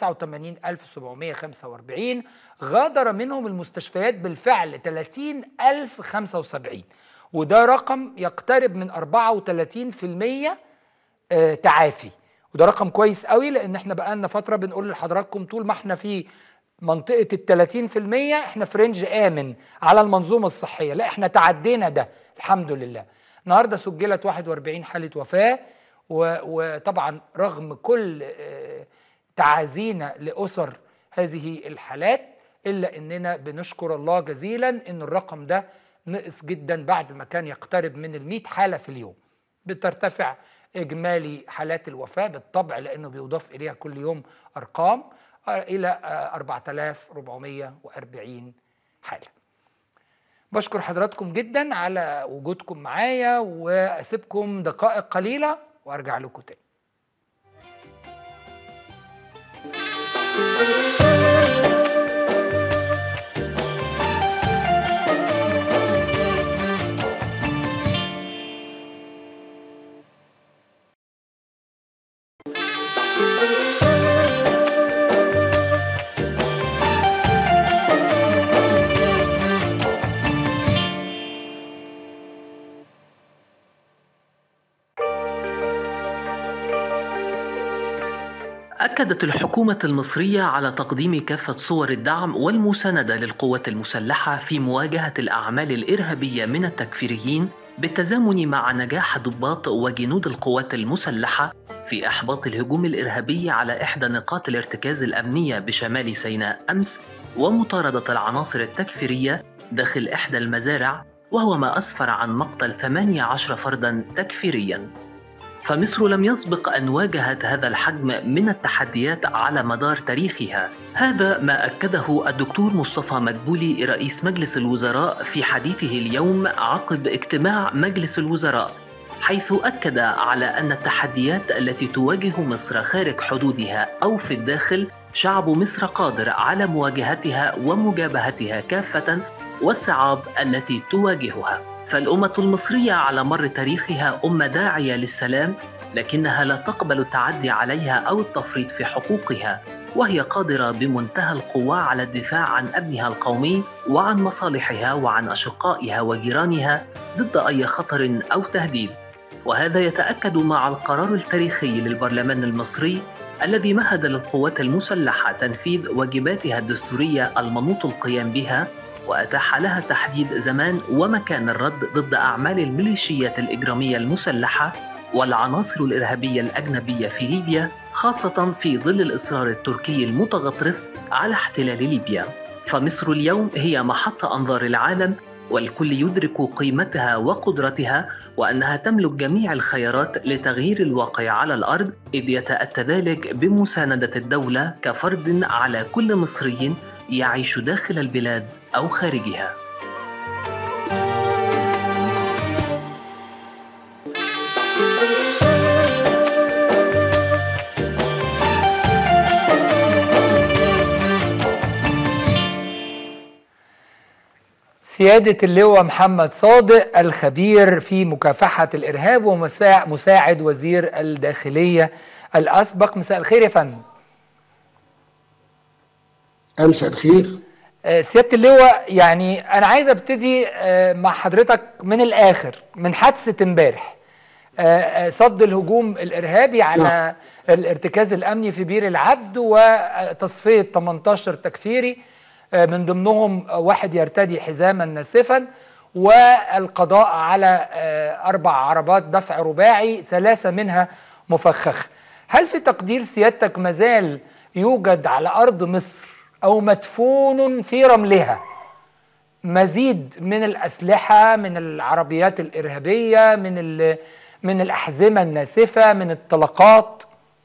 89745 غادر منهم المستشفيات بالفعل 30075 وده رقم يقترب من 34% آه، تعافي وده رقم كويس قوي لان احنا بقالنا فتره بنقول لحضراتكم طول ما احنا في منطقه ال 30% احنا في رينج امن على المنظومه الصحيه لا احنا تعدينا ده الحمد لله النهارده سجلت 41 حاله وفاه و- وطبعا رغم كل آه، تعازينا لاسر هذه الحالات الا اننا بنشكر الله جزيلا ان الرقم ده نقص جدا بعد ما كان يقترب من ال 100 حاله في اليوم بترتفع اجمالي حالات الوفاه بالطبع لانه بيضاف اليها كل يوم ارقام آه، الى آه، 4440 حاله بشكر حضراتكم جدا على وجودكم معايا واسيبكم دقائق قليله وارجع لكم تاني أكدت الحكومة المصرية على تقديم كافة صور الدعم والمساندة للقوات المسلحة في مواجهة الأعمال الإرهابية من التكفيريين بالتزامن مع نجاح ضباط وجنود القوات المسلحة في إحباط الهجوم الإرهابي على إحدى نقاط الارتكاز الأمنية بشمال سيناء أمس ومطاردة العناصر التكفيرية داخل إحدى المزارع وهو ما أسفر عن مقتل 18 فردا تكفيريا فمصر لم يسبق أن واجهت هذا الحجم من التحديات على مدار تاريخها هذا ما أكده الدكتور مصطفى مدبولي رئيس مجلس الوزراء في حديثه اليوم عقب اجتماع مجلس الوزراء حيث أكد على أن التحديات التي تواجه مصر خارج حدودها أو في الداخل شعب مصر قادر على مواجهتها ومجابهتها كافة والصعاب التي تواجهها فالأمة المصرية على مر تاريخها أمة داعية للسلام لكنها لا تقبل التعدي عليها أو التفريط في حقوقها وهي قادرة بمنتهى القوة على الدفاع عن أمنها القومي وعن مصالحها وعن أشقائها وجيرانها ضد أي خطر أو تهديد وهذا يتأكد مع القرار التاريخي للبرلمان المصري الذي مهد للقوات المسلحة تنفيذ واجباتها الدستورية المنوط القيام بها وأتاح لها تحديد زمان ومكان الرد ضد أعمال الميليشيات الإجرامية المسلحة والعناصر الإرهابية الأجنبية في ليبيا خاصة في ظل الإصرار التركي المتغطرس على احتلال ليبيا فمصر اليوم هي محط أنظار العالم والكل يدرك قيمتها وقدرتها وأنها تملك جميع الخيارات لتغيير الواقع على الأرض إذ يتأتى ذلك بمساندة الدولة كفرد على كل مصري يعيش داخل البلاد أو خارجها سيادة اللواء محمد صادق الخبير في مكافحة الإرهاب ومساعد وزير الداخلية الأسبق مساء الخير يا فندم مساء الخير آه، سيادة اللواء يعني أنا عايز أبتدي آه، مع حضرتك من الآخر من حادثة امبارح آه، آه، صد الهجوم الإرهابي على الارتكاز الأمني في بير العبد وتصفية 18 تكفيري آه، من ضمنهم واحد يرتدي حزاما ناسفا والقضاء على آه، أربع عربات دفع رباعي ثلاثة منها مفخخة هل في تقدير سيادتك مازال يوجد على أرض مصر أو مدفون في رملها مزيد من الأسلحة من العربيات الإرهابية من ال- من الأحزمة الناسفة من الطلقات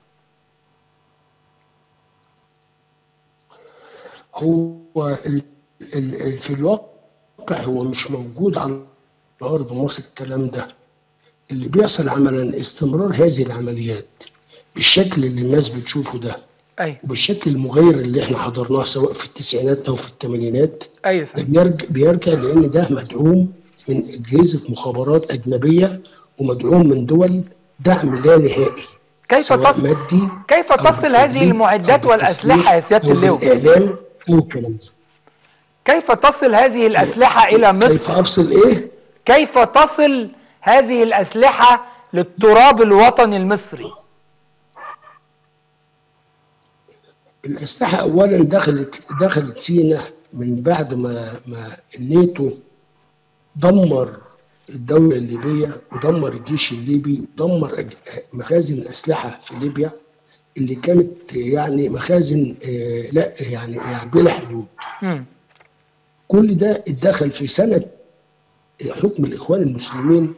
هو ال ال ال في الواقع هو مش موجود على أرض مصر الكلام ده اللي بيحصل عملا استمرار هذه العمليات بالشكل اللي الناس بتشوفه ده أيوة وبالشكل المغير اللي احنا حضرناه سواء في التسعينات او في الثمانينات أيوة ده بيرجع, بيرجع لان ده مدعوم من اجهزه مخابرات اجنبيه ومدعوم من دول دعم لا نهائي كيف سواء تصل مادي كيف أو تصل هذه بالتدريب المعدات أو والأسلحة يا سيادة أو اللواء بالاعلام او الكلام ده كيف تصل هذه الأسلحة إلى كيف مصر افصل ايه؟ كيف تصل هذه الأسلحة للتراب الوطني المصري الاسلحه اولا دخلت دخلت سينا من بعد ما ما الناتو دمر الدوله الليبيه ودمر الجيش الليبي ودمر أج- مخازن الاسلحه في ليبيا اللي كانت يعني مخازن آه، لا يعني يعني بلا حدود مم. كل ده اتدخل في سنه حكم الاخوان المسلمين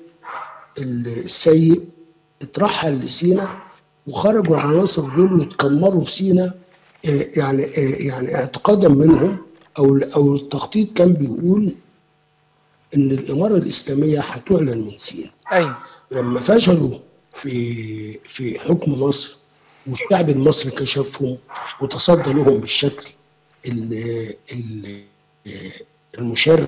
السيء اترحل لسينا وخرجوا العناصر دول واتكمروا في سينا آه، يعني آه، يعني اعتقادا منهم او او التخطيط كان بيقول ان الاماره الاسلاميه هتعلن من سينا ايوه لما فشلوا في في حكم مصر والشعب المصري كشفهم وتصدى لهم بالشكل ال- ال- المشرف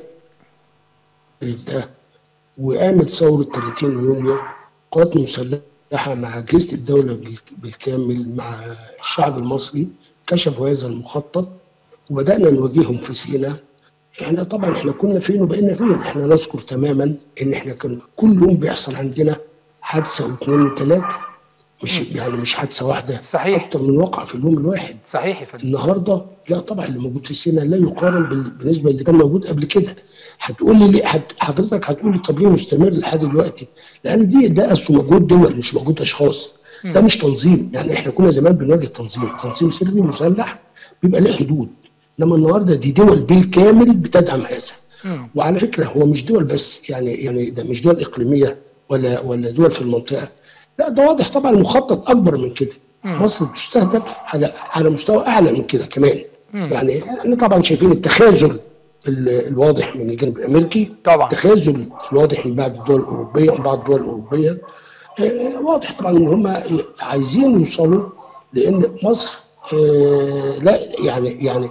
ده وقامت ثورة 30 يوليو قوات مسلحة مع أجهزة الدولة بال- بالكامل مع الشعب المصري كشفوا هذا المخطط وبدأنا نواجههم في سيناء احنا طبعا احنا كنا فين وبقينا فين احنا نذكر تماما ان احنا كان كل يوم بيحصل عندنا حادثة واثنين وثلاثة مش يعني مش حادثة واحدة صحيح أكتر من واقع في اليوم الواحد صحيح يا فندم النهارده لا طبعا اللي موجود في سينا لا يقارن بال- بالنسبه اللي كان موجود قبل كده هتقول لي ليه هت- حضرتك هتقول لي طب ليه مستمر لحد دلوقتي؟ لان دي ده اصل مجهود دول مش مجهود اشخاص ده مش تنظيم يعني احنا كنا زمان بنواجه تنظيم تنظيم سري مسلح بيبقى له حدود انما النهارده دي دول بالكامل بتدعم هذا وعلى فكره هو مش دول بس يعني يعني ده مش دول اقليميه ولا ولا دول في المنطقه لا ده واضح طبعا مخطط اكبر من كده مم. مصر بتستهدف على على مستوى اعلى من كده كمان مم. يعني احنا طبعا شايفين التخاذل ال- الواضح من الجانب الامريكي طبعا التخاذل الواضح من بعض الدول الاوروبيه من بعض الدول الاوروبيه آه، واضح طبعا ان هم عايزين يوصلوا لان مصر آه، لا يعني يعني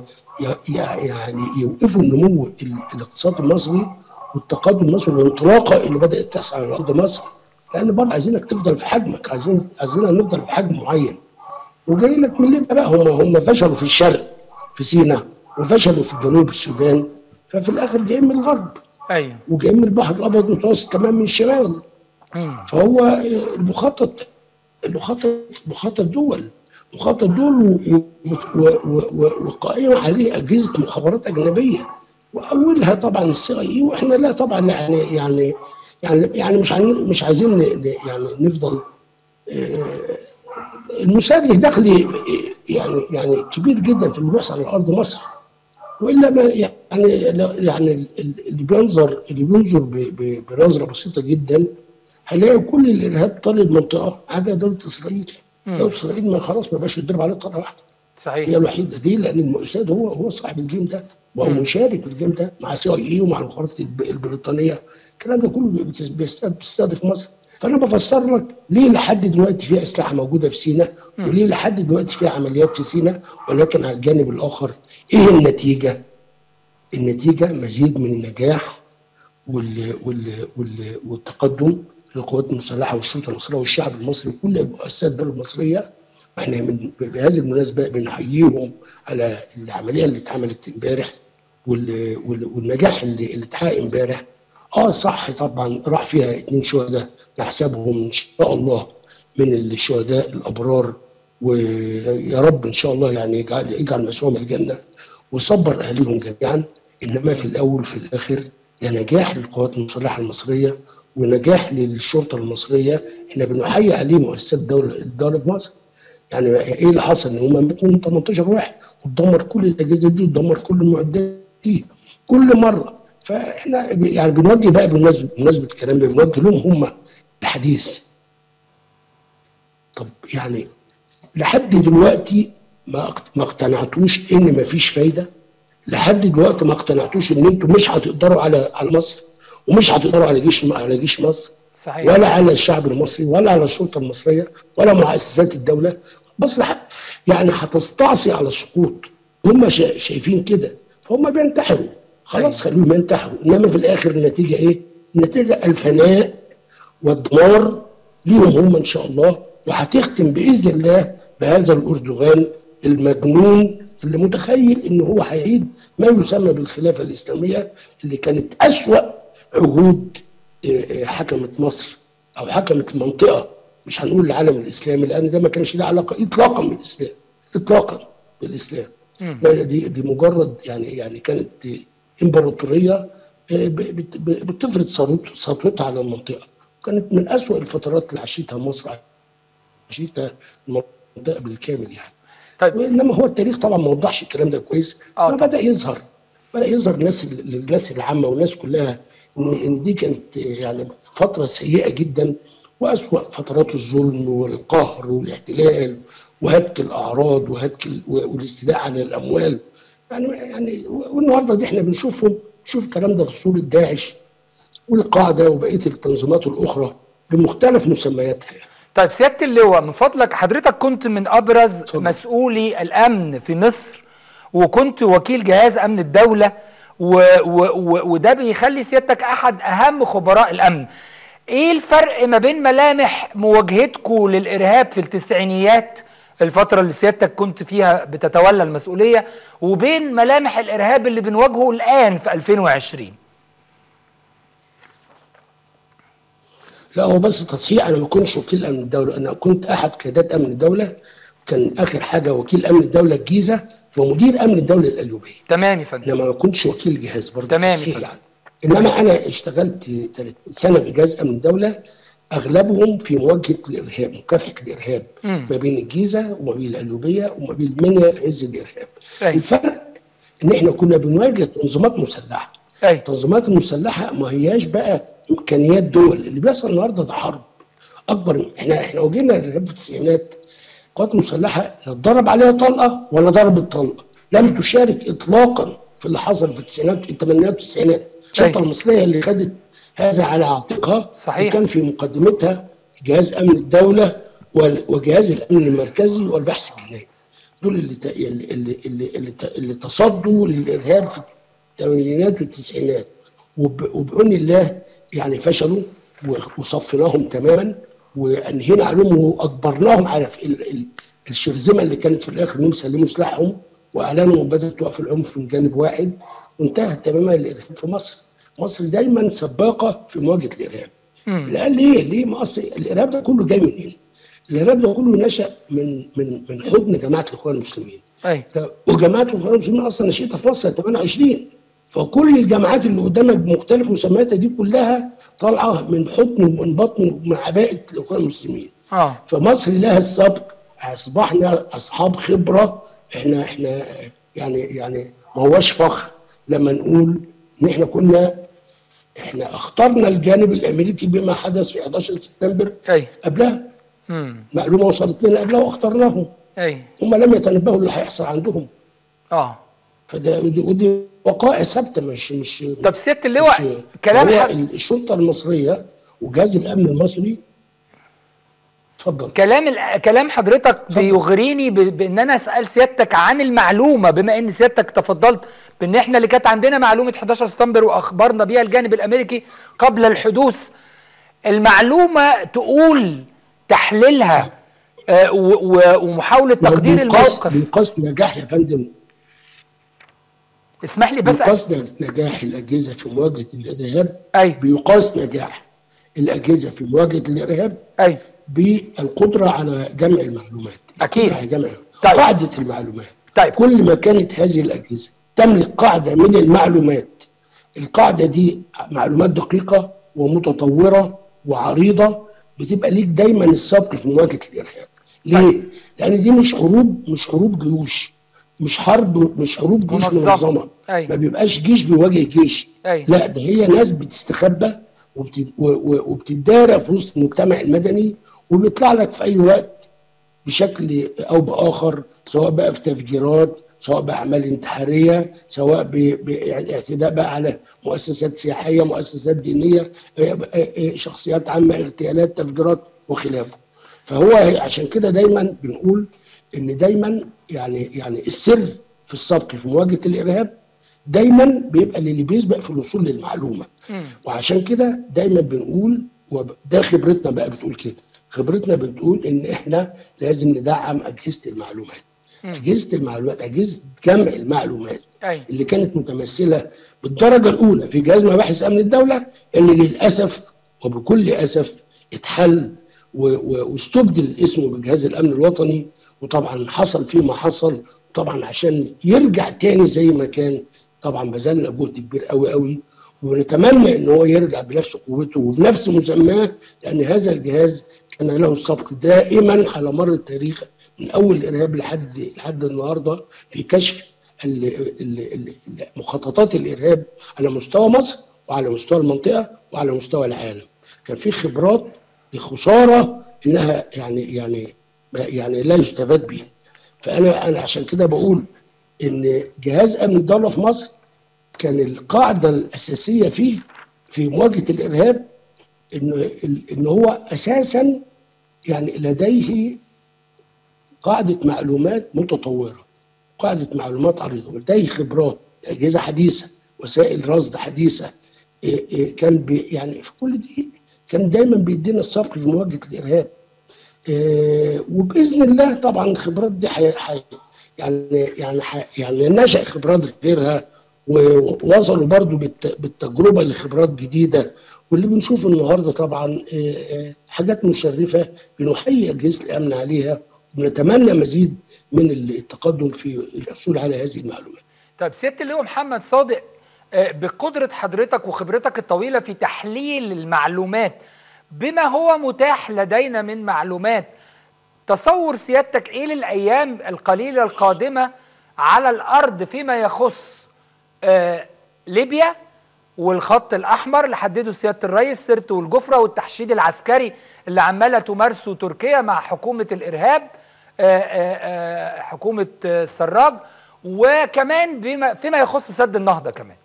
يعني يوقفوا النمو ال- الاقتصادي المصري والتقدم المصري والانطلاقه اللي بدات تحصل على ارض مصر لان برضه عايزينك تفضل في حجمك عايزين عايزيننا نفضل في حجم معين وجاي لك من ليبيا بقى هم هم فشلوا في الشرق في سيناء وفشلوا في جنوب السودان ففي الاخر جايين من الغرب ايوه وجايين من البحر الابيض المتوسط كمان من الشمال مم. فهو المخطط المخطط مخطط دول مخطط دول و- و- و- و- وقائمة عليه أجهزة مخابرات أجنبية وأولها طبعا السي اي وإحنا لا طبعا يعني يعني يعني يعني مش عايزين مش عايزين ن- ن- يعني نفضل آه، المساعد دخلي يعني يعني كبير جدا في اللي بيحصل على أرض مصر والا ما يعني يعني اللي بينظر اللي بينظر ب- ب- بنظره بسيطه جدا هيلاقي كل الارهاب طال المنطقه عدا دوله اسرائيل مم. دوله اسرائيل ما خلاص ما بقاش يضرب عليه طلقه واحده صحيح هي الوحيده دي لان المؤسسات هو هو صاحب الجيم ده وهو مم. مشارك في الجيم ده مع سي اي اي ومع المخابرات الب- البريطانيه الكلام ده كله بيست- بيست- بيستهدف مصر فانا بفسر لك ليه لحد دلوقتي في اسلحه موجوده في سيناء مم. وليه لحد دلوقتي في عمليات في سيناء ولكن على الجانب الاخر ايه النتيجه؟ النتيجه مزيد من النجاح وال وال وال والتقدم للقوات المسلحه والشرطه المصريه والشعب المصري كل مؤسسات الدوله المصريه احنا من بهذه المناسبه بنحييهم على العمليه اللي اتعملت امبارح وال- وال- والنجاح اللي اللي اتحقق امبارح اه صح طبعا راح فيها اتنين شهداء نحسبهم ان شاء الله من الشهداء الابرار ويا رب ان شاء الله يعني يجعل يجعل مسواهم الجنه ويصبر اهليهم جميعا انما في الاول وفي الاخر ده نجاح للقوات المسلحه المصريه ونجاح للشرطه المصريه احنا بنحيي عليه مؤسسات الدوله الدوله في مصر يعني ايه اللي حصل ان هم ماتوا من 18 واحد وتدمر كل الاجهزه دي وتدمر كل المعدات دي كل مره فاحنا ب- يعني بنوجه بقى بمناسبه بمناسبه الكلام ده بنوجه لهم هم الحديث طب يعني لحد دلوقتي ما اقت- ما اقتنعتوش ان ما فيش فايده لحد دلوقتي ما اقتنعتوش ان انتوا مش هتقدروا على على مصر ومش هتقدروا على جيش على جيش مصر صحيح ولا على الشعب المصري ولا على السلطه المصريه ولا مؤسسات الدوله مصر ح- يعني هتستعصي على السقوط هم شا- شايفين كده فهم بينتحروا خلاص خليهم ينتحروا انما في الاخر النتيجه ايه؟ النتيجه الفناء والدمار ليهم هم ان شاء الله وهتختم باذن الله بهذا الاردوغان المجنون اللي متخيل ان هو هيعيد ما يسمى بالخلافه الاسلاميه اللي كانت اسوا عهود آه، آه، حكمت مصر او حكمت المنطقه مش هنقول العالم الاسلامي لان ده ما كانش له علاقه اطلاقا بالاسلام اطلاقا بالاسلام مم. لا دي دي مجرد يعني يعني كانت امبراطوريه آه، ب- بت- ب- بتفرض سلط- سلطتها على المنطقه كانت من أسوأ الفترات اللي عاشتها مصر عاشتها المنطقه بالكامل يعني طيب انما هو التاريخ طبعا ما وضحش الكلام ده كويس آه آه بدا يظهر بدا يظهر الناس للناس العامه والناس كلها ان ان دي كانت يعني فتره سيئه جدا واسوا فترات الظلم والقهر والاحتلال وهتك الاعراض وهتك ال- والاستيلاء على الاموال يعني يعني والنهارده دي احنا بنشوفهم نشوف الكلام ده في صوره داعش والقاعده وبقيه التنظيمات الاخرى بمختلف مسمياتها طيب سياده اللواء من فضلك حضرتك كنت من ابرز مسؤولي الامن في مصر وكنت وكيل جهاز امن الدوله و و و وده بيخلي سيادتك احد اهم خبراء الامن ايه الفرق ما بين ملامح مواجهتكم للارهاب في التسعينيات الفتره اللي سيادتك كنت فيها بتتولى المسؤوليه وبين ملامح الارهاب اللي بنواجهه الان في 2020 لا هو بس تصحيح انا ما كنتش وكيل امن الدوله انا كنت احد قيادات امن الدوله كان اخر حاجه وكيل امن الدوله الجيزه ومدير امن الدوله القليوبيه تمام يا فندم انما ما كنتش وكيل جهاز برضه تمام تصحيح يا يعني انما انا اشتغلت 30 سنه في جهاز امن الدوله اغلبهم في مواجهه الارهاب مكافحه الارهاب مم. ما بين الجيزه وما بين القليوبيه وما بين المنيا في عز الارهاب أيوة. الفرق ان احنا كنا بنواجه تنظيمات مسلحه أيوة. التنظيمات المسلحه ما هياش بقى امكانيات دول اللي بيحصل النهارده ده حرب اكبر من- احنا احنا واجهنا الارهاب في التسعينات قوات مسلحه لا اتضرب عليها طلقه ولا ضربت طلقه لم تشارك اطلاقا في اللي حصل في التسعينات الثمانينات والتسعينات الشرطه أيوة. المصريه اللي خدت هذا على عاتقها صحيح. وكان في مقدمتها جهاز امن الدوله وال- وجهاز الامن المركزي والبحث الجنائي دول اللي ت- اللي اللي اللي, اللي, ت- اللي تصدوا للارهاب في الثمانينات والتسعينات وب- وبعون الله يعني فشلوا و- وصفناهم تماما وانهينا عليهم واجبرناهم على ف- ال- ال- الشرذمه اللي كانت في الاخر انهم سلموا سلاحهم واعلنوا بدات توقف العنف من جانب واحد وانتهت تماما الارهاب في مصر. مصر دايما سباقه في مواجهه الارهاب. مم. لا ليه؟ ليه ما اصل الارهاب ده كله جاي منين؟ الارهاب ده كله نشا من من من حضن جماعه الاخوان المسلمين. ايوه ده- وجماعه الاخوان المسلمين اصلا نشأتها في مصر 28 فكل الجماعات اللي قدامك بمختلف مسمياتها دي كلها طالعه من حضن ومن بطن ومن عباءه الاخوان المسلمين. اه فمصر لها السبق اصبحنا اصحاب خبره احنا احنا يعني يعني ما هوش فخر لما نقول ان احنا كنا احنا اخترنا الجانب الامريكي بما حدث في 11 سبتمبر ايوه قبلها امم معلومه وصلت لنا قبلها واخترناهم ايوه هم لم يتنبهوا اللي هيحصل عندهم اه فده ودي, ودي وقائع ثابته مش مش طب سياده اللواء مش- كلام هو حق الشرطه المصريه وجهاز الامن المصري اتفضل كلام ال- كلام حضرتك بيغريني ب- بان انا اسال سيادتك عن المعلومه بما ان سيادتك تفضلت بان احنا اللي كانت عندنا معلومه 11 سبتمبر واخبرنا بيها الجانب الامريكي قبل الحدوث المعلومه تقول تحليلها آه، و- و- ومحاوله تقدير بيقاس- الموقف بيقاس نجاح يا فندم اسمح لي بس بيقاس نجاح الاجهزه في مواجهه الارهاب ايوه بيقاس نجاح الاجهزه في مواجهه الارهاب ايوه بالقدره على جمع المعلومات اكيد القدرة على جمع طيب. قاعده المعلومات طيب. كل ما كانت هذه الاجهزه تملك قاعده من المعلومات القاعده دي معلومات دقيقه ومتطوره وعريضه بتبقى ليك دايما السبق في مواجهه الارهاب ليه؟ لان دي مش حروب مش حروب جيوش مش حرب مش حروب جيوش منظمة. منظمه أيوة. ما بيبقاش جيش بيواجه جيش أيوة. لا ده هي ناس بتستخبى وبت- و- و- وبتدارى في وسط المجتمع المدني وبيطلع لك في اي وقت بشكل او باخر سواء بقى في تفجيرات سواء باعمال انتحاريه سواء ب- باعتداء بقى على مؤسسات سياحيه مؤسسات دينيه آه، آه، آه، شخصيات عامه اغتيالات تفجيرات وخلافه فهو عشان كده دايما بنقول ان دايما يعني يعني السر في السبق في مواجهه الارهاب دايما بيبقى اللي بيسبق في الوصول للمعلومه وعشان كده دايما بنقول وده خبرتنا بقى بتقول كده خبرتنا بتقول ان احنا لازم ندعم اجهزه المعلومات اجهزه المعلومات اجهزه جمع المعلومات ايوه اللي كانت متمثله بالدرجه الاولى في جهاز مباحث امن الدوله اللي للاسف وبكل اسف اتحل و- و- واستبدل اسمه بجهاز الامن الوطني وطبعا حصل فيه ما حصل طبعا عشان يرجع تاني زي ما كان طبعا بذلنا جهد كبير قوي قوي ونتمنى ان هو يرجع بنفس قوته وبنفس مسماه لان هذا الجهاز كان له السبق دائما على مر التاريخ من اول الارهاب لحد لحد النهارده في كشف ال- ال- ال- ال- مخططات الارهاب على مستوى مصر وعلى مستوى المنطقه وعلى مستوى العالم. كان في خبرات لخساره انها يعني يعني يعني لا يستفاد بيها. فانا انا عشان كده بقول ان جهاز امن الدوله في مصر كان القاعده الاساسيه فيه في مواجهه الارهاب ان ان هو اساسا يعني لديه قاعده معلومات متطوره قاعده معلومات عريضه لديه خبرات اجهزه حديثه وسائل رصد حديثه إيه إيه كان بي يعني في كل دي كان دايما بيدينا السبق في مواجهه الارهاب إيه وباذن الله طبعا الخبرات دي حي حي يعني يعني حي يعني نشأ خبرات غيرها ووصلوا برضو بالت- بالتجربه لخبرات جديده واللي بنشوفه النهارده طبعا إيه إيه حاجات مشرفه بنحيي اجهزه الامن عليها ونتمنى مزيد من التقدم في الحصول على هذه المعلومات. طيب سياده اللواء محمد صادق آه، بقدره حضرتك وخبرتك الطويله في تحليل المعلومات بما هو متاح لدينا من معلومات تصور سيادتك ايه للايام القليله القادمه على الارض فيما يخص آه، ليبيا والخط الاحمر اللي حدده سياده الرئيس سرت والجفره والتحشيد العسكري اللي عماله تمارسه تركيا مع حكومه الارهاب آه، آه، آه، حكومه آه، السراج وكمان بما فيما يخص سد النهضه كمان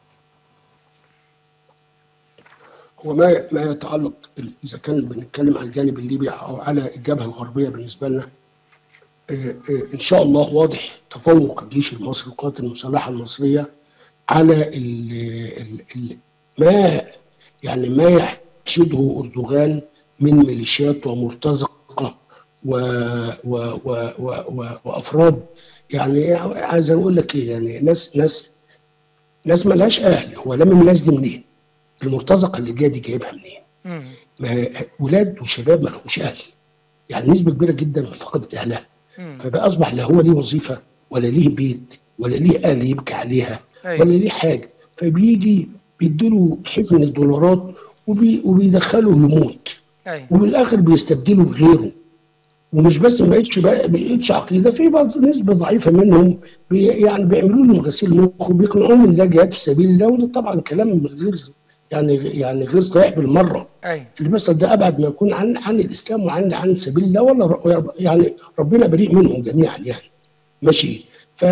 هو ما ما يتعلق اذا كان بنتكلم على الجانب الليبي او على الجبهه الغربيه بالنسبه لنا آه، آه، ان شاء الله واضح تفوق الجيش المصري القوات المسلحه المصريه على ال ال ال ما يعني ما يحشده اردوغان من ميليشيات ومرتزقه و و و و و وافراد يعني عايز اقول لك ايه يعني ناس ناس ناس ملهاش اهل هو لم الناس دي منين؟ المرتزقه اللي جايه دي جايبها منين؟ ما ولاد وشباب ما لهمش اهل يعني نسبه كبيره جدا فقدت اهلها فبقى اصبح لا هو ليه وظيفه ولا ليه بيت ولا ليه اهل يبكي عليها أيوة. ولا ليه حاجه فبيجي بيديله حفن الدولارات وبي وبيدخله يموت ايوه وبالاخر بيستبدله بغيره ومش بس ما بقتش بقى- ما بقتش عقيده في بعض نسبه ضعيفه منهم بي يعني بيعملوا لهم غسيل مخ وبيقنعوهم ان ده جهاد في سبيل الله وده طبعا كلام غير يعني يعني غير صحيح بالمره ايوه اللي بيحصل ده ابعد ما يكون عن عن الاسلام وعن عن سبيل الله ولا ر- يعني ربنا بريء منهم جميعا يعني ماشي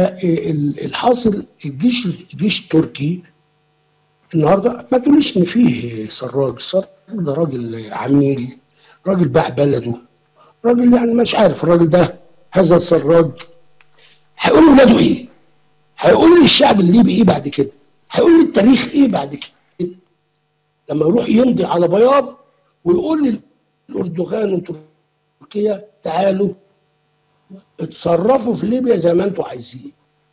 فالحاصل الجيش الجيش التركي النهارده ما تقوليش ان فيه سراج سراج ده راجل عميل راجل باع بلده راجل يعني مش عارف الراجل ده هذا السراج هيقول لاولاده ايه؟ هيقول للشعب الليبي ايه بعد كده؟ هيقول للتاريخ ايه بعد كده؟ لما يروح يمضي على بياض ويقول للاردوغان وتركيا تعالوا اتصرفوا في ليبيا زي ما انتوا عايزين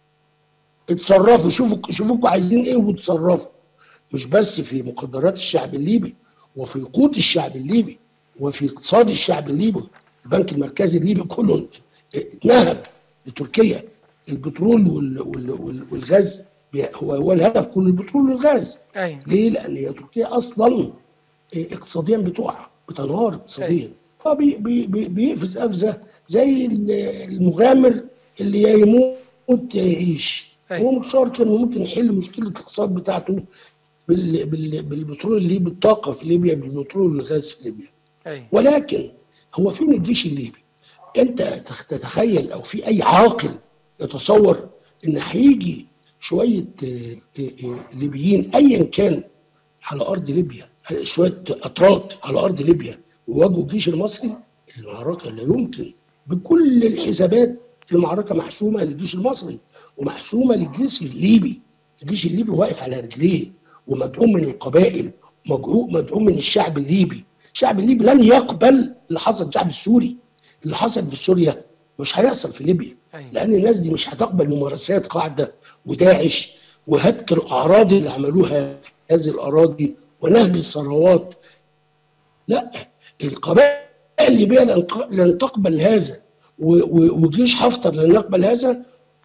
اتصرفوا شوفوا شوفوكوا عايزين ايه وتصرفوا مش بس في مقدرات الشعب الليبي وفي قوت الشعب الليبي وفي اقتصاد الشعب الليبي البنك المركزي الليبي كله اتنهب لتركيا البترول وال وال وال والغاز بي- هو هو الهدف كل البترول والغاز ايوه ليه؟ لان هي تركيا اصلا اقتصاديا بتقع بتنهار اقتصاديا فبيقفز قفزه زي ال- المغامر اللي يا يموت يا يعيش هو متصور انه ممكن يحل مشكله الاقتصاد بتاعته بال بال بالبترول اللي بالطاقه في ليبيا بالبترول والغاز في ليبيا ايوه ولكن هو فين الجيش الليبي؟ انت تخ- تتخيل او في اي عاقل يتصور ان هيجي شويه آه، آه، آه، ليبيين ايا كان على ارض ليبيا شويه اتراك على ارض ليبيا ويواجهوا الجيش المصري المعركه لا يمكن بكل الحسابات المعركه محسومه للجيش المصري ومحسومه للجيش الليبي الجيش الليبي واقف على رجليه ومدعوم من القبائل مدعوم مدعوم من الشعب الليبي الشعب الليبي لن يقبل اللي حصل الشعب السوري اللي حصل في سوريا مش هيحصل في ليبيا لان الناس دي مش هتقبل ممارسات قاعده وداعش وهتك الاعراض اللي عملوها في هذه الاراضي ونهب الثروات لا القبائل الليبيه لن ق- لن تقبل هذا و- و- وجيش حفتر لن يقبل هذا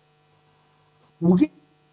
وجيش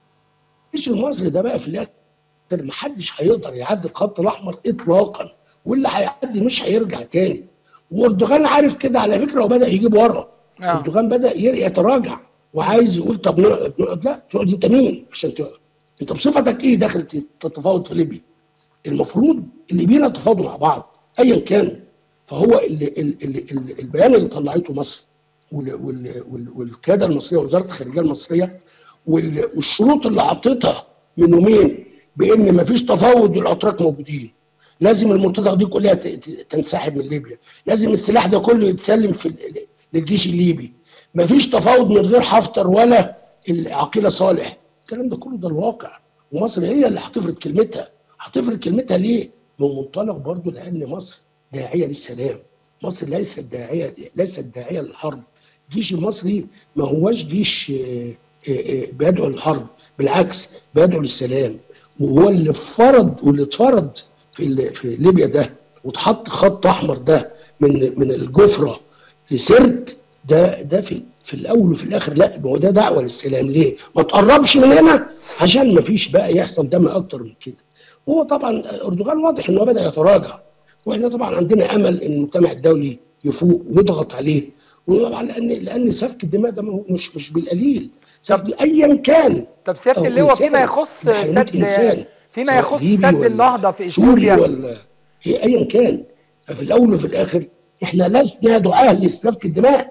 المصري ده بقى في الاخر ما حدش هيقدر يعدي الخط الاحمر اطلاقا واللي هيعدي مش هيرجع تاني واردوغان عارف كده على فكره وبدا يجيب ورا آه. اردوغان بدا ي- يتراجع وعايز يقول طب نقعد نقعد لا تقعد انت مين عشان تقعد انت بصفتك ايه داخل تتفاوض في ليبيا المفروض الليبيين يتفاوضوا مع بعض ايا كان فهو اللي اللي اللي البيان اللي طلعته مصر وال- وال- وال- والقياده المصريه ووزاره الخارجيه المصريه وال- والشروط اللي حطيتها من يومين بان ما فيش تفاوض والاتراك موجودين لازم المنتزه دي كلها ت- ت- تنسحب من ليبيا لازم السلاح ده كله يتسلم في ال- للجيش الليبي ما فيش تفاوض من غير حفتر ولا العقيله صالح الكلام ده كله ده الواقع ومصر هي اللي هتفرض كلمتها هتفرض كلمتها ليه من منطلق برضه لان مصر داعيه للسلام مصر ليست داعيه ليست داعيه للحرب الجيش المصري ما هوش جيش آه، آه، آه، بيدعو للحرب بالعكس بيدعو للسلام وهو اللي فرض واللي اتفرض في ال- في ليبيا ده واتحط خط احمر ده من من الجفره لسرت ده ده في في الاول وفي الاخر لا ما هو ده دعوه للسلام ليه؟ ما تقربش من هنا عشان ما فيش بقى يحصل دم اكتر من كده. هو طبعا اردوغان واضح ان هو بدا يتراجع واحنا طبعا عندنا امل ان المجتمع الدولي يفوق ويضغط عليه وطبعا لان لان سفك الدماء ده ما هو مش مش بالقليل سفك ايا كان طب سياده أو اللواء إنسان. فيما يخص ده هيموت سد إنسان. فيما سواء يخص ليبي سد ولا النهضه في سوري اثيوبيا ولا إيه ايا كان ففي الاول وفي الاخر احنا لسنا دعاه لسفك الدماء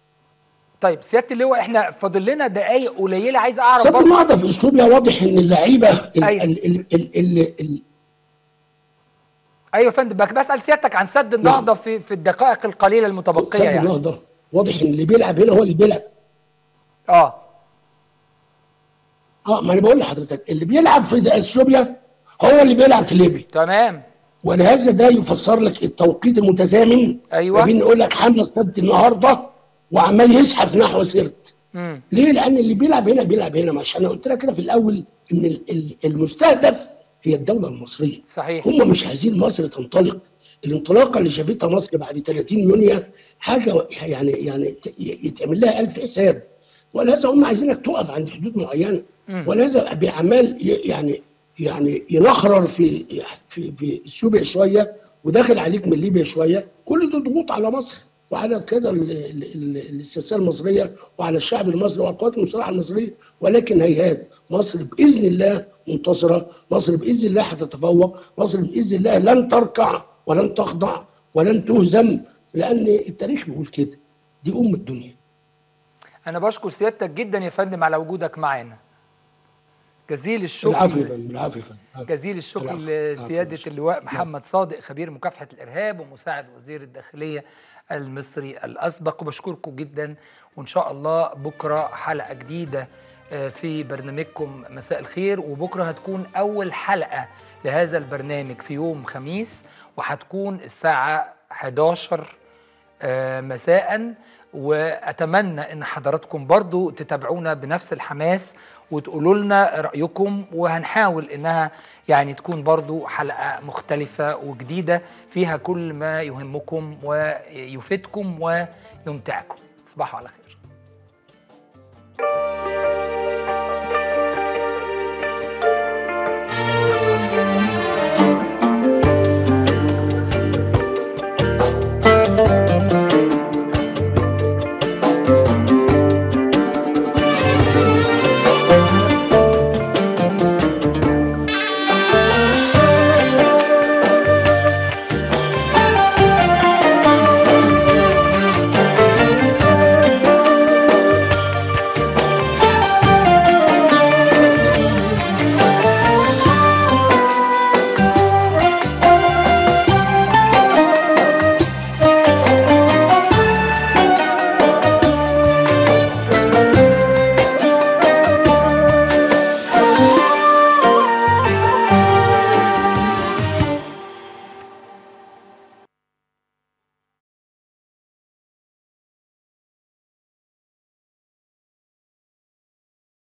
طيب سياده اللواء احنا فاضل لنا دقائق قليله عايز اعرف سد برضه النهضه في اثيوبيا واضح ان اللعيبه ال- أيوة. ال- ال- ال- ال- ال- ايوه يا فندم بك- بسال سيادتك عن سد النهضه في في الدقائق القليله المتبقيه سد يعني النهضه واضح ان اللي بيلعب هنا هو اللي بيلعب اه اه ما انا بقول لحضرتك اللي بيلعب في اثيوبيا هو اللي بيلعب في ليبيا تمام ولهذا ده يفسر لك التوقيت المتزامن أيوة. ما بين يقول لك حمله السد النهارده وعمال يزحف نحو سرت مم. ليه؟ لان اللي بيلعب هنا بيلعب هنا مش انا قلت لك كده في الاول ان ال- ال- المستهدف هي الدوله المصريه صحيح هم مش عايزين مصر تنطلق الانطلاقه اللي شافتها مصر بعد 30 يونيو حاجه يعني يعني ت- يتعمل لها ألف حساب ولهذا هم عايزينك تقف عند حدود معينه مم. ولهذا بعمال ي- يعني يعني ينخرر في في في اثيوبيا شويه وداخل عليك من ليبيا شويه كل ده ضغوط على مصر وعلى القياده ال- ال- ال- السياسيه المصريه وعلى الشعب المصري والقوات المسلحه المصريه ولكن هيهات مصر باذن الله منتصره مصر باذن الله هتتفوق مصر باذن الله لن تركع ولن تخضع ولن تهزم لان التاريخ بيقول كده دي ام الدنيا انا بشكر سيادتك جدا يا فندم على وجودك معانا جزيل الشكر العفو يا فندم العفو يا فندم جزيل الشكر العفو. لسيادة اللواء محمد صادق خبير مكافحة الإرهاب ومساعد وزير الداخلية المصري الأسبق وبشكركم جدا وإن شاء الله بكرة حلقة جديدة آه، في برنامجكم مساء الخير وبكرة هتكون أول حلقة لهذا البرنامج في يوم خميس وهتكون الساعة 11 آه، مساء واتمنى ان حضراتكم برضو تتابعونا بنفس الحماس وتقولوا لنا رايكم وهنحاول انها يعني تكون برضو حلقه مختلفه وجديده فيها كل ما يهمكم ويفيدكم ويمتعكم تصبحوا على خير